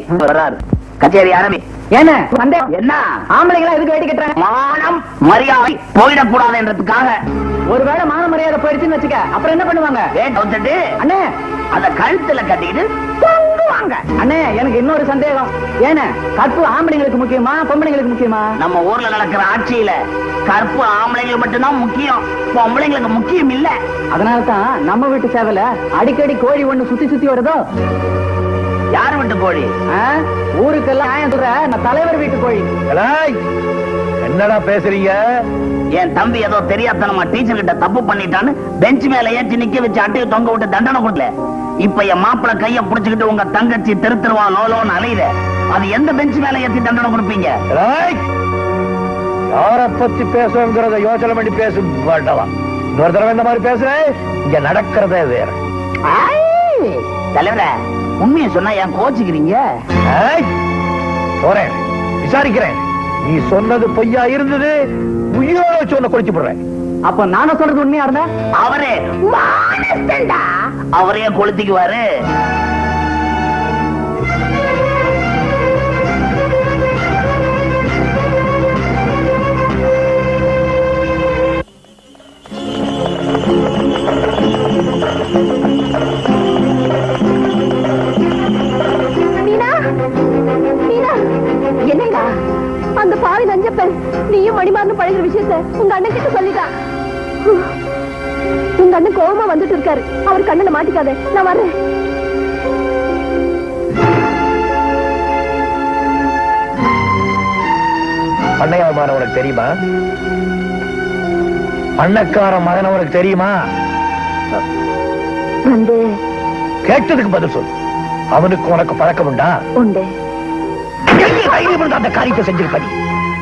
வர்றாரு கச்சேரி ஆரம்பி என்ன சந்தேகம் என்ன ஆம்பளைங்களா எதுக்கு வேட்டி கட்டுறாங்க மானம் மரியாதை போயிடக்கூடாதுன்றதுக்காக ஒருவேளை மான மரியாதை போயிடுச்சுன்னு வச்சுக்க அப்புறம் என்ன பண்ணுவாங்க வேட்டை வந்துட்டு அண்ணே அத கழுத்துல கட்டிக்கிட்டு தொங்குவாங்க அண்ணே எனக்கு இன்னொரு சந்தேகம் ஏன கற்பு ஆம்பளைங்களுக்கு முக்கியமா பொம்பளைங்களுக்கு முக்கியமா நம்ம ஊர்ல நடக்கிற ஆட்சியில கற்பு ஆம்பளைங்களுக்கு மட்டும்தான் முக்கியம் பொம்பளைங்களுக்கு முக்கியம் இல்ல அதனால தான் நம்ம வீட்டு சேவல அடிக்கடி கோழி ஒண்ணு சுத்தி சுத்தி வருதோ யார் வீட்டு கோழி ஆ? ஊருக்கெல்லாம் நியாயம் சொல்ற நான் தலைவர் வீட்டு கோழி ஏய், என்னடா பேசுறீங்க என் தம்பி ஏதோ தெரியாதனமா டீச்சர் கிட்ட தப்பு பண்ணிட்டான்னு பெஞ்ச் மேல ஏற்றி நிக்க வச்சு அட்டையை தொங்க விட்டு தண்டனை கொடுக்கல இப்ப என் மாப்பிள கைய புடிச்சுக்கிட்டு உங்க தங்கச்சி திருத்திருவா லோலோன்னு அலையுத அது எந்த பெஞ்ச் மேல ஏத்தி தண்டனை கொடுப்பீங்க ஏய், யார பத்தி பேசுறோங்கிறத யோசனை பண்ணி பேச மாட்டலாம் இன்னொரு தடவை இந்த மாதிரி பேசுறேன் இங்க நடக்கிறதே வேற தலைவர உண்மையை சொன்னா ஏன் கோச்சுக்கிறீங்க ஏய், போறேன் விசாரிக்கிறேன் நீ சொன்னது பொய்யா இருந்தது உயிரோட வச்சு உன்னை குளிச்சு போடுறேன் அப்ப நானும் சொல்றது உண்மையா இருந்தா அவரே மானஸ்தன்டா. அவரே கொளுத்திக்குவாரு மீனா மீனா என்னங்க அந்த பாவி நஞ்சப்பன் நீயும் மணிமாறனும் பழகுற விஷயத்த உங்க அண்ணன் கிட்ட சொல்லிட்டான் உங்க அண்ணன் கோவமா வந்துட்டு இருக்காரு அவர் கண்ணனை மாட்டிக்காத நான் வர்றேன் பண்ணையார் மகன் உனக்கு தெரியுமா பண்ணக்கார மகன் உனக்கு தெரியுமா வந்து கேட்டதுக்கு பதில் சொல்லு அவனுக்கு உனக்கு பழக்கம் உண்டா உண்டு எங்க தைரியம் இருந்தா அந்த காரியத்தை செஞ்சிருப்ப நீ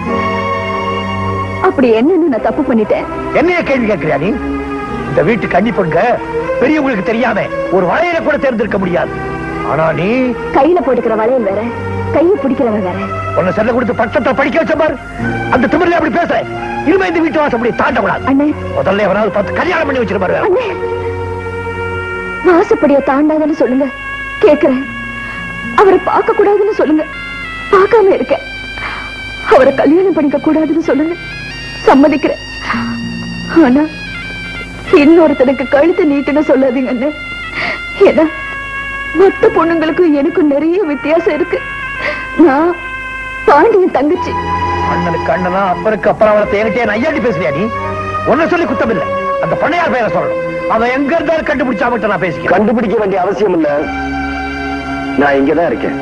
அப்படி என்னன்னு நான் தப்பு பண்ணிட்டேன் என்னைய கேள்வி கேட்கிறியா நீ இந்த வீட்டு கன்னி பொண்க பெரியவங்களுக்கு தெரியாம ஒரு வளையல கூட தேர்ந்தெடுக்க முடியாது ஆனா நீ கையில போட்டுக்கிற வளையல் வேற கையை பிடிக்கிறவன் வேற உன்னை செல்ல கொடுத்து பட்டத்தை படிக்க வச்ச பாரு அந்த திமிரில் அப்படி பேசுற இனிமே இந்த வீட்டு வாசம் அப்படி தாண்டக்கூடாது அண்ணே முதல்ல எவனாவது பார்த்து கல்யாணம் பண்ணி வச்சிருப்பாரு அண்ணே வாசப்படிய தாண்டாதன்னு சொல்லுங்க கேக்குறேன் அவரை பார்க்க கூடாதுன்னு சொல்லுங்க பார்க்காம இருக்கேன் அவரை கல்யாணம் பண்ணிக்க கூடாதுன்னு சொல்லுங்க சம்மதிக்கிறேன் ஆனா இன்னொருத்தனுக்கு கழுத்து நீட்டுன்னு சொல்லாதீங்க அண்ணே ஏன்னா மொத்த பொண்ணுங்களுக்கும் எனக்கும் நிறைய வித்தியாசம் இருக்கு நான் பாண்டியன் தங்கச்சி அண்ணனுக்கு அண்ணனா அப்பனுக்கு அப்புறம் அவளை என்கிட்ட நையாண்டி பேசுறியா நீ ஒன்ன சொல்லி குத்தம் இல்ல அந்த பண்ணையார் பெயரை சொல்லணும் அவன் எங்க இருந்தாலும் கண்டுபிடிச்சா மட்டும் நான் பேசிக்கிறேன் கண்டுபிடிக்க வேண்டிய அவசியம் இல்ல நான் இங்கதான் இருக்கேன்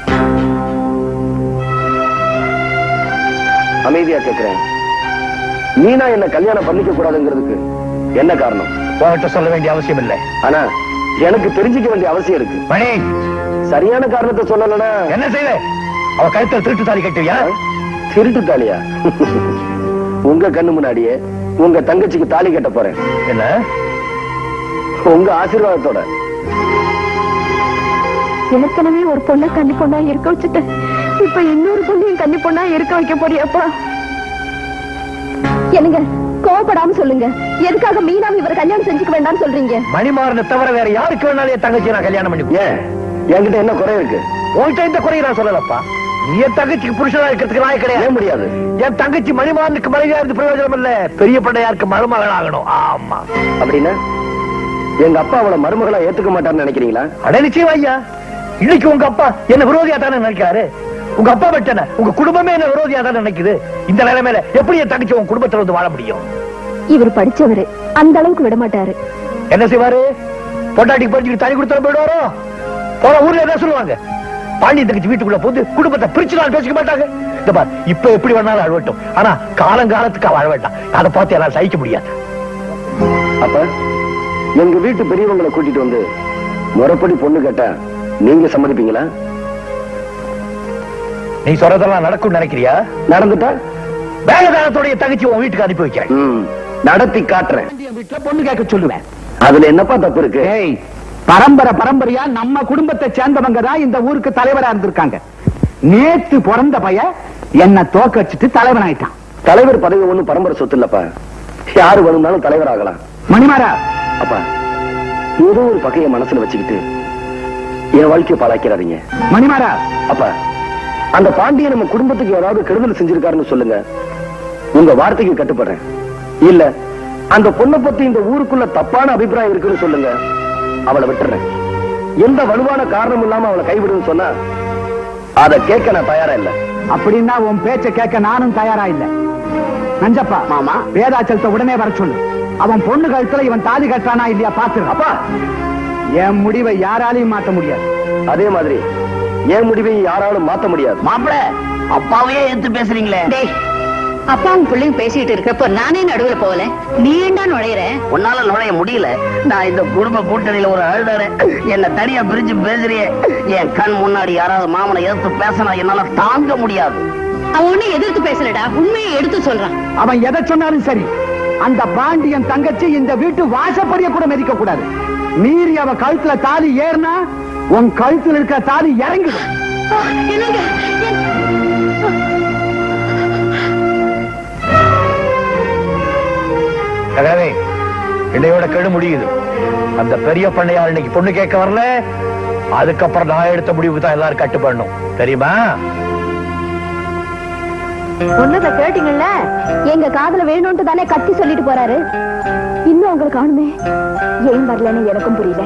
அமைதியா கேக்குறேன் மீனா என்ன கல்யாணம் பண்ணிக்க கூடாதுங்கிறதுக்கு என்ன காரணம் உன்கிட்ட சொல்ல வேண்டிய அவசியம் இல்லை ஆனா எனக்கு தெரிஞ்சுக்க வேண்டிய அவசியம் இருக்கு மணி சரியான காரணத்தை சொல்லலன்னா என்ன செய்வ அவ கழுத்துல திருட்டு தாலி கட்டுவியா திருட்டு தாலியா உங்க கண்ணு முன்னாடியே உங்க தங்கச்சிக்கு தாலி கட்ட போறேன் என்ன உங்க ஆசீர்வாதத்தோட ஏற்கனவே ஒரு பொண்ணை கன்னி பொண்ணா இருக்க வச்சுட்டேன் இப்ப இன்னொரு பொண்ணையும் கன்னி பொண்ணா இருக்க வைக்க போறியாப்பா என்னங்க கோவப்படாம சொல்லுங்க எதுக்காக மீனாவை இவர் கல்யாணம் செஞ்சுக்க வேண்டாம்னு சொல்றீங்க மணிமாறனை தவிர வேற யாருக்கு வேணாலும் என் தங்கச்சி நான் கல்யாணம் பண்ணி ஏன் என்கிட்ட என்ன குறை இருக்கு உன்கிட்ட இந்த குறையை நான் சொல்லலப்பா நீ என் தங்கச்சிக்கு புருஷனா இருக்கிறதுக்கு நான் கிடையாது ஏன் முடியாது என் தங்கச்சி மணிமாறனுக்கு மனைவியா இருந்து பிரயோஜனம் இல்ல பெரிய பண்ணையாருக்கு மருமகன் ஆகணும் ஆமா அப்படின்னா எங்க அப்பா அவளை மருமகளா ஏத்துக்க மாட்டார்னு நினைக்கிறீங்களா அட நிச்சயம் ஐயா இன்னைக்கு உங்க அப்பா என்ன விரோதியா தானே நினைக்கிறாரு உங்க அப்பா மட்டும் என்ன உங்க குடும்பமே என்ன விரோதியா தானே நினைக்குது இந்த நிலைமையில எப்படி என் தங்கச்சி உங்க குடும்பத்துல வந்து வாழ முடியும் இவர் படிச்சவரு அந்த அளவுக்கு விட மாட்டாரு என்ன செய்வாரு பொண்டாட்டிக்கு படிச்சுட்டு தனி கொடுத்தா போயிடுவாரோ போன ஊர்ல என்ன சொல்லுவாங்க பாண்டியன் தங்கச்சி வீட்டுக்குள்ள போது குடும்பத்தை பிரிச்சு நான் பேசிக்க மாட்டாங்க இந்த பார் இப்ப எப்படி வேணாலும் அழவட்டும் ஆனா காலங்காலத்துக்கு அவ அழ வேண்டாம் அதை பார்த்து எல்லாம் சகிக்க முடியாது அப்ப எங்க வீட்டு பெரியவங்களை கூட்டிட்டு வந்து முறைப்படி பொண்ணு கேட்டா நீங்க சம்மதிப்பீங்களா நீ சொல்றதெல்லாம் நடக்கும் நினைக்கிறியா நடந்துட்டா வேகதானத்தோடைய தங்கச்சி உன் வீட்டுக்கு அனுப்பி வைக்கிறேன் ம், நடத்தி காட்டுறேன் வீட்டுல பொண்ணு கேட்க சொல்லுவேன் அதுல என்னப்பா தப்பு இருக்கு ஏய் பரம்பரை பரம்பரையா நம்ம குடும்பத்தை சேர்ந்தவங்க தான் இந்த ஊருக்கு தலைவரா இருந்திருக்காங்க நேத்து பிறந்த பையன் என்ன தோக்க வச்சுட்டு தலைவன் ஆயிட்டான் தலைவர் பதவி ஒண்ணும் பரம்பரை சொத்து இல்லப்பா யாரு வேணும்னாலும் தலைவர் ஆகலாம் மணிமாரா அப்பா ஏதோ ஒரு பகைய மனசுல வச்சுக்கிட்டு என் வாழ்க்கையை பாழாக்கிறாதீங்க மணிமாரா அப்ப அந்த பாண்டிய நம்ம குடும்பத்துக்கு ஏதாவது கெடுதல் செஞ்சிருக்காருன்னு சொல்லுங்க உங்க வார்த்தைக்கு கட்டுப்படுறேன் இல்ல அந்த பொண்ணை பத்தி இந்த ஊருக்குள்ள தப்பான அபிப்பிராயம் இருக்குன்னு சொல்லுங்க அவளை விட்டுறேன் எந்த வலுவான காரணம் இல்லாம அவளை கைவிடுன்னு சொன்னா அதை கேட்க நான் தயாரா இல்ல அப்படின்னா உன் பேச்ச கேட்க நானும் தயாரா இல்ல நஞ்சப்பா மாமா வேதாச்சலத்தை உடனே வர சொல்லு அவன் பொண்ணு கழுத்துல இவன் தாலி கட்டானா இல்லையா பாத்து அப்பா என் முடிவை யாராலையும் மாத்த முடியாது அதே மாதிரி என் முடிவை யாராலும் மாத்த முடியாது மாப்பிள அப்பாவையே எடுத்து பேசுறீங்களே டேய் அப்பாவும் பிள்ளையும் பேசிட்டு இருக்கப்போ நானே நடுவுல போகல நீ ஏண்டா நுழையிற உன்னால நுழைய முடியல நான் இந்த குடும்ப கூட்டணியில ஒரு அழுதாரு என்ன தனியா பிரிஞ்சு பேசுறியே என் கண் முன்னாடி யாராவது மாமனை எதிர்த்து பேசினா என்னால தாங்க முடியாது அவன் ஒண்ணு எதிர்த்து பேசலடா உண்மையை எடுத்து சொல்றான் அவன் எதை சொன்னாலும் சரி அந்த பாண்டியன் தங்கச்சி இந்த வீட்டு வாசப்படிய கூட மிதிக்க கூடாது மீறி அவ கழுத்துல தாலி ஏறினா உன் கழுத்துல இருக்கிற தாலி இறங்கிடும் என்னங்க அதாவது இன்னையோட கெடு முடியுது அந்த பெரிய பண்ணையார் இன்னைக்கு பொண்ணு கேட்க வரல அதுக்கப்புறம் நான் எடுத்த முடிவுக்கு தான் எல்லாரும் கட்டுப்படணும் தெரியுமா சொன்னதை கேட்டீங்கல்ல எங்க காதுல வேணும்னு தானே கத்தி சொல்லிட்டு போறாரு இன்னும் உங்களுக்கு காணுமே ஏன் வரலன்னு எனக்கும் புரியல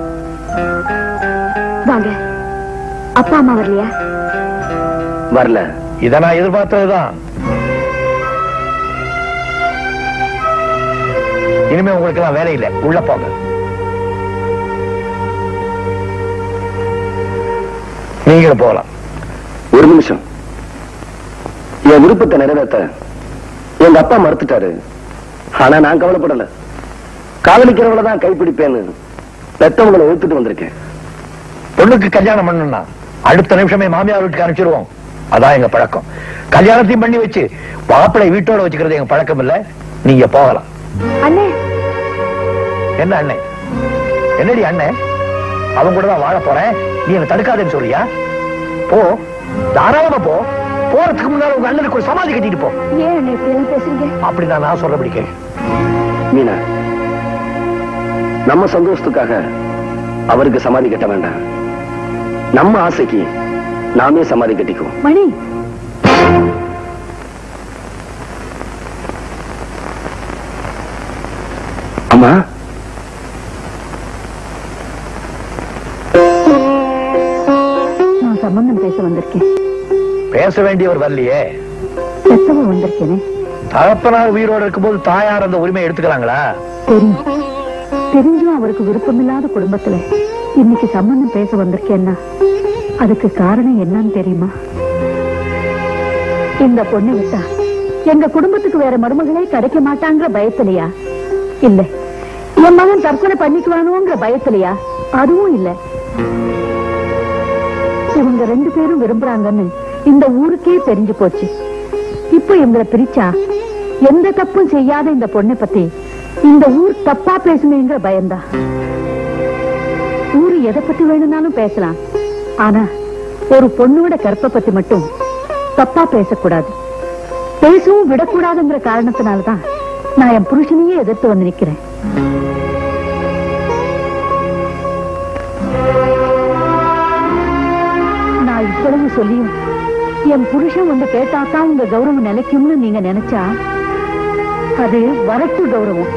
வாங்க அப்பா அம்மா வரலையா வரல இதை நான் எதிர்பார்த்ததுதான் இனிமே உங்களுக்கு எல்லாம் வேலை இல்லை உள்ள போங்க நீங்களும் போகலாம் ஒரு நிமிஷம் என் விருப்பத்தை நிறைவேற்ற எங்க அப்பா மறுத்துட்டாரு ஆனா நான் கவலைப்படல காதலிக்கிறவள தான் கைப்பிடிப்பேன்னு பெத்தவங்களை எடுத்துட்டு வந்திருக்கேன் பொண்ணுக்கு கல்யாணம் பண்ணணும்னா அடுத்த நிமிஷமே மாமியார் வீட்டுக்கு அனுப்பிச்சிருவோம் அதான் எங்க பழக்கம் கல்யாணத்தையும் பண்ணி வச்சு மாப்பிளை வீட்டோட வச்சுக்கிறது எங்க பழக்கம் இல்ல நீங்க போகலாம் அண்ணே என்ன அண்ணன் என்னடி அண்ணன் அவன் கூட தான் வாழ போறேன் நீ என்ன தடுக்காதேன்னு சொல்றியா போ தாராளமா போ போறதுக்கு முன்னால உங்க அண்ணனுக்கு ஒரு சமாதி கட்டிட்டு போ ஏன் அண்ணே இப்படி எல்லாம் பேசுறீங்க அப்படி நான் நான் சொல்றபடி கேளு மீனா நம்ம சந்தோஷத்துக்காக அவருக்கு சமாதி கட்ட வேண்டாம் நம்ம ஆசைக்கு நாமே சமாதி கட்டிக்குவோம் மணி அம்மா நான் சம்பந்தம் பேச வந்திருக்கேன் பேச வேண்டியவர் வரலையே செத்தவ வந்திருக்கேனே தகப்பனார் உயிரோட இருக்கும்போது தாயார் அந்த உரிமை எடுத்துக்கலாங்களா தெரியும் தெரிஞ்சும் அவருக்கு விருப்பமில்லாத குடும்பத்துல இன்னைக்கு சம்பந்தம் பேச வந்திருக்கேன்னா அதுக்கு காரணம் என்னன்னு தெரியுமா இந்த பொண்ணை விட்டா எங்க குடும்பத்துக்கு வேற மருமகளே கிடைக்க மாட்டாங்கிற பயத்திலையா இல்ல என் மகன் தற்கொலை பண்ணிக்குவானோங்கிற பயத்திலையா அதுவும் இல்ல இவங்க ரெண்டு பேரும் விரும்புறாங்கன்னு இந்த ஊருக்கே தெரிஞ்சு போச்சு இப்போ இவங்களை பிரிச்சா எந்த தப்பும் செய்யாத இந்த பொண்ணை பத்தி இந்த ஊர் தப்பா பேசுமேங்கிற பயந்தா ஊரு எதை பத்தி வேணும்னாலும் பேசலாம் ஆனா ஒரு பொண்ணோட கற்பை பத்தி மட்டும் தப்பா பேசக்கூடாது பேசவும் விடக்கூடாதுங்கிற காரணத்தினாலதான் நான் என் புருஷனையே எதிர்த்து வந்து நிக்கிறேன் நான் இவ்வளவு சொல்லியும் என் புருஷன் வந்து கேட்டாதான் உங்க கௌரவம் நிலைக்கும்னு நீங்க நினைச்சா அது வரட்டு கௌரவம்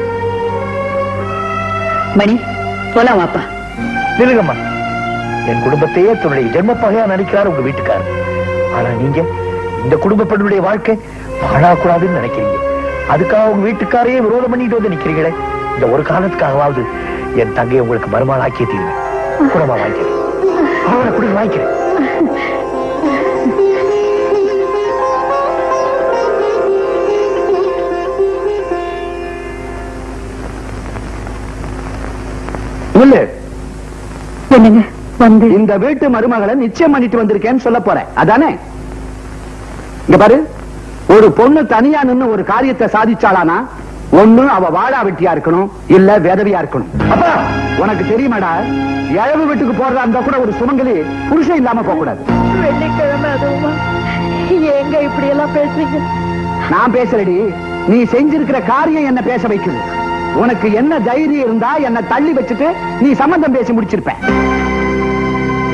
மணி போலாம் வாப்பா நிலுங்கம்மா என் குடும்பத்தையே தன்னுடைய ஜென்ம பகையா நினைக்கிறார் உங்க வீட்டுக்காரர் ஆனா நீங்க இந்த குடும்ப பெண்ணுடைய வாழ்க்கை வாழக்கூடாதுன்னு நினைக்கிறீங்க அதுக்காக உங்க வீட்டுக்காரையே விரோதம் பண்ணிட்டு வந்து நிக்கிறீங்களே இந்த ஒரு காலத்துக்காகவாவது என் தங்கையை உங்களுக்கு மருமாள் ஆக்கிய தீர்வு கூடமா வாங்கிக்கிறேன் அவனை கூட வாங்கிக்கிறேன் சொல்லு என்னங்க வந்து இந்த வீட்டு மருமகளை நிச்சயம் பண்ணிட்டு வந்திருக்கேன்னு சொல்ல போறேன் அதானே இங்க பாரு ஒரு பொண்ணு தனியா நின்னு ஒரு காரியத்தை சாதிச்சாளானா ஒண்ணு அவ வாழா வெட்டியா இருக்கணும் இல்ல வேதவியா இருக்கணும் அப்பா உனக்கு தெரியுமாடா இழவு வீட்டுக்கு போறதா இருந்தா கூட ஒரு சுமங்கலி புருஷன் இல்லாம போக கூடாது வெள்ளிக்கிழமை அதுவுமா எங்க இப்படி எல்லாம் பேசுறீங்க நான் பேசலடி நீ செஞ்சிருக்கிற காரியம் என்ன பேச வைக்குது உனக்கு என்ன தைரியம் இருந்தா என்ன தள்ளி வச்சுட்டு நீ சம்பந்தம் பேசி முடிச்சிருப்ப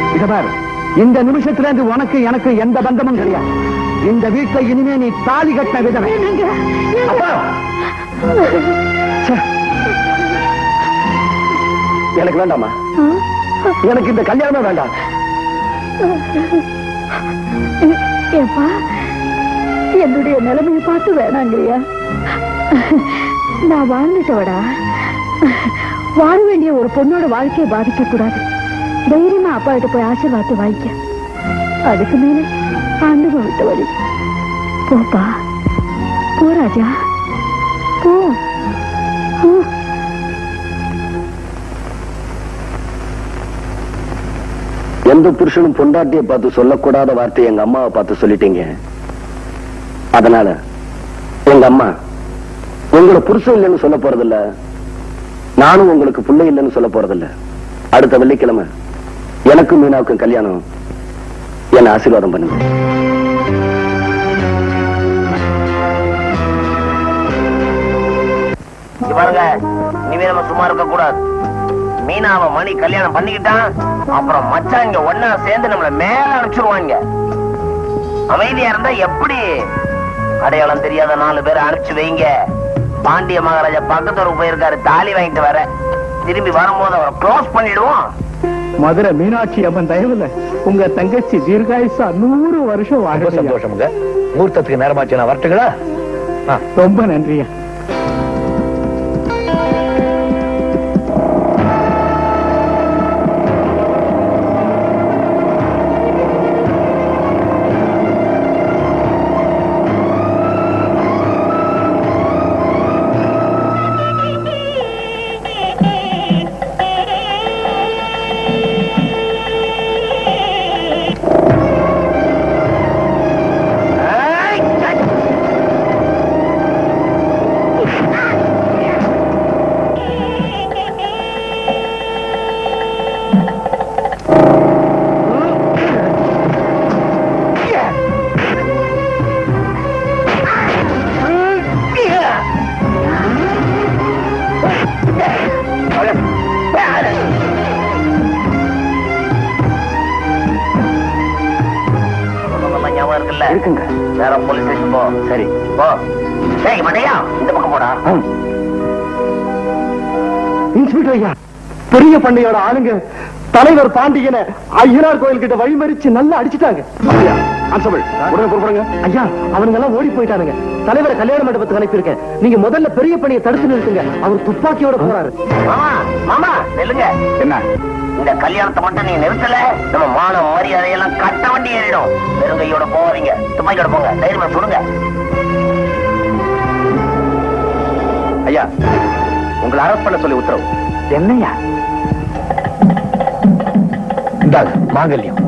இத பாரு இந்த நிமிஷத்துல இருந்து உனக்கு எனக்கு எந்த பந்தமும் கிடையாது இந்த வீட்டை இனிமே நீ தாலி கட்ட விதவை அப்பா! ச்சே. எனக்கு வேண்டாமா எனக்கு இந்த கல்யாணமே வேண்டாம் ஏப்பா என்னுடைய நிலைமையை பார்த்து வேணாங்கய்யா நான் வாழ்ந்துட்டோடா வாழ வேண்டிய ஒரு பொண்ணோட வாழ்க்கையை பாதிக்க கூடாது தைரியமா அப்பா கிட்ட போய் ஆசீர்வாதத்தை வாங்கிக்க அதுக்கு மேல ஆண்டவன் விட்ட வழி போப்பா போ ராஜா போ போ. எந்த புருஷனும் பொண்டாட்டியை பார்த்து சொல்லக்கூடாத வார்த்தை எங்க அம்மாவை பார்த்து சொல்லிட்டீங்க அதனால எங்க அம்மா உங்களை புருஷன் இல்லைன்னு சொல்ல போறதில்ல நானும் உங்களுக்கு பிள்ளை இல்லைன்னு சொல்ல போறதில்ல அடுத்த வெள்ளிக்கிழமை எனக்கும் மீனாவுக்கும் கல்யாணம் என்ன ஆசீர்வாதம் பண்ணுங்க இங்க பாருங்க இனிமே நம்ம சும்மா இருக்க கூடாது மீனாவை மணி கல்யாணம் பண்ணிக்கிட்டான் அப்புறம் மச்சான் இங்க ஒன்னா சேர்ந்து நம்மள மேல அனுப்பிச்சிருவாங்க அமைதியா இருந்தா எப்படி அடையாளம் தெரியாத நாலு பேரை அனுப்பிச்சு வைங்க பாண்டிய மகாராஜா பக்கத்தூருக்கு போயிருக்காரு தாலி வாங்கிட்டு வர திரும்பி வரும்போது அவரை க்ளோஸ் பண்ணிடுவோம் மதுரை மீனாட்சி அம்மன் தயவுல உங்க தங்கச்சி தீர்காயுசா நூறு வருஷம் ரொம்ப வாங்க சந்தோஷமுங்க முகூர்த்தத்துக்கு நேரமாச்சு நான் வரட்டுங்களா ஆ. ரொம்ப நன்றியா சொன்னதெல்லாம் ஞாபகம் இருக்குல்ல இருக்குங்க வேற போலீஸ் ஸ்டேஷன் போ சரி போ டேய் மடையா இந்த பக்கம் போடா இன்ஸ்பெக்டர் ஐயா பெரிய பண்ணையோட ஆளுங்க தலைவர் பாண்டியனை ஐயனார் கோயில் கிட்ட வழிமறிச்சு நல்லா அடிச்சுட்டாங்க கான்ஸ்டபிள் உடனே புறப்படுங்க ஐயா அவனுங்க எல்லாம் ஓடி போயிட்டானுங்க தலைவரை கல்யாண மண்டபத்துக்கு அனுப்பியிருக்கேன் நீங்க முதல்ல பெரிய பணியை தடுத்து நிறுத்துங்க அவர் துப்பாக்கியோட போறாரு மாமா மாமா நெல்லுங்க என்ன இந்த கல்யாணத்தை மட்டும் நீ நிறுத்தல நம்ம மானம் மரியாதையெல்லாம் கட்ட வண்டி ஏறிடும் வெறுங்கையோட போவாதீங்க துப்பாக்கியோட போங்க தைரியமா சுடுங்க ஐயா உங்களை அரெஸ்ட் பண்ண சொல்லி உத்தரவு என்னையா இந்தாங்க மாங்கல்யம்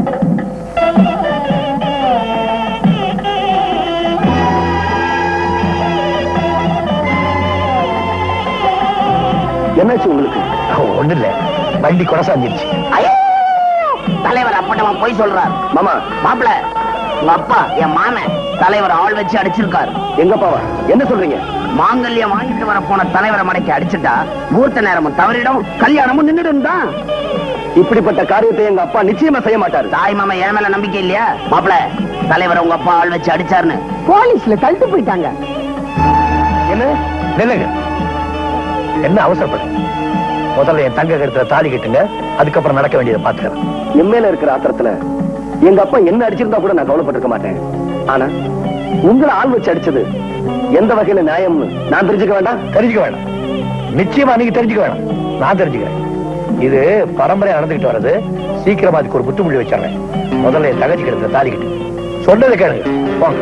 என்னாச்சு உங்களுக்கு ஒண்ணு இல்ல வண்டி கொடசாஞ்சிருச்சு ஐயோ! தலைவர் அப்பட்டமா போய் சொல்றார் மாமா மாப்பிள உங்க அப்பா என் மாமன் தலைவர் ஆள் வச்சு அடிச்சிருக்காரு எங்கப்பாவா என்ன சொல்றீங்க மாங்கல்யம் வாங்கிட்டு வர போன தலைவரை மடக்கி அடிச்சுட்டா முகூர்த்த நேரமும் தவறிடும் கல்யாணமும் நின்னுடும் தான் இப்படிப்பட்ட காரியத்தை எங்க அப்பா நிச்சயமா செய்ய மாட்டாரு தாய் மாமா என் மேல நம்பிக்கை இல்லையா மாப்பிள தலைவரை உங்க அப்பா ஆள் வச்சு அடிச்சாருன்னு போலீஸ்ல தள்ளிட்டு போயிட்டாங்க என்ன நில்லுங்க என்ன அவசரப்படு முதல்ல என் தங்க கருத்துல தாலி கட்டுங்க அதுக்கப்புறம் நடக்க வேண்டியதை பாத்துக்கிறேன் என் மேல இருக்கிற ஆத்திரத்துல எங்க அப்பா என்ன அடிச்சிருந்தா கூட நான் கவலைப்பட்டிருக்க மாட்டேன் ஆனா உங்களை ஆள் வச்சு அடிச்சது எந்த வகையில நியாயம்னு நான் தெரிஞ்சுக்க வேண்டாம் தெரிஞ்சுக்க வேணாம் நிச்சயமா நீங்க தெரிஞ்சுக்க வேணாம் நான் தெரிஞ்சுக்கிறேன் இது பரம்பரையா நடந்துகிட்டு வர்றது சீக்கிரமா அதுக்கு ஒரு முற்றுப்புள்ளி வச்சிடுறேன் முதல்ல என் தங்கச்சி கிடத்துல தாலி கட்டு சொன்னதை கேளுங்க போங்க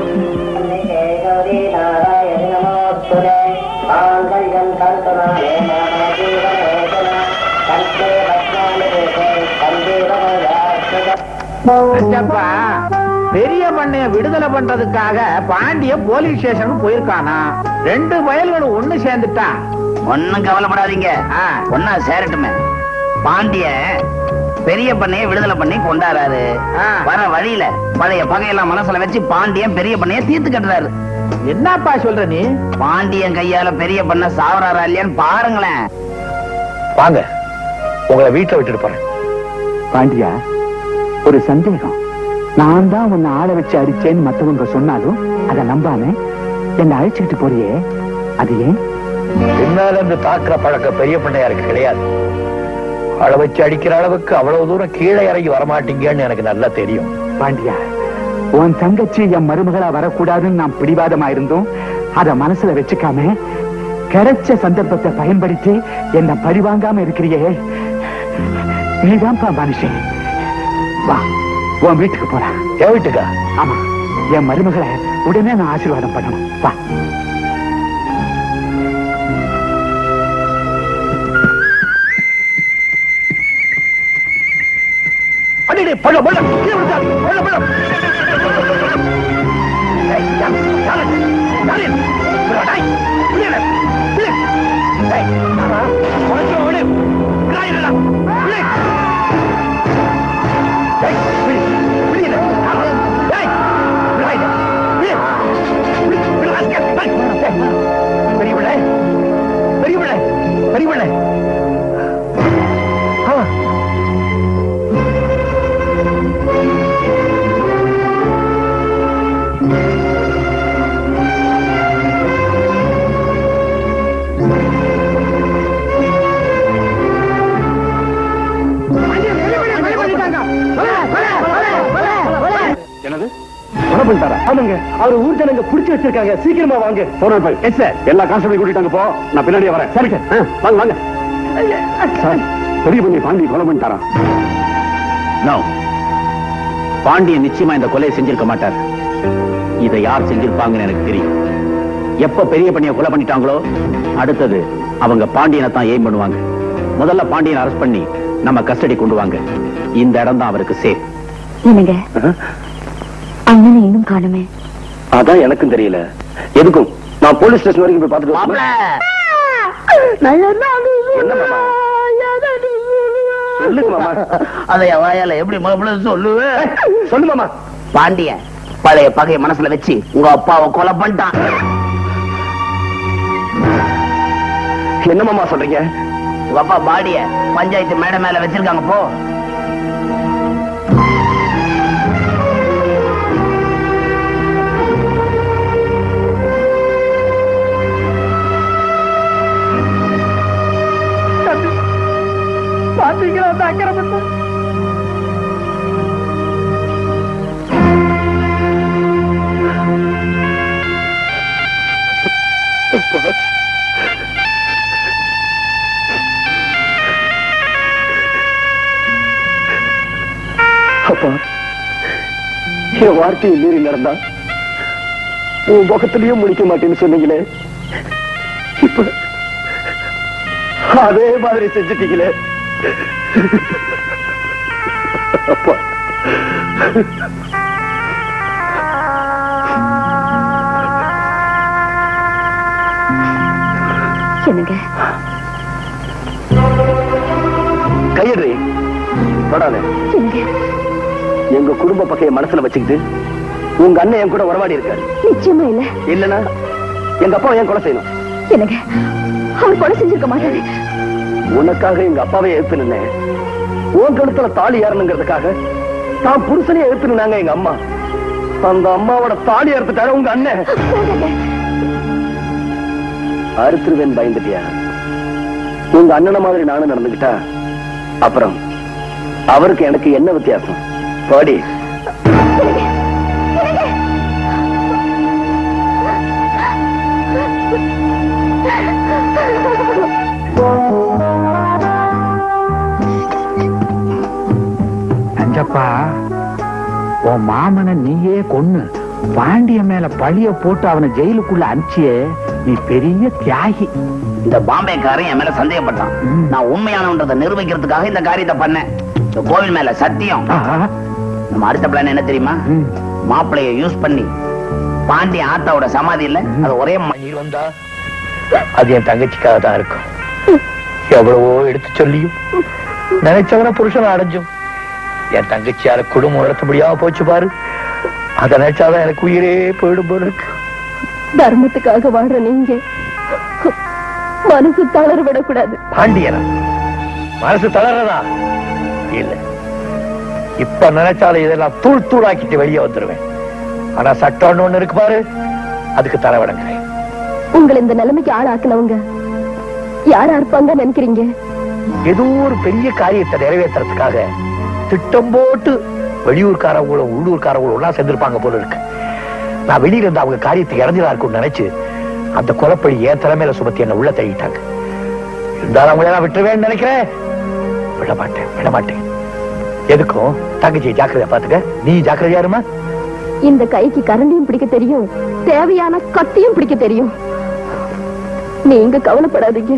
அப்பா, பெரிய பண்ணைய விடுதலை பண்றதுக்காக பாண்டிய போலீஸ் ஸ்டேஷனுக்கு போயிருக்கானா ரெண்டு வயல்களும் ஒண்ணு சேர்ந்துட்டா ஒண்ணும் கவலைப்படாதீங்க ஆ. ஒன்னா சேரட்டுமே பாண்டிய பெரிய பண்ணைய விடுதலை பண்ணி கொண்டாடுறாரு ஆ. வர வழியில பழைய பகையெல்லாம் மனசுல வச்சு பாண்டியன் பெரிய பண்ணைய தீர்த்து கட்டுறாரு என்னப்பா சொல்ற நீ பாண்டியன் கையால பெரிய பண்ண சாவறாரா இல்லையான்னு பாருங்களேன் வாங்க உங்களை வீட்டுல விட்டுட்டு போறேன் பாண்டியா ஒரு சந்தேகம் நான் தான் உன்னை ஆள வச்சு அடிச்சேன்னு மத்தவங்க சொன்னாலும் அதை நம்பாம என்னை அழைச்சுக்கிட்டு போறியே அது ஏன் என்னால இந்த தாக்குற பழக்கம் பெரிய பிள்ளையாருக்கு கிடையாது அள வச்சு அடிக்கிற அளவுக்கு அவ்வளவு தூரம் கீழே இறங்கி வரமாட்டீங்கன்னு எனக்கு நல்லா தெரியும் பாண்டியா உன் தங்கச்சி என் மருமகளா வரக்கூடாதுன்னு நான் பிடிவாதமா இருந்தோம் அத மனசுல வச்சுக்காம கிடைச்ச சந்தர்ப்பத்தை பயன்படுத்தி என்ன பழிவாங்காம இருக்கிறியே நீதான்ப்பா மனுஷன் வா உன் வீட்டுக்கு போலாம் என் வீட்டுக்கா ஆமா என் மருமகளை உடனே நான் ஆசீர்வாதம் பண்ணணும் வா அடிடே பழம் பழம் கீழே விழுந்தாரு. பழம் பழம் ஏய், யார்? யார் அது? யார் இது? விடா, டேய், விடு, விடு. ஏய், யாரா? உனக்கு விடு. விடா, இல்லடா. விடு. ஏய், விடு. விடு இதை. யாரா? ஏய், விடா இதை. விடு. விடு, விடு, ராஸ்கல். ஏய், ஏய். பெரிய பிள்ளை. பெரிய பிள்ளை. பெரிய பிள்ளை. ஆ என்னது கொலை பண்ணிட்டாரா ஆமாங்க அவர் ஊர் ஜனங்க புடிச்சு வச்சிருக்காங்க சீக்கிரமா வாங்க போன போய் எஸ் சார் எல்லா கான்ஸ்டபிள் கூட்டிட்டாங்க போ நான் பின்னாடியே வரேன் சரி சார் ஆ, வாங்க வாங்க சார் பெரிய பண்ணி பாண்டி கொலை பண்ணிட்டாரா நோ பாண்டியன் நிச்சயமா இந்த கொலையை செஞ்சிருக்க மாட்டார் இதை யார் செஞ்சிருப்பாங்கன்னு எனக்கு தெரியும் எப்ப பெரிய பண்ணிய கொலை பண்ணிட்டாங்களோ அடுத்தது அவங்க பாண்டியனை தான் எய்ம் பண்ணுவாங்க முதல்ல பாண்டியனை அரெஸ்ட் பண்ணி நம்ம கஸ்டடி கொண்டு வாங்க இந்த இடம் தான் அவருக்கு சேஃப் என்னங்க அண்ணனை இன்னும் காணுமே அதான் எனக்கும் தெரியல எதுக்கும் நான் போலீஸ் ஸ்டேஷன் வரைக்கும் போய் பார்த்துட்டு வரட்டுமா? என்ன மாமா சொல்லுங்க மாமா அதை என் வாயால எப்படி மாப்பிள்ள சொல்லுவ சொல்லு மாமா பாண்டிய பழைய பகைய மனசுல வச்சு உங்க அப்பாவை கொலை பண்ணிட்டான் என்ன மாமா சொல்றீங்க உங்க அப்பா பாடிய பஞ்சாயத்து மேடை மேல வச்சிருக்காங்க போ பாத்தீங்களா அந்த அக்கிரமத்தை அப்பா என் வார்த்தையை மீறி நடந்தா உன் முகத்திலயும் முடிக்க மாட்டேன்னு சொன்னீங்களே இப்ப அதே மாதிரி செஞ்சுட்டீங்களே அப்பா என்னங்க கையடுறி தொடாதே என்னங்க எங்க குடும்ப பகைய மனசுல வச்சுக்கிட்டு உங்க அண்ணன் என் கூட உறவாடி இருக்காரு நிச்சயமா இல்ல இல்லனா எங்க அப்பா ஏன் கொலை செய்யணும் என்னங்க அவர் கொலை செஞ்சிருக்க மாட்டாரு உனக்காக எங்க அப்பாவை எடுத்து நின்னேன் உன் கழுத்துல தாலி ஏறணுங்கிறதுக்காக தான் புருஷனையே எடுத்து நின்னாங்க எங்க அம்மா அந்த அம்மாவோட தாலி அறுத்துட்டாரு உங்க அண்ணன் அறுத்துருவேன் பயந்துட்டியா உங்க அண்ணனை மாதிரி நானும் நடந்துக்கிட்டா அப்புறம் அவருக்கு எனக்கு என்ன வித்தியாசம் பாடி நஞ்சப்பா உன் மாமனை நீயே கொன்னு பாண்டிய மேல பழிய போட்டு அவனை ஜெயிலுக்குள்ள அனுப்பிச்சியே நீ பெரிய தியாகி இந்த பாம்பேக்காரன் என் மேல சந்தேகப்பட்டான் நான் உண்மையானவன்றதை நிரூபிக்கிறதுக்காக இந்த காரியத்தை பண்ணேன் இந்த கோவில் மேல சத்தியம் நம்ம அடுத்த பிளான் என்ன தெரியுமா மாப்பிளைய யூஸ் பண்ணி பாண்டி ஆத்தாவோட சமாதி இல்ல அது ஒரே மண்ணில் வந்தா அது என் தங்கச்சிக்காக தான் இருக்கும் எவ்வளவோ எடுத்து சொல்லியும் நினைச்சவன புருஷன் அடைஞ்சும் என் தங்கச்சியால குடும்பம் நடத்த முடியாம போச்சு பாரு அதை நினைச்சாதான் எனக்கு உயிரே போயிடும் போல இருக்கு தர்மத்துக்காக வாழ்ற நீங்க மனசு தளர விடக்கூடாது பாண்டியனா மனசு தளர்றதா இல்ல இப்ப நினைச்சாலும் இதெல்லாம் தூள் தூளாக்கிட்டு வெளியே வந்துருவேன் ஆனா சட்டம்னு ஒண்ணு இருக்கு பாரு அதுக்கு தலை வணங்குறேன் உங்களை இந்த நிலைமைக்கு ஆளாக்குனவங்க யாரா இருப்பாங்க நினைக்கிறீங்க ஏதோ ஒரு பெரிய காரியத்தை நிறைவேற்றுறதுக்காக திட்டம் போட்டு வெளியூர்காரங்களும் உள்ளூர்காரங்களும் எல்லாம் சேர்ந்திருப்பாங்க போல இருக்கு நான் வெளியில இருந்து அவங்க காரியத்தை இறந்துதா இருக்கும்னு நினைச்சு அந்த கொலப்பழி என் தலைமையில சுமத்தி என்ன உள்ள தள்ளிட்டாங்க இருந்தாலும் அவங்கள நான் விட்டுருவேன்னு நினைக்கிறேன் விட மாட்டேன் விட மாட்டேன் எதுக்கும் தங்கச்சி ஜாக்கிரதையா பாத்துக்க நீ ஜாக்கிரதையா இருமா இந்த கைக்கு கரண்டியும் பிடிக்க தெரியும் தேவையான கத்தியும் பிடிக்க தெரியும் நீங்க கவலைப்படாதீங்க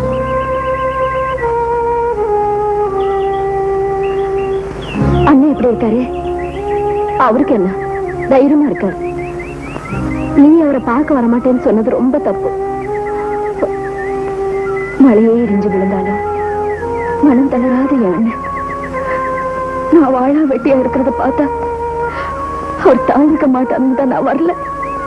அண்ணன் எப்படி இருக்காரு அவருக்கு என்ன தைரியமா இருக்காரு நீ அவரை பார்க்க வரமாட்டேன்னு சொன்னது ரொம்ப தப்பு மழையே இடிஞ்சு விழுந்தாலும் மனம் தளராத என் அண்ணன் நான் வாழா வெட்டியா இருக்கிறத பார்த்தா அவர் தாங்கிக்க மாட்டான்னு தான் நான் வரல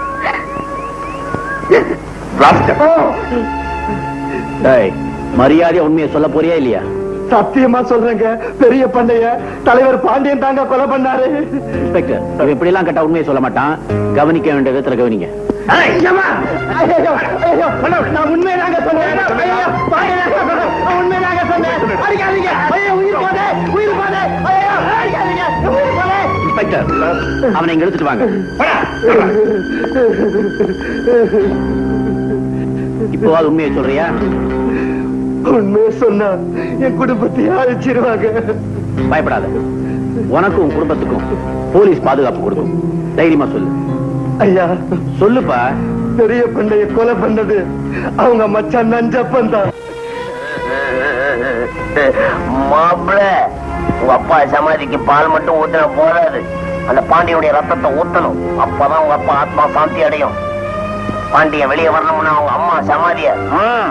டேய் மரியாதையா உண்மையை சொல்ல போறியா இல்லையா சத்தியமா சொல்றேங்க பெரிய பண்ணைய தலைவர் பாண்டியன் தாங்க கொலை பண்ணாரு இன்ஸ்பெக்டர் இவன் இப்படி எல்லாம் கேட்டா உண்மையை சொல்ல மாட்டான் கவனிக்க வேண்டிய விதத்துல கவனிங்க ஐயோ, ஐயோ, நான் உண்மைதாங்க சொன்னேன் ஐயோ, பாண்டியனாங்க சொன்னேன். நான் உண்மைதாங்க சொன்னேன் அடிக்காதீங்க ஐயோ உயிர் போதே உயிர் போதே ஐயோ அடிக்காதீங்க உயிர் போதே இன்ஸ்பெக்டர் அவனை இங்க எடுத்துட்டு வாங்க இப்போ உண்மையை சொல்றியா உண்மையை சொன்னா என் குடும்பத்தையே அழிச்சிருவாங்க பயப்படாத உனக்கும் உன் குடும்பத்துக்கும் போலீஸ் பாதுகாப்பு கொடுக்கும் தைரியமா சொல்லு ஐயா சொல்லுப்பா பெரிய பண்ணைய கொலை பண்ணது அவங்க மச்சான் நஞ்சப்பன் தான் மாப்பிள உங்க அப்பா சமாதிக்கு பால் மட்டும் ஊத்தின போதாது அந்த பாண்டியனுடைய ரத்தத்தை ஊத்தணும் அப்பதான் உங்க அப்பா ஆத்மா சாந்தி அடையும் பாண்டிய வெளியே வரணும்னா அவங்க அம்மா சமாதிய ம்.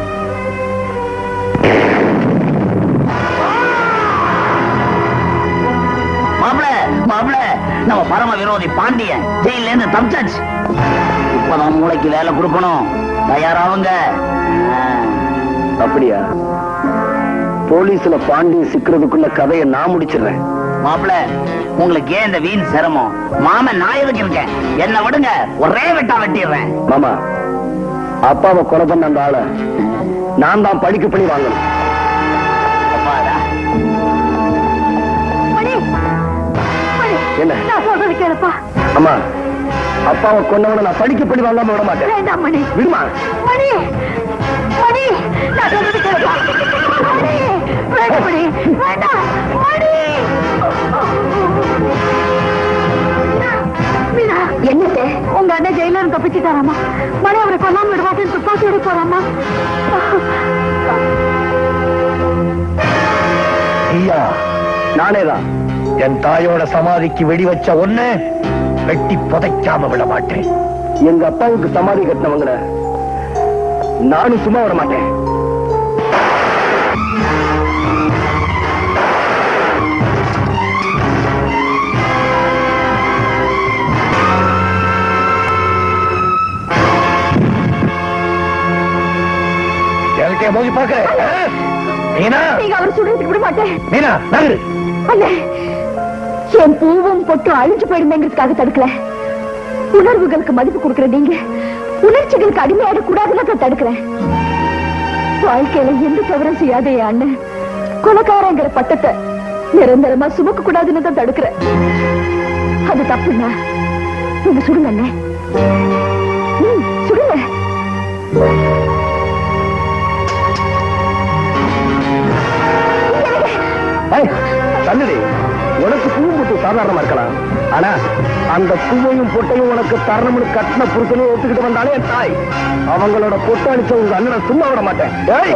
மாப்பிள மாப்பிள நம்ம பரம விரோதி பாண்டியன் ஜெயில இருந்து தப்பிச்சாச்சு இப்பதான் மூளைக்கு வேலை கொடுக்கணும் தயாராவுங்க அப்படியா போலீஸ்ல பாண்டி சிக்கிறதுக்குள்ள கதையை நான் முடிச்சிடுறேன் மாப்பிள உங்களுக்கு ஏன் இந்த வீண் சிரமம் மாமன் நான் எதுக்கு இருக்கேன் என்ன விடுங்க ஒரே வெட்டா வெட்டிடுறேன் மாமா அப்பாவை கொலை பண்ண அந்த ஆளை நான் தான் படிக்க பண்ணி வாங்கணும் அப்பாடா என்ன நான் சொல்றது கேளுப்பா அம்மா அப்பாவை கொன்னவனை நான் படிக்க பண்ணி வாங்காம விட மாட்டேன் வேண்டாம் மணி விடுமா மணி மணி நான் சொல்றது கேளுப்பா மணி வேண்டாம் மணி வேண்டாம் மணி மீனா என்னத்த உங்க அண்ணன் ஜெயில இருந்து தப்பிச்சுட்டாராமா மணி அவரை கொல்லாம விடுவாங்க துப்பாக்கி எடுக்க போறாமா ஐயா நானேதான் என் தாயோட சமாதிக்கு வெடி வச்ச ஒண்ணு வெட்டி புதைக்காம விட மாட்டேன் எங்க அப்பாவுக்கு சமாதி கட்டினவங்கள நானும் சும்மா விட மாட்டேன் எனக்கே மோதி பார்க்கிறேன் மீனா நீங்க அவர் சுடுறதுக்கு விட மாட்டேன் மீனா நகரு அண்ணே என் பூவும் பொட்டும் அழிஞ்சு போயிருந்தேங்கிறதுக்காக தடுக்கல உணர்வுகளுக்கு மதிப்பு கொடுக்கிற நீங்க உணர்ச்சிகளுக்கு அடிமையாட கூடாதுன்னு தான் தடுக்கிறேன் வாழ்க்கையில எந்த தவறும் செய்யாதே என் அண்ணன் கொலக்காரங்கிற பட்டத்தை நிரந்தரமா சுமக்க கூடாதுன்னு தான் தடுக்கிறேன் அது தப்புண்ணா நீங்க சுடுங்க அண்ணே ம், சுடுங்க ஏய், தள்ளுடி உனக்கு பூ மட்டும் சாதாரணமா இருக்கலாம் ஆனா அந்த பூவையும் பொட்டையும் உனக்கு தரணும்னு கட்டின புருஷனும் ஒத்துக்கிட்டு வந்தாலே என் தாய் அவங்களோட பொட்டை அடிச்ச உங்க அண்ணனை சும்மா விட மாட்டேன் ஏய்,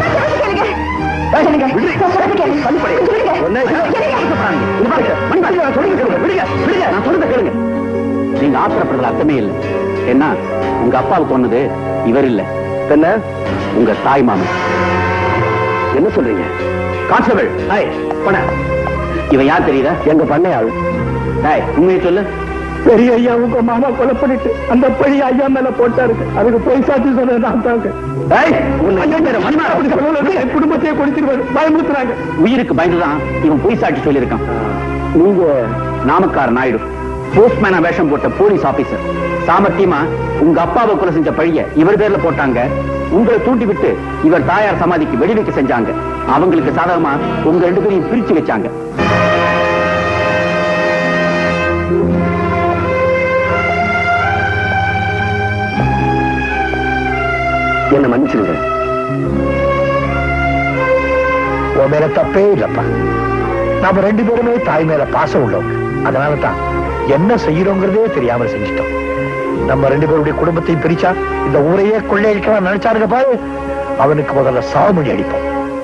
ஏய், விடு. தள்ளுபடி. உன்னை- இங்க பாருங்க, மணி பாருங்க, நான் சொல்றதை கேளுங்க. விடுங்க, விடுங்க, நான் சொல்றதை கேளுங்க. நீங்க ஆத்திரப்படுறது அர்த்தமே இல்லை என்ன உங்க அப்பாவுக்கு சொன்னது இவர் இல்ல என்ன உங்க தாய் மாமன் என்ன சொல்றீங்க கான்ஸ்டபிள் ஹாய் பண்ண இவன் யார் தெரியுதா எங்க பண்ணையாள் டேய் உண்மையை சொல்லு பெரிய ஐயா உங்க மாமா கொலை பண்ணிட்டு அந்த பழி ஐயா மேல போட்டாருக்கு அதுக்கு போய் சாட்சி சொன்னது நான் தாங்க டேய் உன்னை அப்படி சொல்லல, என் குடும்பத்தையே கொடுத்துருவாரு பயமுறுத்துறாங்க உயிருக்கு பயந்துதான் இவன் பொய் சாட்சி சொல்லியிருக்கான் நீங்க நாமக்கார நாயுடு போஸ்ட்மேனா வேஷம் போட்ட போலீஸ் ஆபீசர் சாமர்த்தியமா உங்க அப்பாவை கொலை செஞ்ச பழிய இவர் பேர்ல போட்டாங்க உங்களை தூண்டி விட்டு இவர் தாயார் சமாதிக்கு வெடி வைக்க செஞ்சாங்க அவங்களுக்கு சாதகமா உங்க ரெண்டு பேரையும் பிரிச்சு வச்சாங்க என்ன மன்னிச்சிருங்க உன் மேல தப்பே இல்லப்பா நாம ரெண்டு பேருமே தாய் மேல பாசம் உள்ளவங்க அதனால தான் என்ன செய்யறோங்கிறதே தெரியாம செஞ்சிட்டோம் நம்ம ரெண்டு பேருடைய குடும்பத்தையும் பிரிச்சா இந்த ஊரையே கொள்ளையடிக்கலாம் நினைச்சாருங்க பாரு அவனுக்கு முதல்ல சாவுமணி அடிப்போம்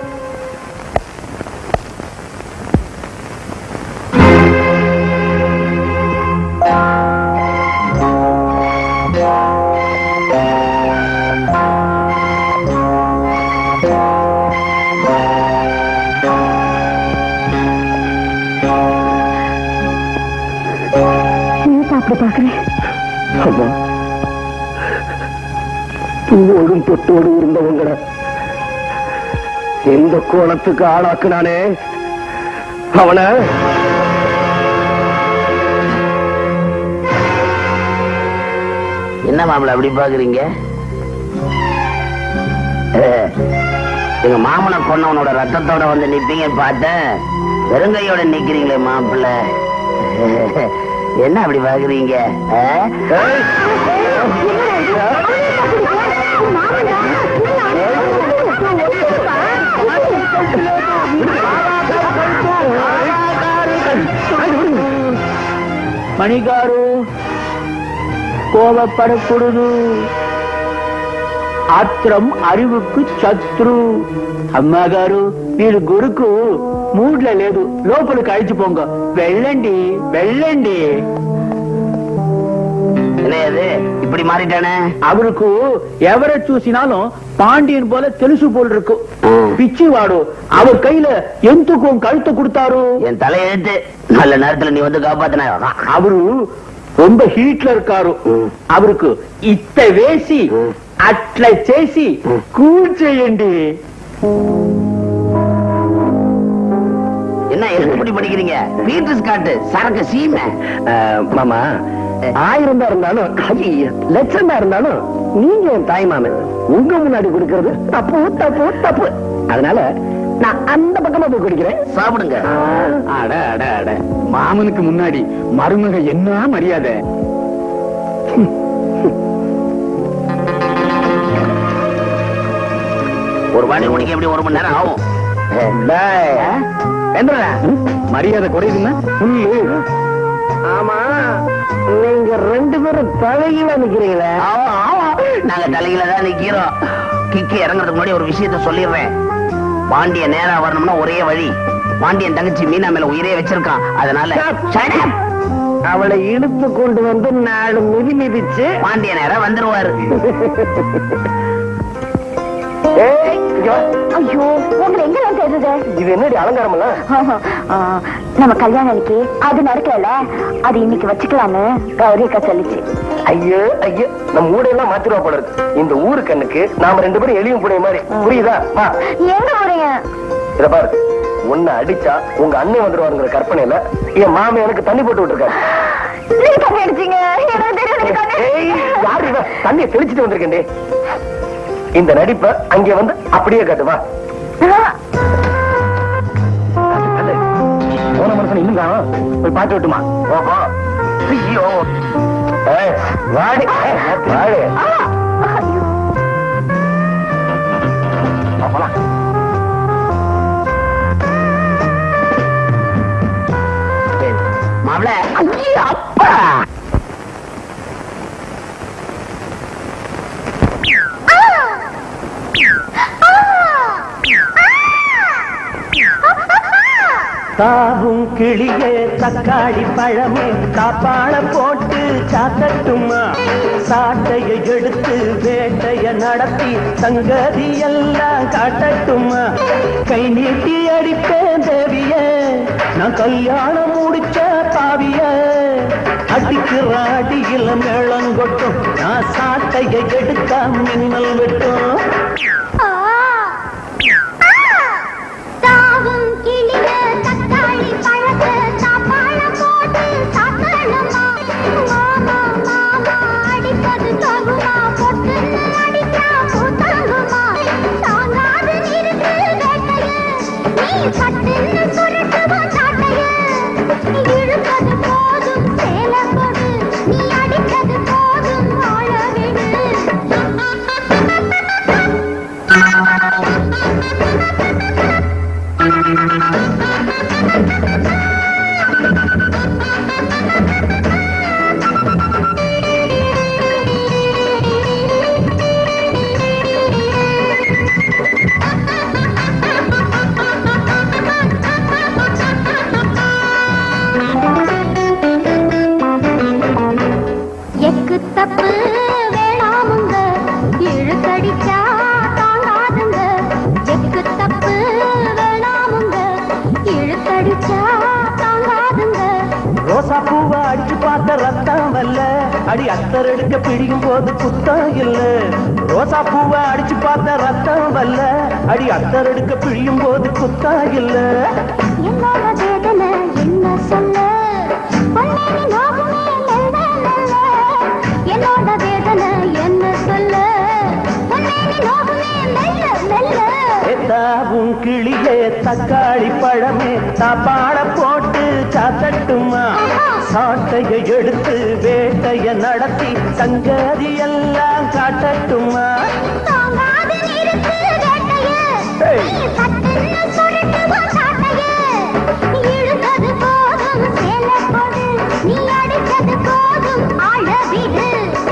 அப்படி பாக்குறேன் அம்மா பூவோடும் தொட்டோடு இருந்தவங்கள எந்த கோலத்துக்கு ஆளாக்குனானே அவனை என்ன மாப்பிள்ள அப்படி பாக்குறீங்க அஹ், எங்க மாமனை கொன்னவனோட ரத்தத்தோட வந்து நிப்பீங்க பார்த்தேன் வெறுங்கையோட நிக்கிறீங்களே மாப்பிள்ள என்ன அப்படி பாக்குறீங்க அஹ்? మణిగారు కోపపడకూడదు ఆత్రం అరువుకు శత్రు అమ్మగారు మీరు గురుకు మూడ్ల లేదు లోపలికి అழிచిపోంగ వెళ్ళండి వెళ్ళండి என்ன இது இப்படி மாறிட்டானே அவருக்கு ఎవரை చూసినాலும் పాండియన్ పోల తెలుసు పోల్ ఇருக்கு పిచ్చివాడు அவர் கையில ఎందుకు கழுத்து கொடுத்தாரு என் தலையெழுத்து நல்ல நேரத்துல நீ வந்து காப்பாத்தின அவரு ரொம்ப హీట్ల இருக்காరు அவருக்கு ఇత్త వేసి అట్లా చేసి కూర్చేయండి என்ன எப்படி படிக்கிறீங்க பீட்டர்ஸ் காட்டு சரக்கு சீமை மாமா ஆயிரம் தான் இருந்தாலும் ஐய, லட்சம் தான் இருந்தாலும் நீங்க என் தாய் மாமன் உங்க முன்னாடி கொடுக்கறது தப்பு தப்பு தப்பு அதனால நான் அந்த பக்கமா போய் குடிக்கிறேன் சாப்பிடுங்க அட அட அட மாமனுக்கு முன்னாடி மருமக என்ன மரியாதை ஒரு வாட்டி குடிக்க எப்படி ஒரு மணி நேரம் ஆகும் என்னடா மரியாதை குறையுதுன்னா புல்லு ஆமா நீங்க ரெண்டு பேரும் தலையில நிக்கிறீங்களே ஆமா ஆமா நாங்க தலையில தான் நிக்கிறோம் கிக்கு இறங்குறதுக்கு முன்னாடி ஒரு விஷயத்த சொல்லிடுறேன் பாண்டிய நேரா வரணும்னா ஒரே வழி பாண்டியன் தங்கச்சி மீனா மேல உயிரே வச்சிருக்கான் அதனால Shut up. அவளை இழுத்து கொண்டு வந்து நாலு மிதி மிதிச்சு பாண்டிய நேரா வந்துருவாரு ஏய், இங்க வா. ஐயோ உங்களை எங்க நான் தேடுறது இது என்னடி அலங்காரம் ஆ, நம்ம கல்யாணம் அன்னைக்கு அது நடக்கல அது இன்னைக்கு வச்சுக்கலான்னு கௌரி அக்கா சொல்லிச்சு ஐயோ ஐயோ நம்ம ஊடையெல்லாம் மாத்திருவா போல இருக்கு இந்த ஊரு கண்ணுக்கு நாம ரெண்டு பேரும் எளியும் புடைய மாதிரி புரியுதா வா எங்க போறீங்க இத பாரு உன்னை அடிச்சா உங்க அண்ணன் வந்துருவாருங்கிற கற்பனையில என் மாமன் எனக்கு தண்ணி போட்டு விட்டுருக்காரு நீங்க கண்ணு அடிச்சீங்க எனக்கு தெரியும் நீங்க கண்ணு ஏய், யாரு இவ தண்ணியை தெளிச்சிட்டு வந்திருக்கேன்டே இந்த நடிப்ப அங்க வந்து அப்படியே காட்டுவா போன மனுஷன் இன்னும் காணோம் போய் பாட்டு விட்டுமா ஓஹோ ஐயோ ஏய், வாடி ஏய், வாடி வா, போலாம். மாப்பிள ஐயோ, அப்பா தாவும் கிளியே தக்காளி பழமே சாப்பாட போட்டு சாத்தட்டுமா சாட்டைய எடுத்து வேட்டைய நடத்தி சங்கதி எல்லாம் காட்டட்டுமா கை நீட்டி அடிப்பேன் தேவிய நான் கல்யாணம் முடிச்ச பாவிய அடிக்கிற அடியில மேளங்கொட்டும் நான் சாட்டைய எடுத்தா மின்னல் வெட்டும் தாவும் கிளிய தக்காளி பழத்தை சாப்பாட அத்தர் எடுக்க பிடிக்கும் போது குத்தம் இல்ல ரோசா பூவை அடிச்சு பார்த்த ரத்தம் வல்ல அடி அத்தர் எடுக்க பிழியும் போது குத்தம் இல்ல என்னோட வேதனை என்ன சொல்ல பொன்னேனி நோகுமே மெல்ல மெல்ல என்னோட வேதனை என்ன சொல்ல பொன்னேனி நோகுமே மெல்ல மெல்ல ஏத்தாவும் கிளியே தக்காளி பழமே தாப்பாட போட்டு சாத்தட்டுமா சாட்டைய எடுத்து வேட்டைய நடத்தி சங்கதி எல்லாம் காட்டட்டுமா தாங்காது நிறுத்து வேட்டையே நீ சட்டுன்னு சுருட்டு வா சாட்டையே இழுத்தது போதும் சேல கொடு நீ அடித்தது போதும் ஆழ விடு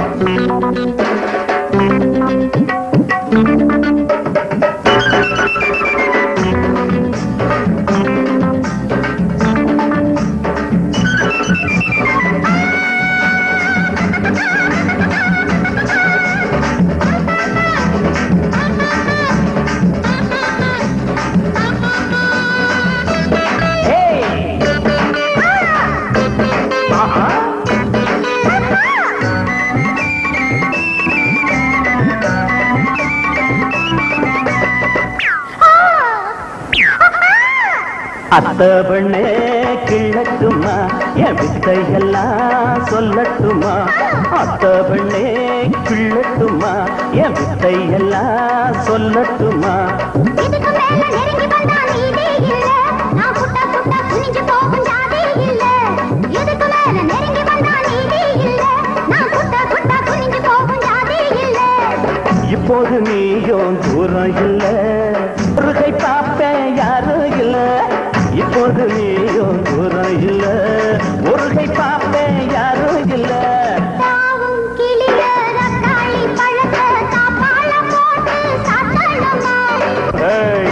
அத்த பெண்ணே கிள்ளட்டுமா என் வித்தையெல்லாம் சொல்லட்டுமா அத்த பெண்ணே கிள்ளட்டுமா என் வித்தையெல்லாம் சொல்லட்டுமா இதுக்கு மேல நெருங்கி வந்தா நீதே இல்ல நான் புட்ட புட்ட குனிஞ்சு போகும் ஜாதி இல்ல இதுக்கு மேல நெருங்கி வந்தா நீதே இல்ல நான் புட்ட புட்ட குனிஞ்சு போகும் ஜாதி இல்ல இப்போது நீயும் தூரம் இல்ல ஒரு கை பார்ப்பேன் யாரும் இல்ல இப்போது நீயும் தூரம் இல்ல ஒரு கை பார்ப்பேன் யாரும் இல்ல தாவும் கிளிய ரத்தாளி பழத்தை தாப்பால போட்டு சாத்தணுமா ஏய்,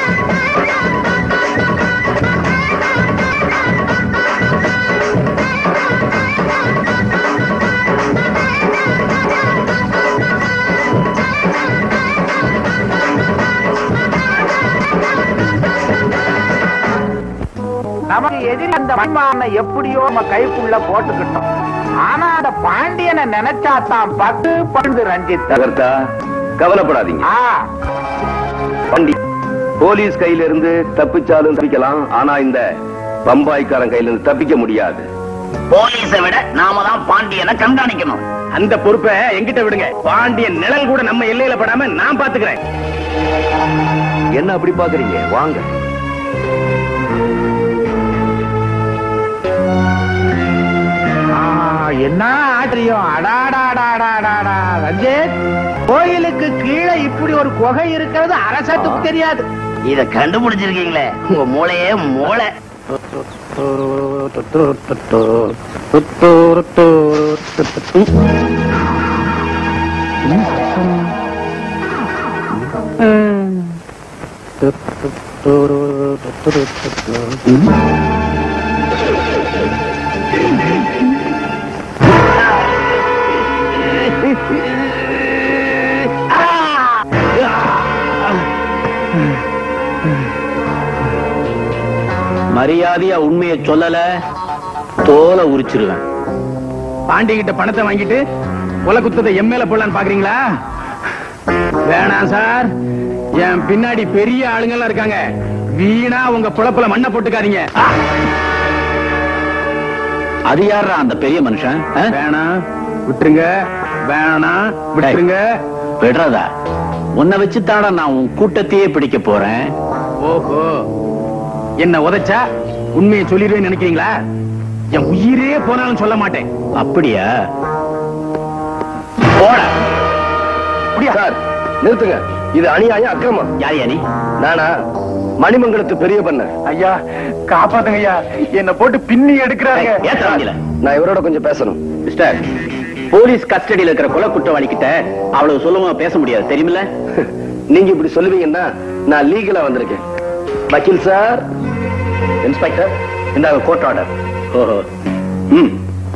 நமக்கு எதிரி அந்த மண்மான எப்படியோ நம்ம கைக்குள்ள போட்டுக்கிட்டோம் ஆனா அந்த பாண்டியனை நினைச்சா தான் பத்து பழுது ரஞ்சித் தகர்த்தா கவலைப்படாதீங்க ஆ வண்டி போலீஸ் கையில இருந்து தப்பிச்சாலும் தப்பிக்கலாம் ஆனா இந்த பம்பாய்க்காரன் கையில இருந்து தப்பிக்க முடியாது போலீஸை விட நாம தான் பாண்டியனை கண்காணிக்கணும் அந்த பொறுப்பை எங்கிட்ட விடுங்க பாண்டியன் நிழல் கூட நம்ம எல்லையில படாம நான் பாத்துக்கிறேன் என்ன அப்படி பாக்குறீங்க வாங்க ஆ, என்ன ஆச்சரியம் அடாடாடாடாடாடா ரஞ்சித் கோயிலுக்கு கீழே இப்படி ஒரு குகை இருக்கிறது அரசத்துக்கு தெரியாது இத கண்டுபிடிச்சிருக்கீங்களே உங்க மூளையே மூளை மரியாதையா உண்மையை சொல்லல தோலை உரிச்சிருவேன் பாண்டி கிட்ட பணத்தை வாங்கிட்டு கொலை குத்தத்தை எம் மேல போடலான்னு பாக்குறீங்களா வேணாம் சார் என் பின்னாடி பெரிய ஆளுங்க எல்லாம் இருக்காங்க வீணா உங்க புழப்புல மண்ணை போட்டுக்காதீங்க ஆ! அது யாரா அந்த பெரிய மனுஷன் ஆ? வேணாம் விட்டுருங்க வேணாம் விட்டுருங்க விடுறதா உன்னை வச்சு தாடா நான் உன் கூட்டத்தையே பிடிக்க போறேன் ஓஹோ என்ன உதைச்சா உண்மையை சொல்லிடுவேன்னு நினைக்கிறீங்களா என் உயிரே போனாலும் சொல்ல மாட்டேன் அப்படியா போடா சார் நிறுத்துங்க இது அநியாயம் அக்கிரமம் யார் யாரி நானா மணிமங்கலத்து பெரிய பண்ண ஐயா காப்பாத்துங்க ஐயா என்ன போட்டு பின்னி எடுக்கிறாங்க ஏத்தாங்கல நான் இவரோட கொஞ்சம் பேசணும் மிஸ்டர் போலீஸ் கஸ்டடியில இருக்கிற கொலை குற்றவாளி கிட்ட அவ்வளவு சுலபமா பேச முடியாது தெரியுமில்ல நீங்க இப்படி சொல்லுவீங்கன்னா நான் லீகலா வந்திருக்கேன் வக்கீல் சார் இன்ஸ்பெக்டர் இந்தாங்க கோர்ட் ஆர்டர் ஓஹோ ம்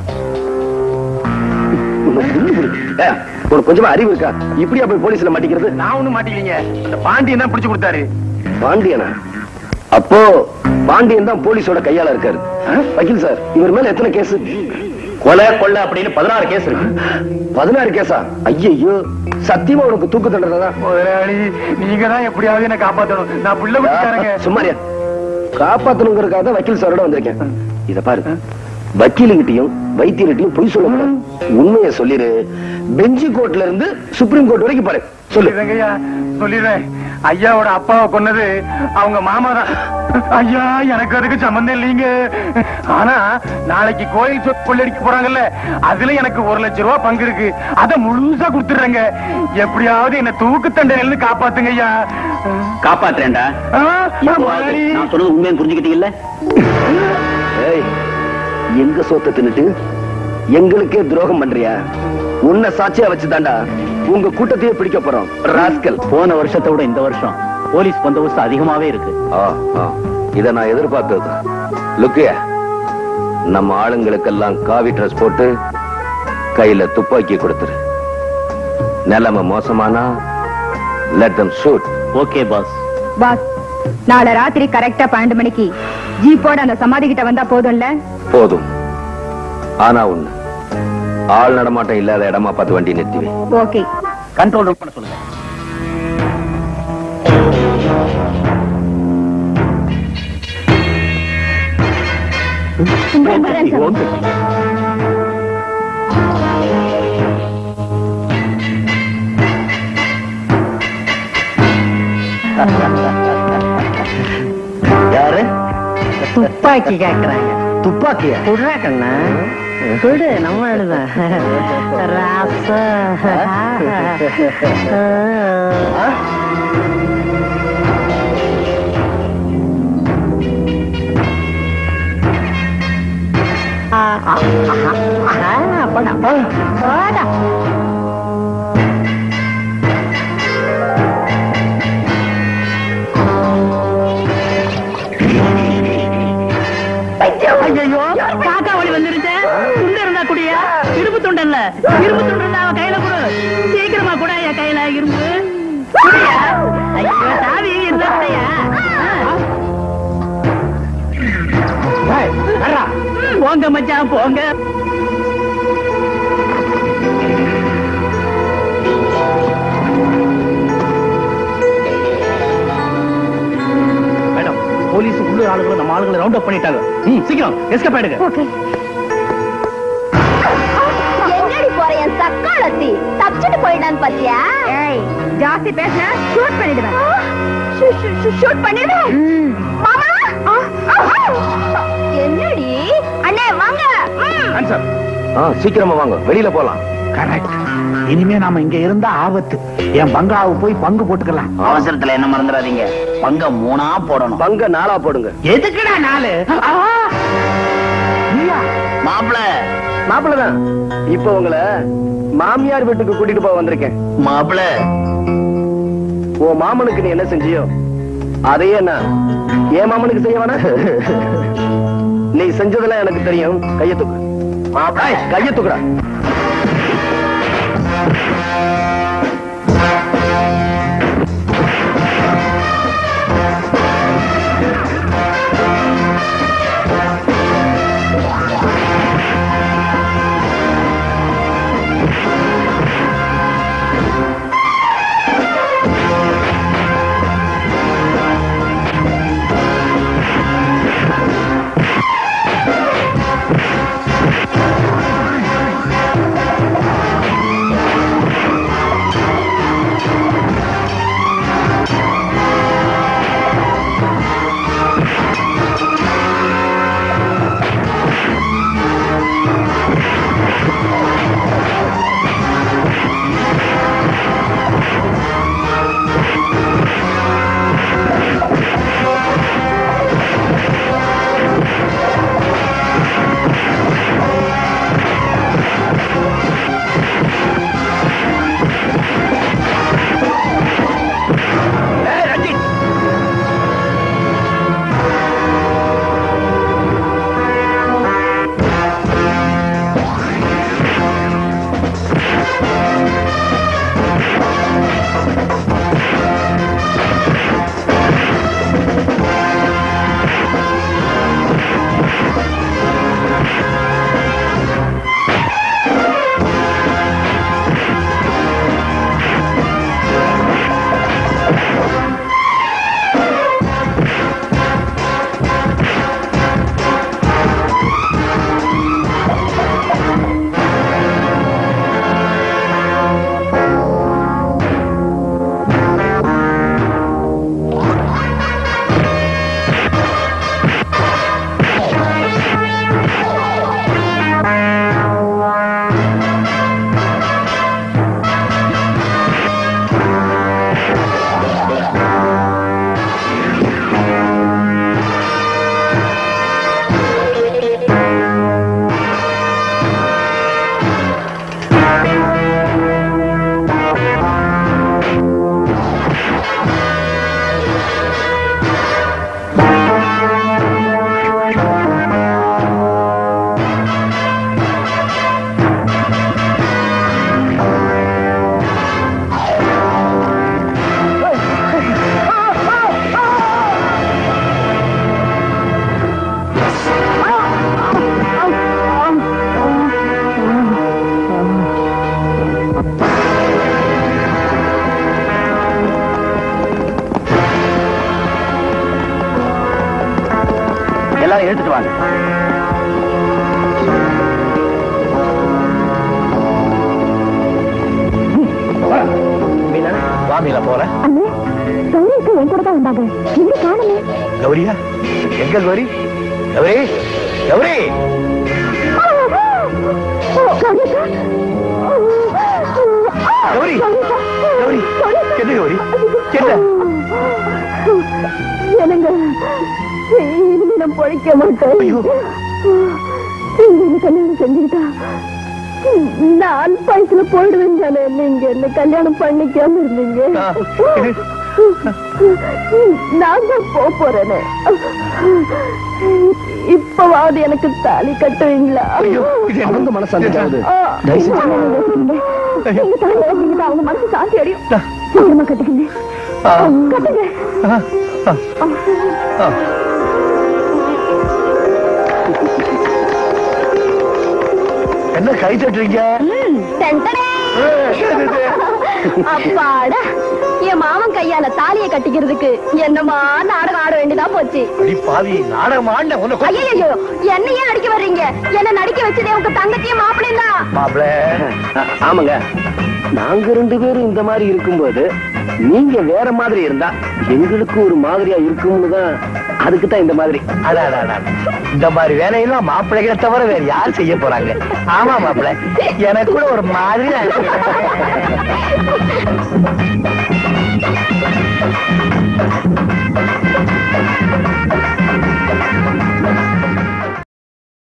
உனக்கு கொஞ்சமா அறிவு இருக்கா இப்படியா போய் போலீஸ்ல மாட்டிக்கிறது நான் ஒண்ணும் மாட்டீங்க அந்த பாண்டியன் தான் பிடிச்சு கொடுத்தாரு பாண்டியனா அப்போ பாண்டியன் தான் போலீஸோட கையால இருக்காரு ஆ? வக்கீல் சார் இவர் மேல எத்தனை கேஸ் கொலை கொள்ளை அப்படின்னு பதினாறு கேஸ் இருக்கு பதினாறு கேஸா ஐயோ சத்தியமா உனக்கு தூக்கு தண்டனை தான் முதலாளி நீங்க தான் எப்படியாவது என்ன காப்பாத்தணும் நான் புள்ள விட்டுக்காரங்க சும்மாரியா காப்பாத்தணுங்கிறதுக்காக தான் வக்கீல் சாரோட வந்திருக்கேன் இத பாரு வக்கீலுகிட்டையும் வைத்தியர்கிட்டையும் பொய் சொல்ல உண்மையை சொல்லிரு பெஞ்சு கோர்ட்ல இருந்து சுப்ரீம் கோர்ட் வரைக்கும் பாரு சொல்லு சொல்லிடுறேங்கய்யா சொல்லிடுறேன் ஐயாவோட அப்பாவை கொன்னது அவங்க மாமா தான் ஐயா எனக்கு அதுக்கு சம்பந்தம் இல்லைங்க ஆனா நாளைக்கு கோயில் சொத்து கொள்ளடிக்க போறாங்கல்ல அதுல எனக்கு ஒரு லட்சம் ரூபாய் பங்கு இருக்கு அத முழுசா கொடுத்துடுறேங்க எப்படியாவது என்ன தூக்கு தண்டனை காப்பாத்துங்க ஐயா காப்பாத்துறேன்டா ஆ, இப்போவாவது நான் சொன்னது உண்மையை புரிஞ்சுக்கிட்டீங்கல்ல ஏய் எங்க சொத்தை தின்னுட்டு எங்களுக்கே துரோகம் பண்றியா உன்னை சாட்சியா வச்சுதான்டா உங்க கூட்டத்தையே பிடிக்க போறோம் ராஸ்கல் போன வருஷத்தை விட இந்த வருஷம் போலீஸ் பந்தோபஸ்து அதிகமாவே இருக்கு இத நான் எதிர்பார்த்தது லுக்கிய நம்ம ஆளுங்களுக்கெல்லாம் காவி ட்ரெஸ் போட்டு கையில துப்பாக்கி கொடுத்துரு நிலைமை மோசமானா let them shoot okay boss boss நாளை ராத்திரி கரெக்டா பன்னெண்டு மணிக்கு ஜீப்போட அந்த சமாதி கிட்ட வந்தா போதும்ல போதும் ஆனா ஒண்ணு ஆள் நடமாட்டம் இல்லாத இடமா பார்த்து வண்டி நிறுத்திவே ஓகே கண்ட்ரோல் ரூம் பண்ண சொல்லுங்க யாரு துப்பாக்கி கேக்குறாங்க துப்பாக்கியா குடுறா கண்ணா குடு நம்ம எழுதான் ராசா போடா போடா ஐயோ காக்கா வழி வந்துருச்சு துண்டு இருந்தா குடியா இரும்பு துண்டு இல்ல இரும்பு துண்டு இருந்தா அவன் கையில கொடு சீக்கிரமா கூட என் கையில இரும்பு குடியா ஐயோ சாவி இருந்தா குடையா போங்க மச்சான் போங்க மேடம் போலீஸ் உள்ளூர் ஆளுங்களும் நம்ம ஆளுங்களை ரவுண்ட் அப் பண்ணிட்டாங்க ம் சீக்கிரம் எஸ்கேப் ஆயிடுங்க எங்கடி போற என் சக்காலத்தி தப்பிச்சுட்டு போயிடான்னு பாத்தியா ஏய் ஜாஸ்தி பேசினா ஷூட் பண்ணிடுவேன் ஷூட் பண்ணிடுவேன் மாமா என்னடி அண்ணே வாங்க ம். ஆன்சர் ஆ, சீக்கிரமா வாங்க வெளியில போலாம் கரெக்ட் இனிமே நாம இங்க இருந்தா ஆபத்து என் பங்களாவை போய் பங்கு போட்டுக்கலாம் அவசரத்துல என்ன மறந்துடாதீங்க பங்க மூணா போடணும் பங்க நாளா போடுங்க எதுக்குடா நாலு ஆ! நீயா? மாப்பிள மாப்பிள்ளதான் இப்ப உங்களை மாமியார் வீட்டுக்கு கூட்டிட்டு போக வந்திருக்கேன் மாப்பிள உன் மாமனுக்கு நீ என்ன செஞ்சியோ அதையே நான் என் மாமனுக்கு செய்ய வேணா நீ செஞ்சதெல்லாம் எனக்கு தெரியும் கைய தூக்கு ஏய், கைய தூக்குடா ஆ எடுத்துட்டு வாங்க மீனா வா மீனா போறேன் அண்ணே கௌரிக்கு என் கூட தான் வந்தாங்க எங்க காணுமே கௌரியா எங்க கௌரி கௌரி கௌரி கௌரி கௌரி என்ன கௌரி என்ன எனக்கு இனிமே நான் பொழைக்க மாட்டேன் நீங்க என்ன கல்யாணம் செஞ்சுக்கிட்டா நான் வயசுல போயிடுவேன் தானே நீங்க என்ன கல்யாணம் பண்ணிக்காம இருந்தீங்க நான் தான் போக போறேனே இப்பவாவது எனக்கு தாலி கட்டுவீங்களா அவங்க மனசு அந்த ஆ, நீங்க தானே யோசிக்கிறீங்க. நீங்க தானே யோசிக்கிறீங்க. அவங்க மனசு சாந்தி அடையும் சீக்கிரமா கட்டுக்கங்க கட்டுங்க என்ன கை தட்டுறீங்க அப்பாடா என் மாமன் கையால தாலியை கட்டிக்கிறதுக்கு என்னமா நாடகம் ஆட வேண்டியதா போச்சு அடி பாவி நாடகம் ஆண்ட உன்னை கொ- ஐயோ என்னையே நடிக்க வர்றீங்க என்ன நடிக்க வச்சதே உங்க தங்கச்சியும் மாப்பிள்ளையும் தான் மாப்பிள ஆமாங்க நாங்க ரெண்டு பேரும் இந்த மாதிரி இருக்கும்போது நீங்க வேற மாதிரி இருந்தா எங்களுக்கு ஒரு மாதிரியா இருக்கும்னு தான் அதுக்கு தான் இந்த மாதிரி அடா, அடா, அடா. இந்த மாதிரி வேலையெல்லாம் மாப்பிள்ளைகளை தவிர வேற யார் செய்ய போறாங்க ஆமா மாப்பிள்ளை எனக்கு கூட ஒரு மாதிரியா இருக்கு